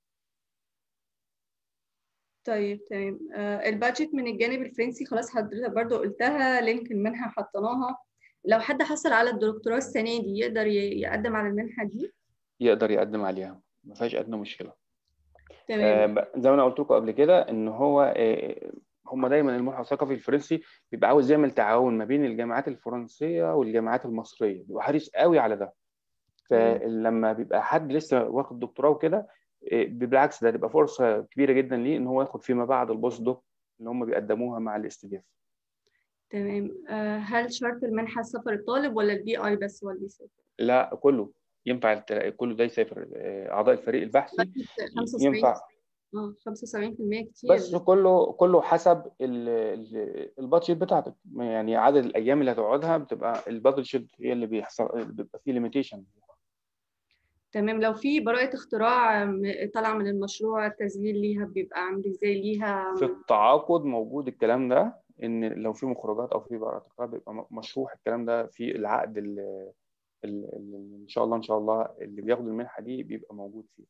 طيب تمام آه، البادجت من الجانب الفرنسي خلاص حضرتك برضو قلتها لينك المنحة حطيناها لو حد حصل على الدكتوراه السنة دي يقدر ي- يقدم على المنحة دي يقدر يقدم عليها ما فيهاش أدنى مشكلة آه، تمام ب- زي ما أنا قلت لكم قبل كده إن هو آه، هم دايما الملحق الثقافي الفرنسي بيبقى عاوز يعمل تعاون ما بين الجامعات الفرنسية والجامعات المصرية بيبقى حريص قوي على ده فلما بيبقى حد لسه واخد دكتوراه وكده إيه، بالعكس ده تبقى فرصه كبيره جدا ليه ان هو ياخد فيما بعد البوست دوك اللي هم بيقدموها مع الاستدياف تمام آه، هل شرط المنحة سفر الطالب ولا البي اي بس هو اللي بيسافر؟ لا كله ينفع الت- كله ده يسافر آه، اعضاء الفريق البحثي 75 ينفع اه 75% كتير بس كله كله حسب ال- ال- البادجت بتاعتك يعني عدد الايام اللي هتقعدها بتبقى البادجت هي اللي بيحصل بيبقى فيه ليميتيشن تمام لو في براءة اختراع م- طالعة من المشروع التسجيل ليها بيبقى عامل ازاي ليها في التعاقد موجود الكلام ده ان لو في مخرجات او في براءة اختراع بيبقى م- مشروح الكلام ده في العقد ال- ال- ال- ان شاء الله ان شاء الله اللي بياخد المنحه دي بيبقى موجود فيه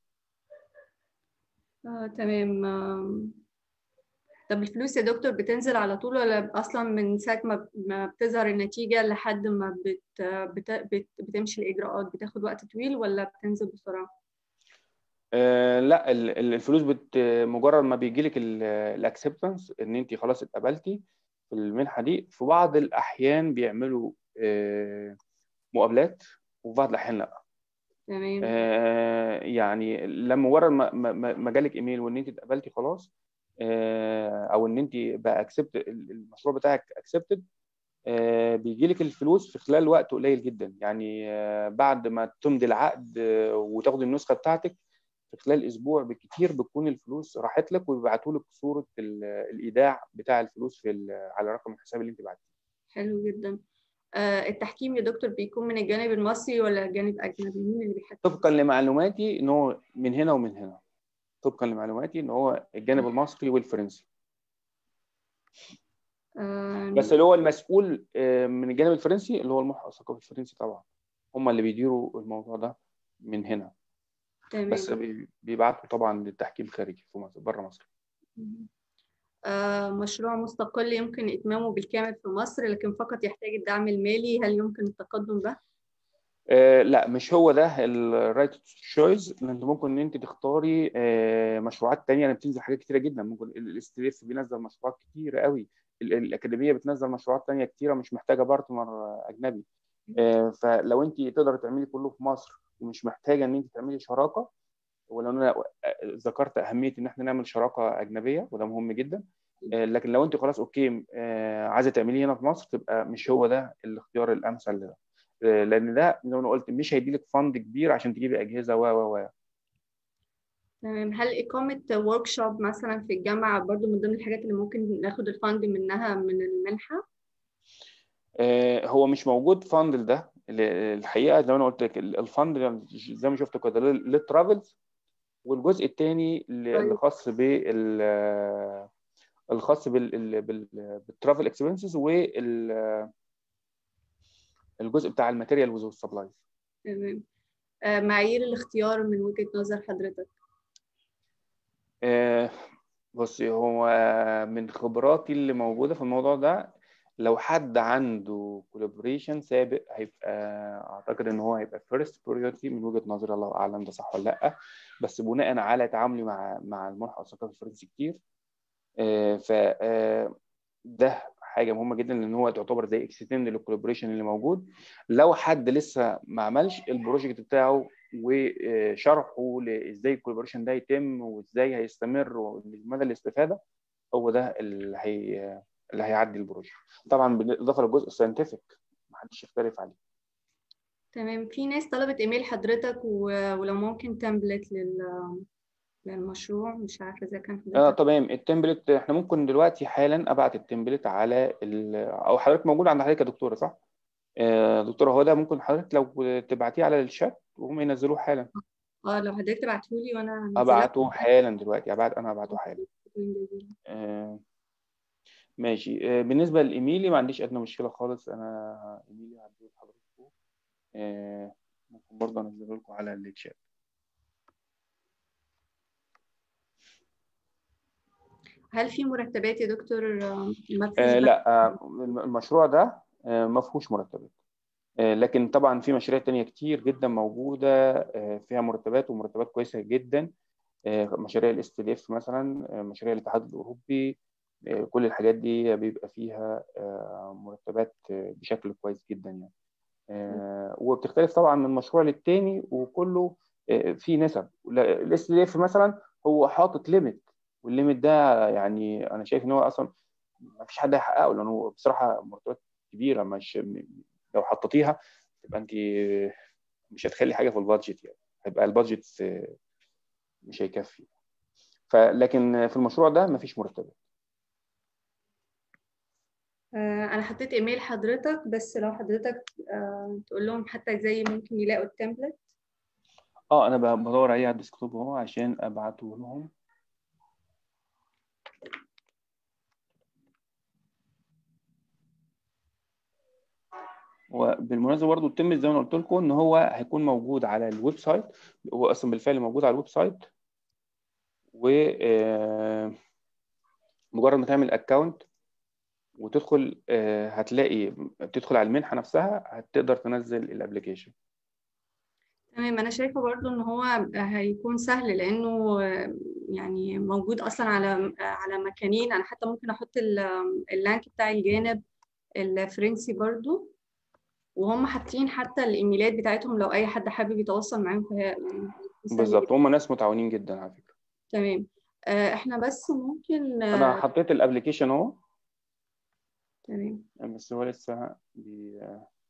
آه، تمام آم، طب الفلوس يا دكتور بتنزل على طول ولا اصلا من ساعة ما ما بتظهر النتيجة لحد ما بت بت بت بتمشي الإجراءات بتاخد وقت طويل ولا بتنزل بسرعة؟ آه لا ال- ال- الفلوس بت مجرد ما بيجي لك الاكسبتنس ان انت خلاص اتقبلتي في المنحه دي في بعض الاحيان بيعملوا آه مقابلات وفي بعض الاحيان لا تمام آه يعني لما مجرد ما ما- ما ما جالك ايميل وان انت اتقبلتي خلاص آه او ان انت بقى اكسبت المشروع بتاعك اكسبتد بيجي لك الفلوس في خلال وقت قليل جدا يعني آه، بعد ما تمضي العقد آه، وتاخدي النسخه بتاعتك في خلال اسبوع بالكتير بتكون الفلوس راحت لك ويبعتوا لك صوره ال- الايداع بتاع الفلوس في ال- على رقم الحساب اللي انت بعتيه حلو جدا آه، التحكيم يا دكتور بيكون من الجانب المصري ولا الجانب الأجنبي مين اللي بيحكم؟ طبقا لمعلوماتي ان هو من هنا ومن هنا طبقا لمعلوماتي ان هو الجانب المصري والفرنسي آه، بس اللي هو المسؤول آه، من الجانب الفرنسي اللي هو الملحق الثقافي الفرنسي طبعا هم اللي بيديروا الموضوع ده من هنا تمام بس بي- بيبعتوا طبعا للتحكيم خارجي في مصر بره مصر آه، مشروع مستقل يمكن إتمامه بالكامل في مصر لكن فقط يحتاج الدعم المالي هل يمكن التقدم به؟ آه لا مش هو ده الرايت تشويس انت ممكن ان انت تختاري آه مشروعات تانية يعني بتنزل حاجات كتيره جدا ممكن الاستريف بينزل مشروعات كتيره قوي ال- الاكاديميه بتنزل مشروعات تانية كتيره مش محتاجه بارتنر اجنبي آه فلو انت تقدر تعملي كله في مصر ومش محتاجه ان انت تعملي شراكه ولو انا ذكرت اهميه ان احنا نعمل شراكه اجنبيه وده مهم جدا آه، لكن لو انت خلاص اوكي آه، عايزه تعمليه هنا في مصر تبقى مش هو ده الاختيار الامثل لده آه، لان ده زي ما انا قلت مش هيديلك فند كبير عشان تجيبي اجهزه و و و تمام هل إقامة ورك شوب مثلا في الجامعة برضو من ضمن الحاجات اللي ممكن ناخد الفند منها من المنحة؟ آه، هو مش موجود فند لده ال- الحقيقه زي ما انا قلت لك ال- الفند ده زي ما شفت كده لل- للترافلز والجزء الثاني اللي طيب. خاص بال الخاص بال بال- بالترافل اكسبنسز وال الجزء بتاع الماتيريال والسبلايز تمام آه، معايير الاختيار من وجهة نظر حضرتك آه، بصي هو من خبراتي اللي موجودة في الموضوع ده لو حد عنده كولابوريشن سابق هيبقى اعتقد ان هو هيبقى فيرست بريورتي من وجهة نظري الله اعلم ده صح ولا لا بس بناء على تعاملي مع مع الملحق الثقافي الفرنسي كتير آه، ف آه، ده حاجه مهمه جدا لان هو تعتبر زي اكستند للكولابوريشن اللي موجود لو حد لسه ما عملش البروجكت بتاعه وشرحه ازاي الكولابوريشن ده يتم وازاي هيستمر ومدى الاستفاده هو ده اللي هي اللي هيعدي البروجكت طبعا بالاضافه للجزء الساينتفك محدش يختلف عليه تمام في ناس طلبت ايميل حضرتك و- ولو ممكن تمبلت لل للمشروع مش عارفة اذا كان اه حضرتك تمام التمبلت احنا ممكن دلوقتي حالا ابعت التمبلت على ال... او حضرتك موجود عند حضرتك يا دكتوره صح؟ آه، دكتوره هدى ممكن حضرتك لو تبعتيه على الشات وهم ينزلوه حالا اه لو حضرتك تبعتهولي وانا هنزلك. ابعته حالا دلوقتي ابعت انا ابعته حالا شكراً جزيلاً. آه، ماشي آه، بالنسبه لايميلي ما عنديش ادنى مشكله خالص انا ايميلي هديه لحضراتكم آه، ممكن برضه انزله لكم على الشات هل في مرتبات يا دكتور آه، ما فيش آه بقى- لا آه المشروع ده آه ما فيهوش مرتبات آه لكن طبعا في مشاريع تانية كتير جدا موجودة آه فيها مرتبات ومرتبات كويسة جدا آه مشاريع الاس تي اف مثلا آه مشاريع الاتحاد الأوروبي آه كل الحاجات دي بيبقى فيها آه مرتبات آه بشكل كويس جدا يعني آه وبتختلف طبعا من مشروع للتاني وكله آه في نسب الاس تي اف مثلا هو حاطط ليميت والليميت ده يعني انا شايف ان هو اصلا ما فيش حد هيحققه لانه بصراحه مرتبات كبيره مش لو حطيتيها تبقى انت مش هتخلي حاجه في البادجت يعني هيبقى البادجت مش هيكفي فلكن في المشروع ده ما فيش مرتبات آه، انا حطيت ايميل حضرتك بس لو حضرتك آه، تقول لهم حتى ازاي ممكن يلاقوا التمبلت اه انا ب- بدور عليه على الديسكتوب اهو عشان ابعته لهم وبالمناسبه برضه التم زي ما أنا قلت لكم ان هو هيكون موجود على الويب سايت هو اصلا بالفعل موجود على الويب سايت و آه، مجرد ما تعمل اكونت وتدخل آه، هتلاقي تدخل على المنحه نفسها هتقدر تنزل الابلكيشن تمام انا شايفه برضو ان هو هيكون سهل لانه آه، يعني موجود اصلا على على مكانين انا حتى ممكن احط ال- اللينك بتاع الجانب الفرنسي برضو وهم حاطين حتى الايميلات بتاعتهم لو اي حد حابب يتواصل معاهم فهي يعني هيكون سهل بالظبط هم ناس متعاونين جدا على فكره تمام آه، احنا بس ممكن آه، انا حطيت الابلكيشن اهو تمام بس هو لسه بي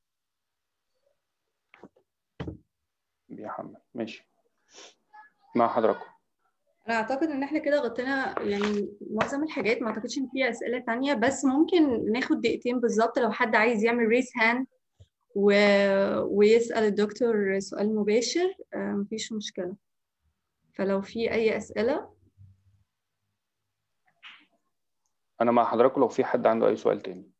بيحمل ماشي مع حضراتكم انا اعتقد ان احنا كده غطينا يعني معظم الحاجات ما اعتقدش ان فيها اسئله تانية بس ممكن ناخد دقيقتين بالظبط لو حد عايز يعمل ريس هاند و... ويسال الدكتور سؤال مباشر آه، مفيش مشكله فلو في اي اسئله انا مع حضراتكم لو في حد عنده اي سؤال تاني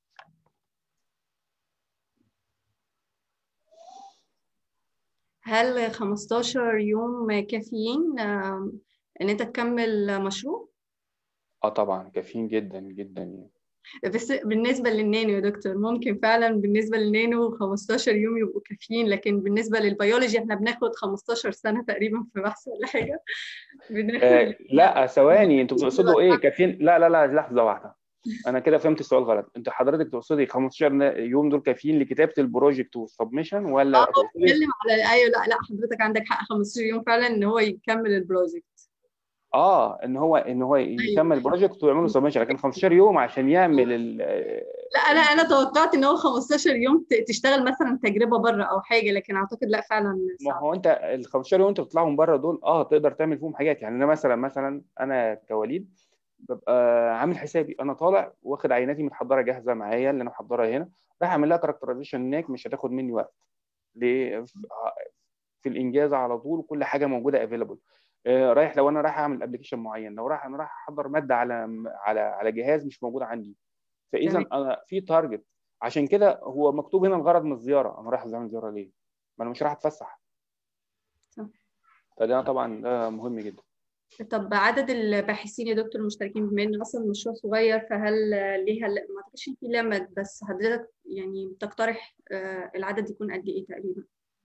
هل 15 يوم كافيين آه، ان انت تكمل مشروع اه طبعا كافيين جدا جدا يعني بس بالنسبة للنانو يا دكتور ممكن فعلا بالنسبة للنانو 15 يوم يبقوا كافيين لكن بالنسبة للبيولوجي احنا بناخد 15 سنة تقريبا في بحث ولا حاجة بناخد آه لا ثواني انتوا بتقصدوا ايه كافيين لا لا لا لحظه واحده انا كده فهمت السؤال غلط انت حضرتك تقصدي 15 يوم دول كافيين لكتابه البروجكت والسبمشن ولا اه تقصدي بتكلم على ايوه لا لا حضرتك عندك حق 15 يوم فعلا ان هو يكمل البروجكت اه ان هو ان هو يكمل البروجكت ويعمل له سبمشن لكن 15 يوم عشان يعمل ال لا انا انا توقعت ان هو 15 يوم ت- تشتغل مثلا تجربة بره او حاجة لكن اعتقد لا فعلا ما صعب هو انت ال 15 يوم انت بتطلعهم بره دول اه تقدر تعمل فيهم حاجات يعني انا مثلا مثلا انا كوليد ببقى عامل حسابي انا طالع واخد عيناتي متحضره جاهزه معايا اللي انا محضرها هنا رايح اعمل لها كاركترايزيشن هناك مش هتاخد مني وقت ليه في الانجاز على طول وكل حاجه موجوده افيلبل رايح لو انا رايح اعمل ابلكيشن معين لو رايح انا رايح احضر ماده على على على جهاز مش موجود عندي فاذا تمام. انا في تارجت عشان كده هو مكتوب هنا الغرض من الزياره انا رايح اعمل زياره ليه؟ ما انا مش رايح اتفسح صح. فده طبعا ده مهم جدا طب عدد الباحثين يا دكتور المشتركين بما ان اصلا المشروع صغير فهل ليها ما اعتقدش ان في ليميت بس حضرتك يعني تقترح آه، العدد يكون قد ايه تقريبا؟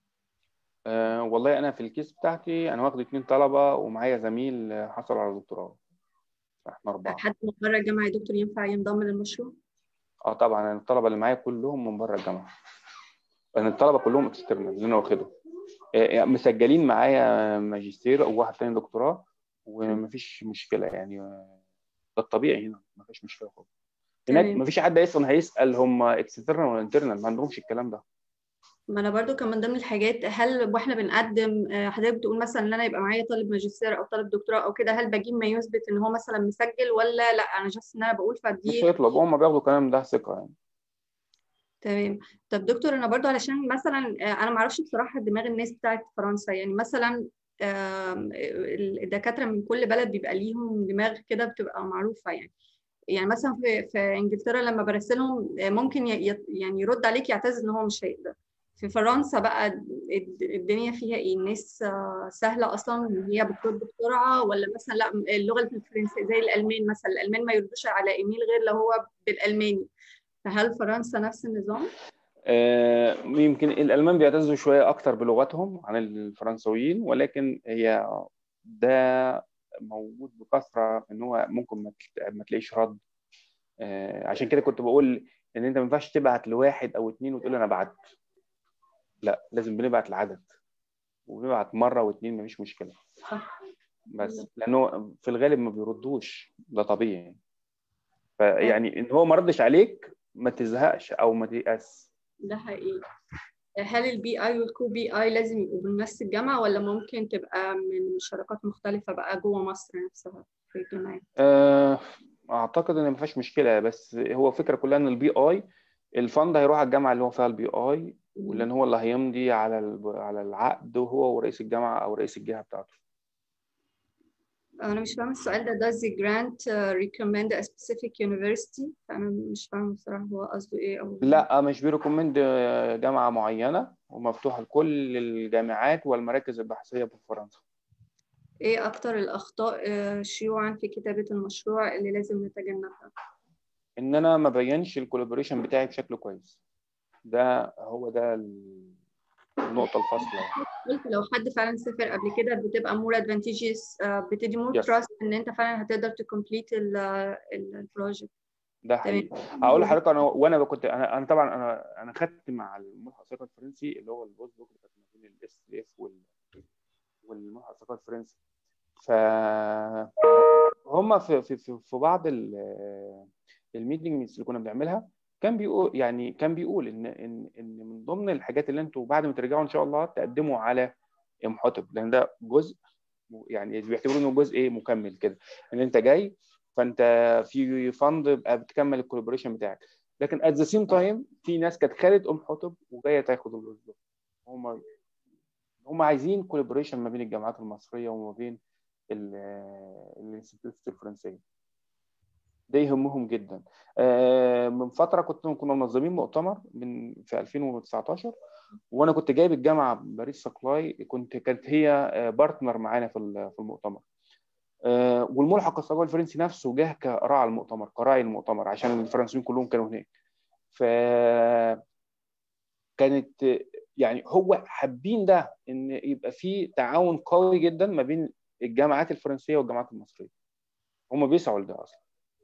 أه والله انا في الكيس بتاعتي انا واخد اتنين طلبه ومعايا زميل آه، حصل على دكتوراه احنا اربعه حد من بره الجامعه يا دكتور ينفع ينضم للمشروع؟ اه طبعا أنا الطلبه اللي معايا كلهم من بره الجامعه انا الطلبه كلهم اكسترنال اللي انا واخدهم آه، مسجلين معايا ماجستير او واحد تاني دكتوراه ومفيش مشكله يعني آه، ده الطبيعي هنا مفيش مشكله خالص هناك تمام. مفيش حد اصلا هيسال هم اكسترنال ولا انترنال ما عندهمش الكلام ده ما انا برضو كان من ضمن الحاجات هل واحنا بنقدم آه، حضرتك بتقول مثلا ان انا يبقى معايا طالب ماجستير او طالب دكتوراه او كده هل بجيب ما يثبت ان هو مثلا مسجل ولا لا انا جاست ان انا بقول مش فدي هيطلب هم بياخدوا الكلام ده ثقه يعني تمام طب دكتور انا برضو علشان مثلا انا ما اعرفش بصراحه دماغ الناس بتاعت فرنسا يعني مثلا آم، الدكاتره من كل بلد بيبقى ليهم دماغ كده بتبقى معروفه يعني يعني مثلا في في انجلترا لما برسلهم ممكن ي- ي- يعني يرد عليك يعتذر ان هو مش هيقدر في فرنسا بقى الد- الدنيا فيها ايه الناس آه، سهله اصلا ان هي بترد بسرعه ولا مثلا لا اللغه الفرنسيه زي الالمان مثلا الالمان ما يردوش على ايميل غير لو هو بالالماني فهل فرنسا نفس النظام؟ آه، يمكن الالمان بيعتزوا شويه اكتر بلغتهم عن الفرنسويين ولكن هي ده موجود بكثره ان هو ممكن ما تل- ما تلاقيش رد آه، عشان كده كنت بقول ان انت ما ينفعش تبعت لواحد او اتنين وتقول انا بعت لا لازم بنبعت العدد وبنبعت مره واتنين مفيش مشكله صح بس لانه في الغالب ما بيردوش ده طبيعي فيعني ان هو ما ردش عليك ما تزهقش او ما تيأس ده حقيقي هل البي اي والكو بي اي لازم يبقوا من نفس الجامعة ولا ممكن تبقى من شركات مختلفة بقى جوه مصر نفسها في الجامعات؟ آه، اعتقد ان ما فيهاش مشكله بس هو الفكره كلها ان البي اي الفند هيروح على الجامعه اللي هو فيها البي اي ولان هو اللي هيمضي على ال- على العقد هو ورئيس الجامعه او رئيس الجهه بتاعته أنا مش فاهمة السؤال ده does the grant uh, recommend a specific university؟ أنا مش فاهمة بصراحة هو قصده إيه أو لا مش بيريكومند جامعه معينه ومفتوحه لكل الجامعات والمراكز البحثيه في فرنسا إيه أكتر الأخطاء uh, شيوعا في كتابة المشروع اللي لازم نتجنبها؟ ان انا ما بينش الكولابوريشن بتاعي بشكل كويس ده هو ده ال- النقطه الفاصله يعني. قلت لو حد فعلا سافر قبل كده بتبقى more advantageous uh, بتدي more Yes. trust إن أنت فعلا هتقدر تكمبليت البروجكت ده حقيقي هقول لحضرتك انا وانا كنت انا انا طبعا انا انا خدت مع الملحق الثقافي الفرنسي اللي هو البوست دوك اللي كانت ما بين الاس اف وال والملحق الثقافي الفرنسي ف هم في في في في بعض الميتنجز اللي كنا بنعملها كان بيقول يعني كان بيقول ان ان ان من ضمن الحاجات اللي انتوا بعد ما ترجعوا ان شاء الله تقدموا على امحتب لان ده جزء يعني بيعتبروا انه جزء ايه مكمل كده ان انت جاي فانت في فند بقى بتكمل الكولابوريشن بتاعك لكن ات ذا سيم تايم في ناس كانت خدت ام حطب وجايه تاخد الوظيفه هم هم عايزين كولابوريشن ما بين الجامعات المصريه وما بين الانستيتيوتس الفرنسيه ده يهمهم جدا آه، من فتره كنت كنا منظمين مؤتمر من في 2019 وانا كنت جايب الجامعه باريس سبلاي كنت كانت هي بارتنر معانا في ال- في المؤتمر آه، والملحق الثقافي الفرنسي نفسه جه كراعي المؤتمر كراعي المؤتمر عشان الفرنسيين كلهم كانوا هناك ف كانت يعني هو حابين ده ان يبقى في تعاون قوي جدا ما بين الجامعات الفرنسيه والجامعات المصريه هم بيسعوا لده اصلا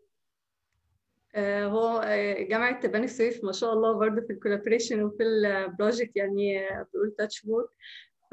آه، هو آه، جامعة بني سويف ما شاء الله برضه في الكولابريشن وفي البروجكت يعني آه، بيقول تاتش وود ف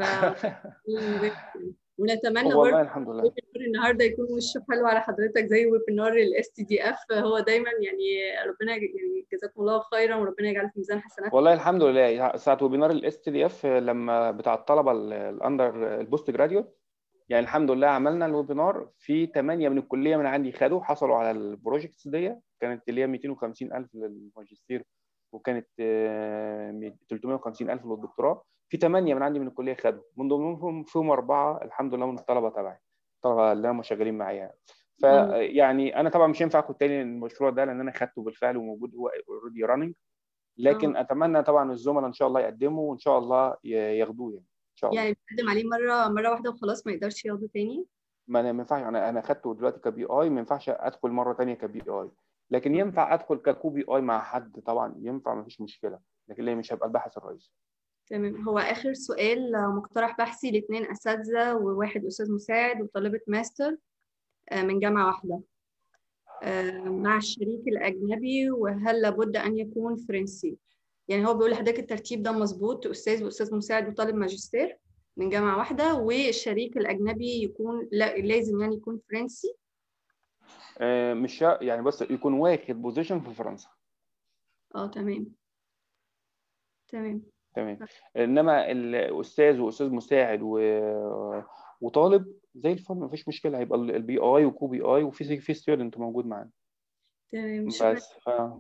ونتمنى والله برضه الحمد لله ويبنار النهارده يكون وشه حلو على حضرتك زي ويبنار الاس تي دي اف هو دايما يعني ربنا يج- يعني جزاكم الله خيرا وربنا يجعله في ميزان حسنات والله الحمد لله ساعه ويبينار الاس تي دي اف لما بتاع الطلبه ال- الاندر البوست جراديوت يعني الحمد لله عملنا الويبينار في 8 من الكليه من عندي خدوا حصلوا على البروجكتس دي كانت اللي هي 250 الف للماجستير وكانت آه، 350 الف للدكتوراه في 8 من عندي من الكليه خدوا من ضمنهم فيهم اربعه الحمد لله من الطلبه تبعي الطلبه اللي هم شغالين معايا فيعني انا طبعا مش هينفع اخد تاني المشروع ده لان انا خدته بالفعل وموجود هو اوريدي راننج لكن آه. اتمنى طبعا الزملاء ان شاء الله يقدموا وان شاء الله ي- ياخدوه يعني ان شاء الله يعني بتقدم عليه مره مره واحده وخلاص ما يقدرش ياخده تاني ما انا ما ينفعش انا انا خدته دلوقتي كبي اي ما ينفعش ادخل مره تانية كبي اي لكن ينفع ادخل ككو بي اي مع حد طبعا ينفع ما فيش مشكله لكن ليه مش هبقى الباحث الرئيسي تمام هو آخر سؤال آه، مقترح بحثي لاثنين أساتذة وواحد أستاذ مساعد وطالبة ماستر آه، من جامعة واحدة آه، مع الشريك الأجنبي وهل لابد أن يكون فرنسي يعني هو بيقول لحضرتك الترتيب ده مظبوط أستاذ وأستاذ مساعد وطالب ماجستير من جامعة واحدة والشريك الأجنبي يكون لا لازم يعني يكون فرنسي آه، مش شا- يعني بس يكون واخد بوزيشن في فرنسا اه تمام تمام تمام انما الاستاذ واستاذ مساعد و... وطالب زي الفل ما فيش مشكله هيبقى البي اي وكو بي اي وفي في ستودنت موجود معانا تمام شكرا بس ف...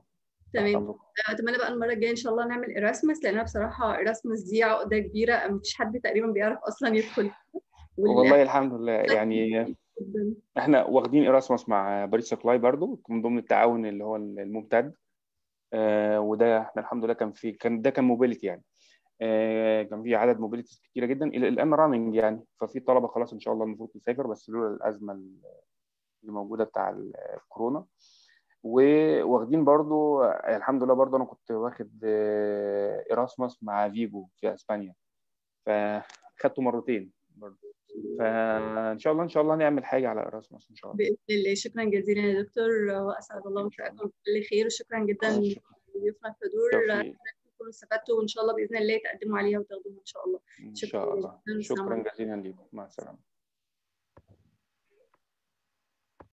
تمام اتمنى بقى المره الجايه ان شاء الله نعمل ايراسمس لان بصراحه ايراسمس دي عقده كبيره مفيش حد تقريبا بيعرف اصلا يدخل والله الحمد لله يعني احنا واخدين ايراسمس مع باريس سبلاي برضو من ضمن التعاون اللي هو الممتد آه وده احنا الحمد لله كان في كان ده كان موبيليتي يعني آه كان في عدد موبيليتيز كتيره جدا الى الان راننج يعني ففي طلبه خلاص ان شاء الله المفروض تسافر بس لولا الازمه اللي موجوده بتاع الكورونا وواخدين برضو الحمد لله برضو انا كنت واخد ايراسموس مع فيجو في اسبانيا فخدته مرتين برضو فان شاء الله ان شاء الله نعمل حاجه على ايراسموس ان شاء الله باذن الله شكرا جزيلا يا دكتور واسعد الله مساءكم بكل خير وشكرا جدا لضيوفنا الحضور تكونوا استفدتوا وان شاء الله باذن الله تقدموا عليها وتاخدوها ان شاء الله ان شاء الله شكرا جزيلا لكم مع السلامه